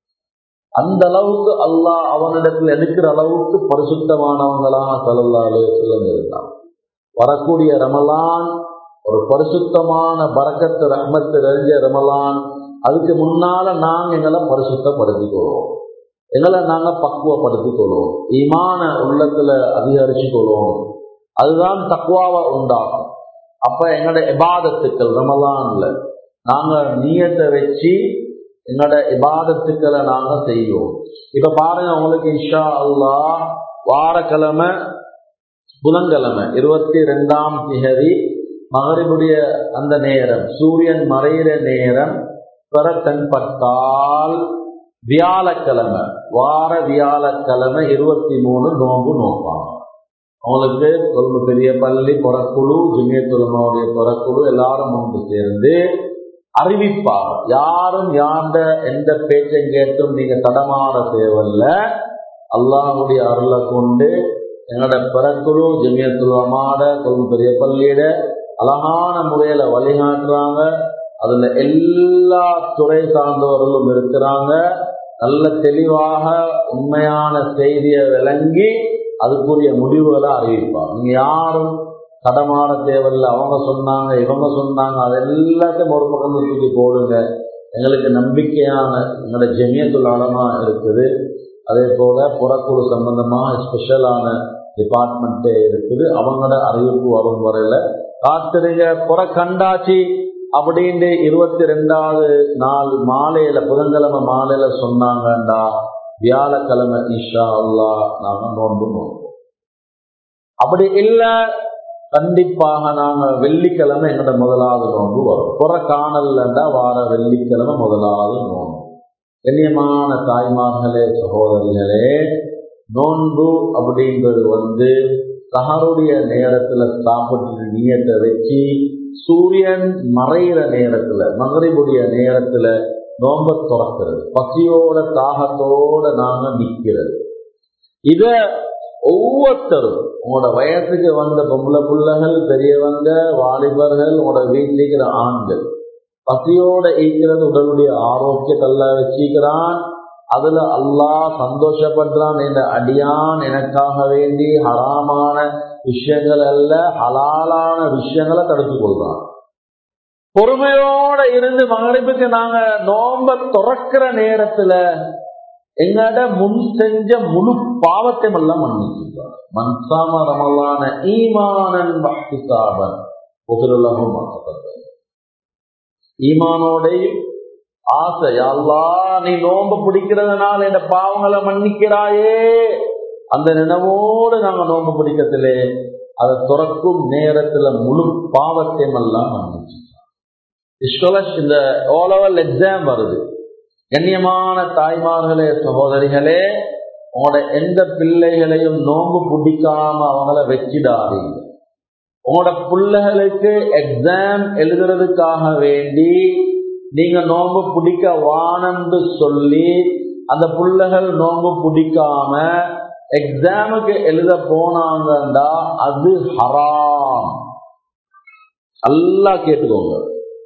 அந்த அளவுக்கு அல்லாஹ் அவனிடத்தில் எடுக்கிற அளவுக்கு பரிசுத்தமானவங்களாக சல்லல்லா அலைய செல்லம் இருந்தாங்க வரக்கூடிய ரமலான் ஒரு பரிசுத்தமான பறக்கத்து ரஹ்மத்து நிறைஞ்ச ரமலான் அதுக்கு முன்னால நாங்க எங்களை பரிசுத்தப்படுத்திக்கொள்வோம் எங்களை நாங்க பக்குவப்படுத்திக் கொள்வோம் ஈமான உள்ளத்துல அதிகரிச்சு கொள்வோம் அதுதான் தக்குவாவை உண்டாகும் அப்ப எங்களோட இபாதத்துக்கள் ரமலான்ல நாங்க நீயத்தை வச்சு எங்களோட இபாதத்துக்களை நாங்க செய்வோம் இப்ப பாருங்க உங்களுக்கு இஷா அல்லா வாரக்கிழமை புதன்கிழமை இருபத்தி ரெண்டாம் திகதி மகரிபுடைய அந்த நேரம் சூரியன் மறைகிற நேரம் பெற தென்பட்டால் வியாழக்கிழமை வார வியாழக்கிழமை இருபத்தி மூணு நோம்பு நோப்பாங்க அவங்களுக்கு கொழும்பு பெரிய பள்ளி புறக்குழு ஜிமியத்துலமாவுடைய புறக்குழு எல்லாரும் ஒன்று சேர்ந்து அறிவிப்பாங்க யாரும் யாண்ட எந்த பேச்சை கேட்டும் நீங்க தடமாற தேவையில்ல அல்லாஹுடைய அருளை கொண்டு எங்களோட பிறக்குழு ஜமியத்துலமாட கொழும்பு பெரிய பள்ளியிட அழகான முறையில வழிகாட்டுறாங்க அதுல எல்லா துறை சார்ந்தவர்களும் இருக்கிறாங்க நல்ல தெளிவாக உண்மையான செய்தியை விளங்கி அதுக்குரிய முடிவுகளை அறிவிப்பாங்க நீங்க யாரும் தடமாற தேவையில்லை அவங்க சொன்னாங்க இவங்க சொன்னாங்க அது எல்லாத்தையும் ஒரு பக்கம் தூக்கி போடுங்க எங்களுக்கு நம்பிக்கையான எங்களோட ஜெமியத்துள்ள அளமா இருக்குது அதே போல புறக்குழு சம்பந்தமா ஸ்பெஷலான டிபார்ட்மெண்ட்டே இருக்குது அவங்களோட அறிவிப்பு வரும் வரையில காத்திருங்க புற கண்டாச்சி அப்படின்னு இருபத்தி ரெண்டாவது நாள் மாலையில புதன்கிழமை மாலையில சொன்னாங்கண்டா வியாழக்கிழமை இஷா அல்லா நாங்க நோன்பு நோன்போம் அப்படி இல்ல கண்டிப்பாக நாங்க வெள்ளிக்கிழமை எங்கட முதலாவது நோன்பு வரும் புற காணல்லண்டா வார வெள்ளிக்கிழமை முதலாவது நோன்பு கண்ணியமான தாய்மார்களே சகோதரிகளே நோன்பு அப்படின்றது வந்து சஹருடைய நேரத்துல சாப்பிட்டு நீயத்தை வச்சு சூரியன் மறைகிற நேரத்துல மகரிபுடைய நேரத்துல நோம்ப துறக்கிறது பசியோட தாகத்தோட நாங்க நிக்கிறது இத ஒவ்வொருத்தரும் உங்களோட வயசுக்கு வந்த பொம்பளை பிள்ளைகள் பெரியவங்க வாலிபர்கள் உங்களோட வீட்டில் இருக்கிற ஆண்கள் பசியோட ஈக்கிறது உடலுடைய ஆரோக்கியத்தல்ல வச்சுக்கிறான் அதுல அல்லாஹ் சந்தோஷப்படுறான் இந்த அடியான் எனக்காக வேண்டி ஹராமான விஷயங்கள் அல்ல ஹலாலான விஷயங்களை தடுத்து கொள்றான் பொறுமையோட இருந்து மகரிப்புக்கு நாங்க நோம்ப துறக்கிற நேரத்துல எங்கட முன் செஞ்ச முழு பாவத்தை எல்லாம் மன்னிச்சுள்ளார் மன்சாம ரமலான ஈமானன் பக்திசாபன் புகழுலகம் ஈமானோடையும் ஆசை அல்லா நீ நோன்பு பிடிக்கிறதுனால இந்த பாவங்களை மன்னிக்கிறாயே அந்த நினைவோடு நாங்க நோன்பு பிடிக்கத்திலே அதை துறக்கும் நேரத்துல முழு பாவத்தையும் எல்லாம் மன்னிச்சு இந்த ஓ லெவல் எக்ஸாம் வருது கண்ணியமான தாய்மார்களே சகோதரிகளே உங்களோட எந்த பிள்ளைகளையும் நோன்பு பிடிக்காம அவங்கள வச்சிடாதீங்க உங்களோட பிள்ளைகளுக்கு எக்ஸாம் எழுதுறதுக்காக வேண்டி நீங்க நோன்பு பிடிக்க வானம்னு சொல்லி அந்த பிள்ளைகள் நோன்பு பிடிக்காம எக்ஸாமுக்கு எழுத போனாங்கண்டா அது ஹராம் நல்லா கேட்டுக்கோங்க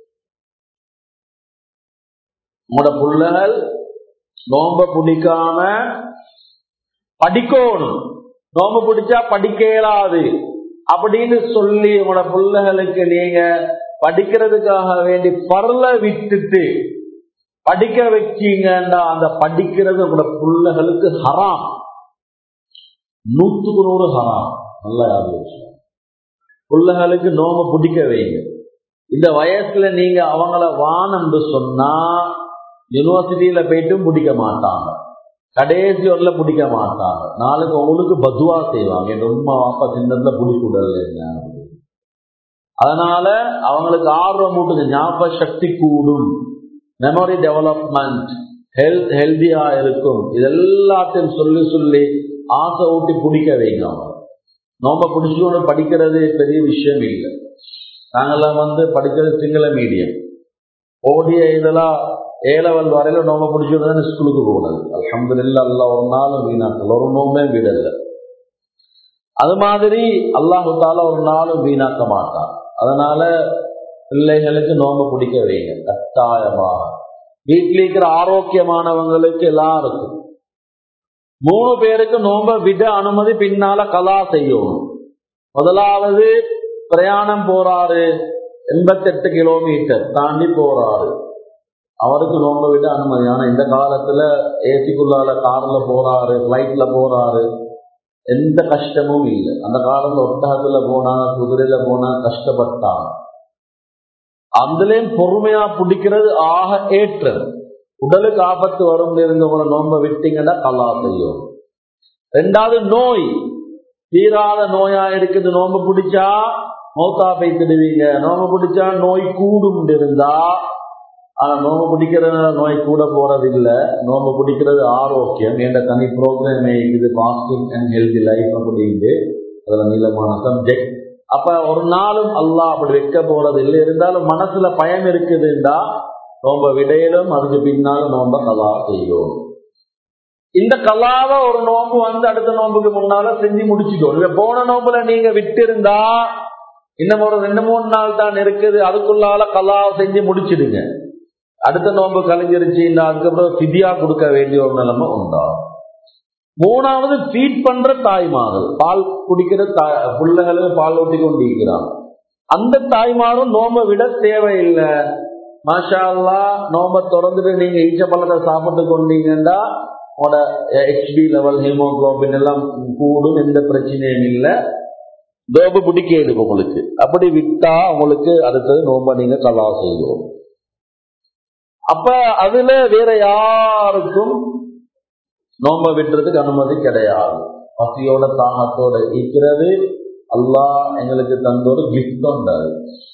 உங்களோட பிள்ளைகள் நோம்ப பிடிக்காம படிக்கணும் நோம்பு பிடிச்சா படிக்க இயலாது அப்படின்னு சொல்லி உங்களோட பிள்ளைகளுக்கு நீங்க படிக்கிறதுக்காக வேண்டி பரல விட்டுட்டு படிக்க வச்சீங்கன்னா அந்த படிக்கிறது உங்களோட பிள்ளைகளுக்கு ஹராம் நூத்துக்கு நூறு ஹராம் நல்லா யாரு வச்சு பிள்ளைகளுக்கு நோம்ப பிடிக்க வைங்க இந்த வயசுல நீங்க அவங்கள வானம்னு சொன்னா யூனிவர்சிட்டியில போயிட்டும் பிடிக்க மாட்டாங்க கடைசி வரல பிடிக்க மாட்டாங்க நாளைக்கு உங்களுக்கு பதுவா செய்வாங்க என் உமா வாப்பா சின்னதுல பிடிக்கூடல அதனால அவங்களுக்கு ஆர்வம் மூட்டுங்க ஞாபக சக்தி கூடும் மெமரி டெவலப்மெண்ட் ஹெல்த் ஹெல்தியா இருக்கும் இது எல்லாத்தையும் சொல்லி சொல்லி ஆசை ஊட்டி பிடிக்க வைங்க அவங்க நோம்ப பிடிச்சோன்னு படிக்கிறது பெரிய விஷயம் இல்லை நாங்கெல்லாம் வந்து படிக்கிறது சிங்கள மீடியம் ஓடிய இதெல்லாம் ஏ லெவல் வரையில நோம்ப பிடிச்சதுன்னு ஸ்கூலுக்கு போனது அலமதுல்ல அல்ல ஒரு நாளும் வீணாக்கல் ஒரு நோம்பே விடல அது மாதிரி அல்லாஹால ஒரு நாளும் வீணாக்க மாட்டான் அதனால பிள்ளைகளுக்கு நோம்ப பிடிக்க வைங்க கட்டாயமாக வீட்டில் இருக்கிற ஆரோக்கியமானவங்களுக்கு எல்லாருக்கும் மூணு பேருக்கு நோம்ப விட அனுமதி பின்னால கலா செய்யணும் முதலாவது பிரயாணம் போறாரு எண்பத்தெட்டு கிலோமீட்டர் தாண்டி போறாரு அவருக்கு நோம்ப விட அனுமதி ஆனா இந்த காலத்துல ஏசிக்குள்ளால கார்ல போறாரு பிளைட்ல போறாரு எந்த கஷ்டமும் இல்லை அந்த காலத்துல ஒட்டகத்துல போனா குதிரையில போனா கஷ்டப்பட்டாங்க அதுலயும் பொறுமையா பிடிக்கிறது ஆக ஏற்றது உடலுக்கு ஆபத்து வரும் இருந்தவங்களை நோம்ப விட்டீங்கன்னா கலா செய்யும் ரெண்டாவது நோய் தீராத நோயா இருக்குது நோம்பு பிடிச்சா மௌத்தா பைத்திடுவீங்க நோம்பு பிடிச்சா நோய் கூடும் இருந்தா ஆனா நோம்பு பிடிக்கிறதுனால நோய் கூட போறது இல்ல நோம்பு பிடிக்கிறது ஆரோக்கியம் என்ற தனி ப்ரோக்ராம் இது பாஸ்டிங் அண்ட் ஹெல்தி லைஃப் அப்படின்ட்டு அதுல நீளமான சப்ஜெக்ட் அப்ப ஒரு நாளும் அல்லாஹ் அப்படி வைக்க போறது இல்லை இருந்தாலும் மனசுல பயம் இருக்குதுண்டா நோம்ப விடையிலும் அதுக்கு பின்னாலும் நோம்ப கலா செய்யும் இந்த கலாவை ஒரு நோம்பு வந்து அடுத்த நோம்புக்கு முன்னால செஞ்சு முடிச்சுக்கணும் போன நோம்புல நீங்க விட்டு இருந்தா இன்னும் ஒரு ரெண்டு மூணு நாள் தான் இருக்குது அதுக்குள்ளால கலா செஞ்சு முடிச்சிடுங்க அடுத்த நோம்பு கலைஞ்சிருச்சு இந்த அதுக்கப்புறம் சிதியா கொடுக்க வேண்டிய ஒரு நிலைமை உண்டா மூணாவது ஃபீட் பண்ற தாய்மார்கள் பால் குடிக்கிற தாய் பிள்ளைகளுக்கு பால் ஊட்டி கொண்டிருக்கிறாங்க அந்த தாய்மாரும் நோம்ப விட தேவையில்லை மாஷா அல்லா நோம்ப திறந்துட்டு நீங்க ஈச்ச பழத்தை சாப்பிட்டு கொண்டீங்கன்னா உங்களோட ஹெச்பி லெவல் ஹீமோகுளோபின் எல்லாம் கூடும் எந்த பிரச்சனையும் இல்லை நோம்பு பிடிக்காது உங்களுக்கு அப்படி விட்டா உங்களுக்கு அடுத்தது நோம்ப நீங்க கலா செய்யும் அப்ப அதுல வேற யாருக்கும் நோம்ப விட்டுறதுக்கு அனுமதி கிடையாது பசியோட தாகத்தோட இருக்கிறது அல்லாஹ் எங்களுக்கு தந்த ஒரு கிஃப்ட் உண்டாது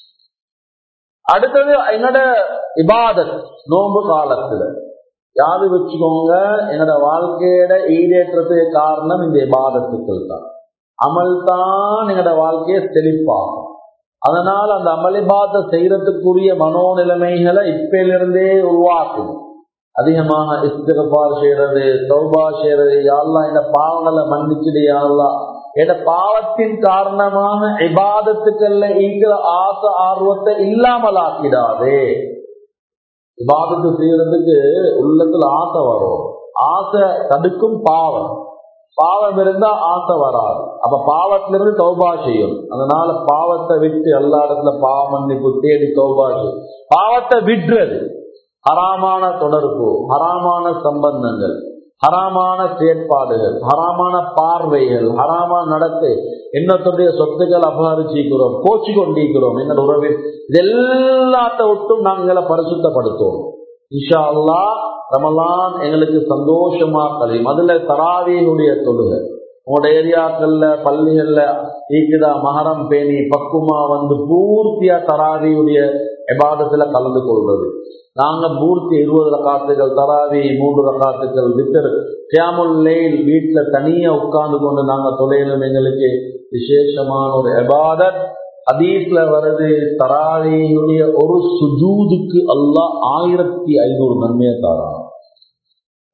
அடுத்தது என்னோட இபாதத் நோம்பு காலத்துல யாரு வச்சுக்கோங்க என்னோட வாழ்க்கையோட ஈடேற்றத்துக்கு காரணம் இந்த இபாதத்துக்கள் தான் அமல் தான் எங்களோட வாழ்க்கையை செழிப்பாகும் அதனால் அந்த அமளிபாத்தை செய்யறதுக்குரிய மனோநிலைமைகளை இப்பிலிருந்தே உருவாக்கும் அதிகமாக இஸ்திகபார் செய்யறது சௌபா செய்யறது யாரெல்லாம் இந்த பாவங்களை மன்னிச்சுடு யாரெல்லாம் என் பாவத்தின் காரணமாக இபாதத்துக்கள்ல இருக்கிற ஆசை ஆர்வத்தை இல்லாமல் ஆக்கிடாதே இபாதத்து செய்யறதுக்கு உள்ளத்துல ஆசை வரும் ஆசை தடுக்கும் பாவம் பாவம் இருந்தா ஆசை வராது அப்ப பாவத்திலிருந்து தௌபா செய்யும் அதனால பாவத்தை விட்டு எல்லா இடத்துல பாவ மன்னிப்பு தேடி தௌபா செய்யும் பாவத்தை விடுறது ஹராமான தொடர்பு ஹராமான சம்பந்தங்கள் ஹராமான செயற்பாடுகள் ஹராமான பார்வைகள் ஹராமான நடத்தை என்னத்துடைய சொத்துக்கள் அபகரிச்சிக்கிறோம் கோச்சு கொண்டிருக்கிறோம் என்ன உறவில் இது எல்லாத்த விட்டும் நாங்களை பரிசுத்தப்படுத்துவோம் இஷா அல்லா ரமலான் எங்களுக்கு சந்தோஷமா கழியும் அதுல தராவியினுடைய தொழுகை உங்களோட ஏரியாக்கள்ல பள்ளிகள்ல ஈக்குதா மகரம் பேணி பக்குமா வந்து பூர்த்தியா தராவியுடைய எபாதத்துல கலந்து கொள்வது நாங்க பூர்த்தி இருபது ரகாத்துகள் தராவி மூன்று ரகாத்துகள் வித்தர் சியாமுல் லைல் வீட்டுல தனியா உட்கார்ந்து கொண்டு நாங்க தொலைலும் எங்களுக்கு விசேஷமான ஒரு எபாதத் ஹதீஸ்ல வருது தராவியுடைய ஒரு சுஜூதுக்கு அல்லாஹ் ஆயிரத்தி ஐநூறு நன்மையை தாரான்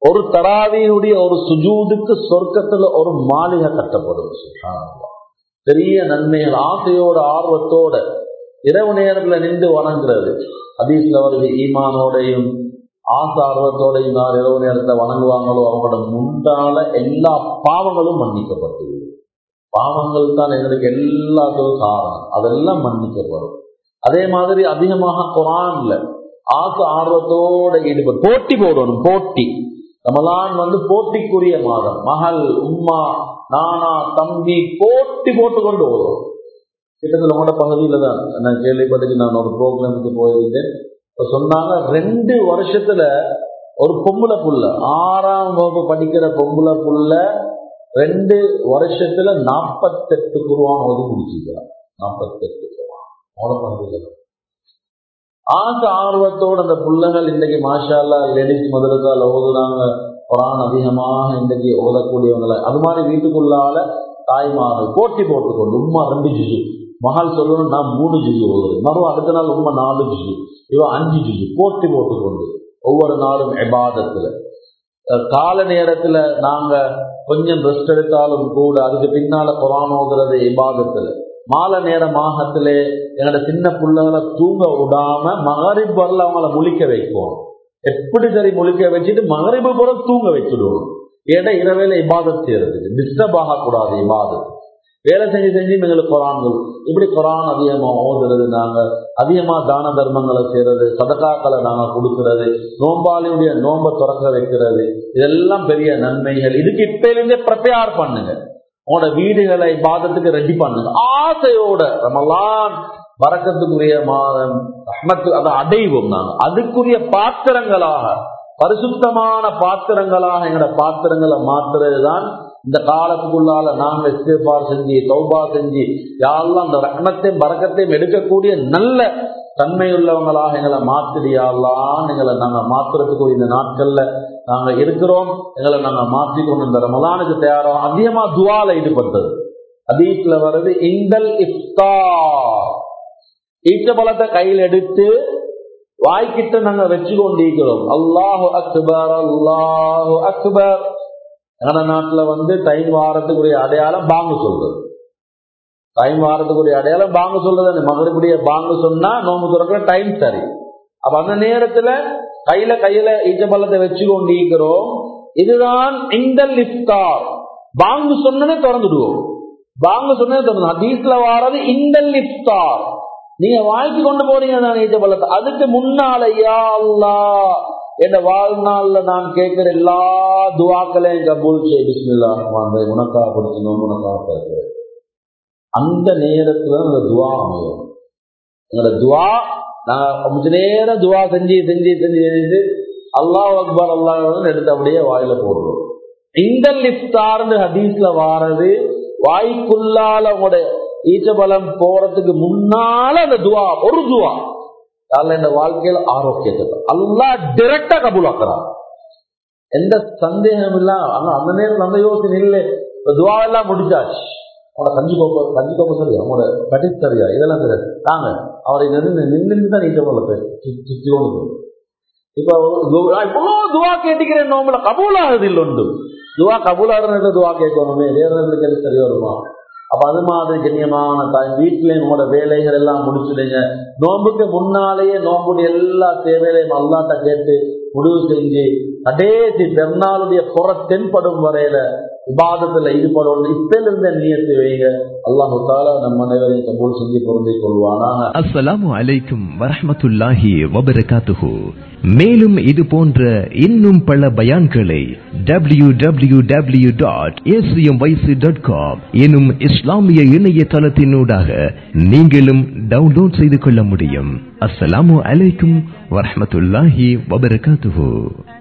ஒரு தராவியுடைய ஒரு சுஜூதுக்கு சொர்க்கத்துல ஒரு மாளிகை கட்டப்படும் சுப்ஹானல்லாஹ். பெரிய நன்மைகள் ஆசையோட ஆர்வத்தோட இரவு நேரத்துல நின்று வணங்குறது ஹதீஸ்ல வருது ஈமானோடையும் ஆசை ஆர்வத்தோடையும் யார் இரவு நேரத்தை வணங்குவாங்களோ அவங்களோட முண்டால எல்லா பாவங்களும் மன்னிக்கப்பட்டது பாவங்கள் தான் எங்களுக்கு எல்லாத்துக்கும் காரணம் அதெல்லாம் மன்னிக்கப்படும் அதே மாதிரி அதிகமாக குரான்ல ஆசை ஆர்வத்தோட ஈடுபட்டு போட்டி போடணும் போட்டி ரமலான் வந்து போட்டிக்குரிய மாதம் மகள் உம்மா நானா தம்பி போட்டி போட்டு கொண்டு வரும் கிட்டத்தட்ட உங்களோட பகுதியில தான் நான் கேள்விப்பட்டு நான் ஒரு ப்ரோக்ராமுக்கு போயிருந்தேன் இப்ப சொன்னாங்க ரெண்டு வருஷத்துல ஒரு பொம்பளை புள்ள ஆறாம் வகுப்பு படிக்கிற பொம்பளை புள்ள ரெண்டு வருஷத்துல நாற்பத்தெட்டு குருவான் ஓதி முடிச்சிருக்கிறான் நாற்பத்தெட்டு குருவான் உங்களோட பகுதியில தான். ஆசை ஆர்வத்தோட அந்த புள்ளைகள் இன்னைக்கு மாஷால்லா லேடிஸ் மதுரத்தால் ஓதுறாங்க குரான் அதிகமாக இன்னைக்கு ஓதக்கூடியவங்களை அது மாதிரி வீட்டுக்குள்ளால தாய்மார்கள் போட்டி போட்டுக்கொண்டு உம்மா ரெண்டு ஜிஜு மகள் சொல்லணும் நான் மூணு ஜிஜு ஓதுறேன் மறுவ அடுத்த நாள் உம்மா நாலு ஜிஜு இவன் அஞ்சு ஜிஜு போட்டி போட்டுக்கொண்டு ஒவ்வொரு நாளும் எபாதத்துல அஹ் கால நேரத்துல நாங்க கொஞ்சம் ரெஸ்ட் எடுத்தாலும் கூட அதுக்கு பின்னால குரான் ஓதுறது இபாதத்துல மாலை நேர மாகத்திலே என்னோட சின்ன பிள்ளைகளை தூங்க விடாம மகரிப் வரல அவங்கள முழிக்க வைப்போம் எப்படி சரி முழிக்க வச்சுட்டு மகரிபு போல தூங்க வச்சுடுவோம் ஏன்னா இரவேல இபாதத் செய்யறதுக்கு டிஸ்டர்ப் ஆகக்கூடாது இபாதத் வேலை செஞ்சு செஞ்சு எங்களுக்கு குரான்கள் இப்படி குரான் அதிகமா ஓதுறது நாங்க அதிகமா தான தர்மங்களை செய்யறது சதகாக்களை நாங்க கொடுக்கறது நோம்பாளியுடைய நோன்பை திறக்க வைக்கிறது இதெல்லாம் பெரிய நன்மைகள் இதுக்கு இப்பயிலிருந்தே ப்ரிப்பேர் பண்ணுங்க உங்களோட வீடுகளை பாதத்துக்கு ரெடி பண்ணுங்க ஆசையோட ரமலான் வரக்கத்துக்குரிய மாதம் ரஹ்மத்து அதை அடைவோம் நாங்க அதுக்குரிய பாத்திரங்களாக பரிசுத்தமான பாத்திரங்களாக எங்களோட பாத்திரங்களை மாத்துறதுதான் இந்த காலத்துக்குள்ளால நாங்க இஸ்திஃபார் செஞ்சு தௌபா செஞ்சு யாரெல்லாம் அந்த ரஹ்மத்தையும் பறக்கத்தையும் எடுக்கக்கூடிய நல்ல தன்மையுள்ளவங்களாக எங்களை மாத்திரியாலாம் எங்களை நாங்க மாத்துறதுக்கு இந்த நாட்கள்ல நாங்க இருக்கிறோம் எங்களை நாங்க மாற்றிக்கொண்டு இந்த ரமலானுக்கு தயாராக அதிகமா துவால ஈடுபட்டது அதீஸ்ல வருது இந்தல் இஃப்தார் ஈச்ச பழத்தை கையில் எடுத்து வாய்க்கிட்ட நாங்க வச்சு கொண்டிருக்கிறோம் அல்லாஹு அக்பர் அல்லாஹு அக்பர் எங்க நாட்டுல வந்து டைம் வாரத்துக்குரிய அடையாளம் பாங்கு சொல்றது டைம் வாரத்துக்குரிய அடையாளம் பாங்கு சொல்றது மகரிபுடைய பாங்கு சொன்னா நோம்பு துறக்கிற டைம் சரி அப்ப அந்த நேரத்துல கையில கையில ஈச்சப்பள்ளத்தை வச்சு கொண்டிருக்கிறோம் இதுதான் இந்த லிப்தார் பாங்கு சொன்னே திறந்துடுவோம் பாங்கு சொன்னே திறந்து ஹதீஸ்ல வாரது இந்த லிப்தார் நீங்க வாழ்க்கை கொண்டு போறீங்க நான் ஈச்சப்பள்ளத்தை அதுக்கு முன்னால யா அல்லாஹ் என் வாழ்நாள்ல நான் கேட்கிற எல்லா துவாக்களையும் கபூல் செய் பிஸ்மில்லா ரஹ்மான் உனக்கா படிச்சணும் உனக்கா கேட்கிறேன் அந்த நேரத்துல அந்த துவா அமையும் எங்களோட துவா நாங்க கொஞ்ச நேரம் துவா செஞ்சு செஞ்சு செஞ்சு செஞ்சு அல்லாஹ் அக்பர் அல்லாஹ் எடுத்து அப்படியே வாயில போடுறோம் இந்த லிப்தார்னு ஹதீஸ்ல வாரது வாய்க்குள்ளால உங்களுடைய ஈச்சபலம் போறதுக்கு முன்னால அந்த துவா ஒரு துவா யாரில் இந்த வாழ்க்கையில ஆரோக்கியத்தை அல்லா டிரெக்டா கபூலாக்குறான் எந்த சந்தேகம் இல்ல ஆனா அந்த நேரம் அந்த யோசனை இல்லை இப்ப துவா எல்லாம் முடிச்சாச்சு அவனோட கஞ்சி கோப்பை கஞ்சி கோப்பை சரியா அவனோட கட்டிஸ் சரியா இதெல்லாம் தெரியாது தாங்க அவரை நின்று நின்று தான் நீச்ச போல சுத்தி கொண்டு இப்ப இவ்வளோ துவா கேட்டுக்கிறேன் நோம்புல கபூலாகுது இல்லை உண்டு துவா கபூலாடுறது துவா கேட்கணுமே வேற நேரத்துக்கு சரியா வருமா அப்ப அது மாதிரி கண்ணியமான தாய் வீட்டுல உங்களோட வேலைகள் எல்லாம் முடிச்சுடுங்க நோம்புக்கு முன்னாலேயே நோம்புடைய எல்லா தேவைகளையும் அல்லாட்ட கேட்டு முடிவு செஞ்சு கடைசி பெருநாளுடைய புற தென்படும் வரையில விவாதத்துல ஈடுபடணும் இப்பல இருந்த நீயத்து வைங்க அல்லாஹு தாலா நம்ம அனைவரையும் கபூல் செஞ்சு பொருந்திக் கொள்வானாக அஸ்ஸலாமு அலைக்கும் வரஹ்மத்துல்லாஹி வபரகாத்துஹு மேலும் இது போன்ற இன்னும் பல பயான்களை W W W dot dot com எனும் இஸ்லாமிய இணையதளத்தினூடாக நீங்களும் டவுன்லோட் செய்து கொள்ள முடியும் அஸ்ஸலாமு அலைக்கும் வரஹ்மத்துல்லாஹி வபரகாத்துஹு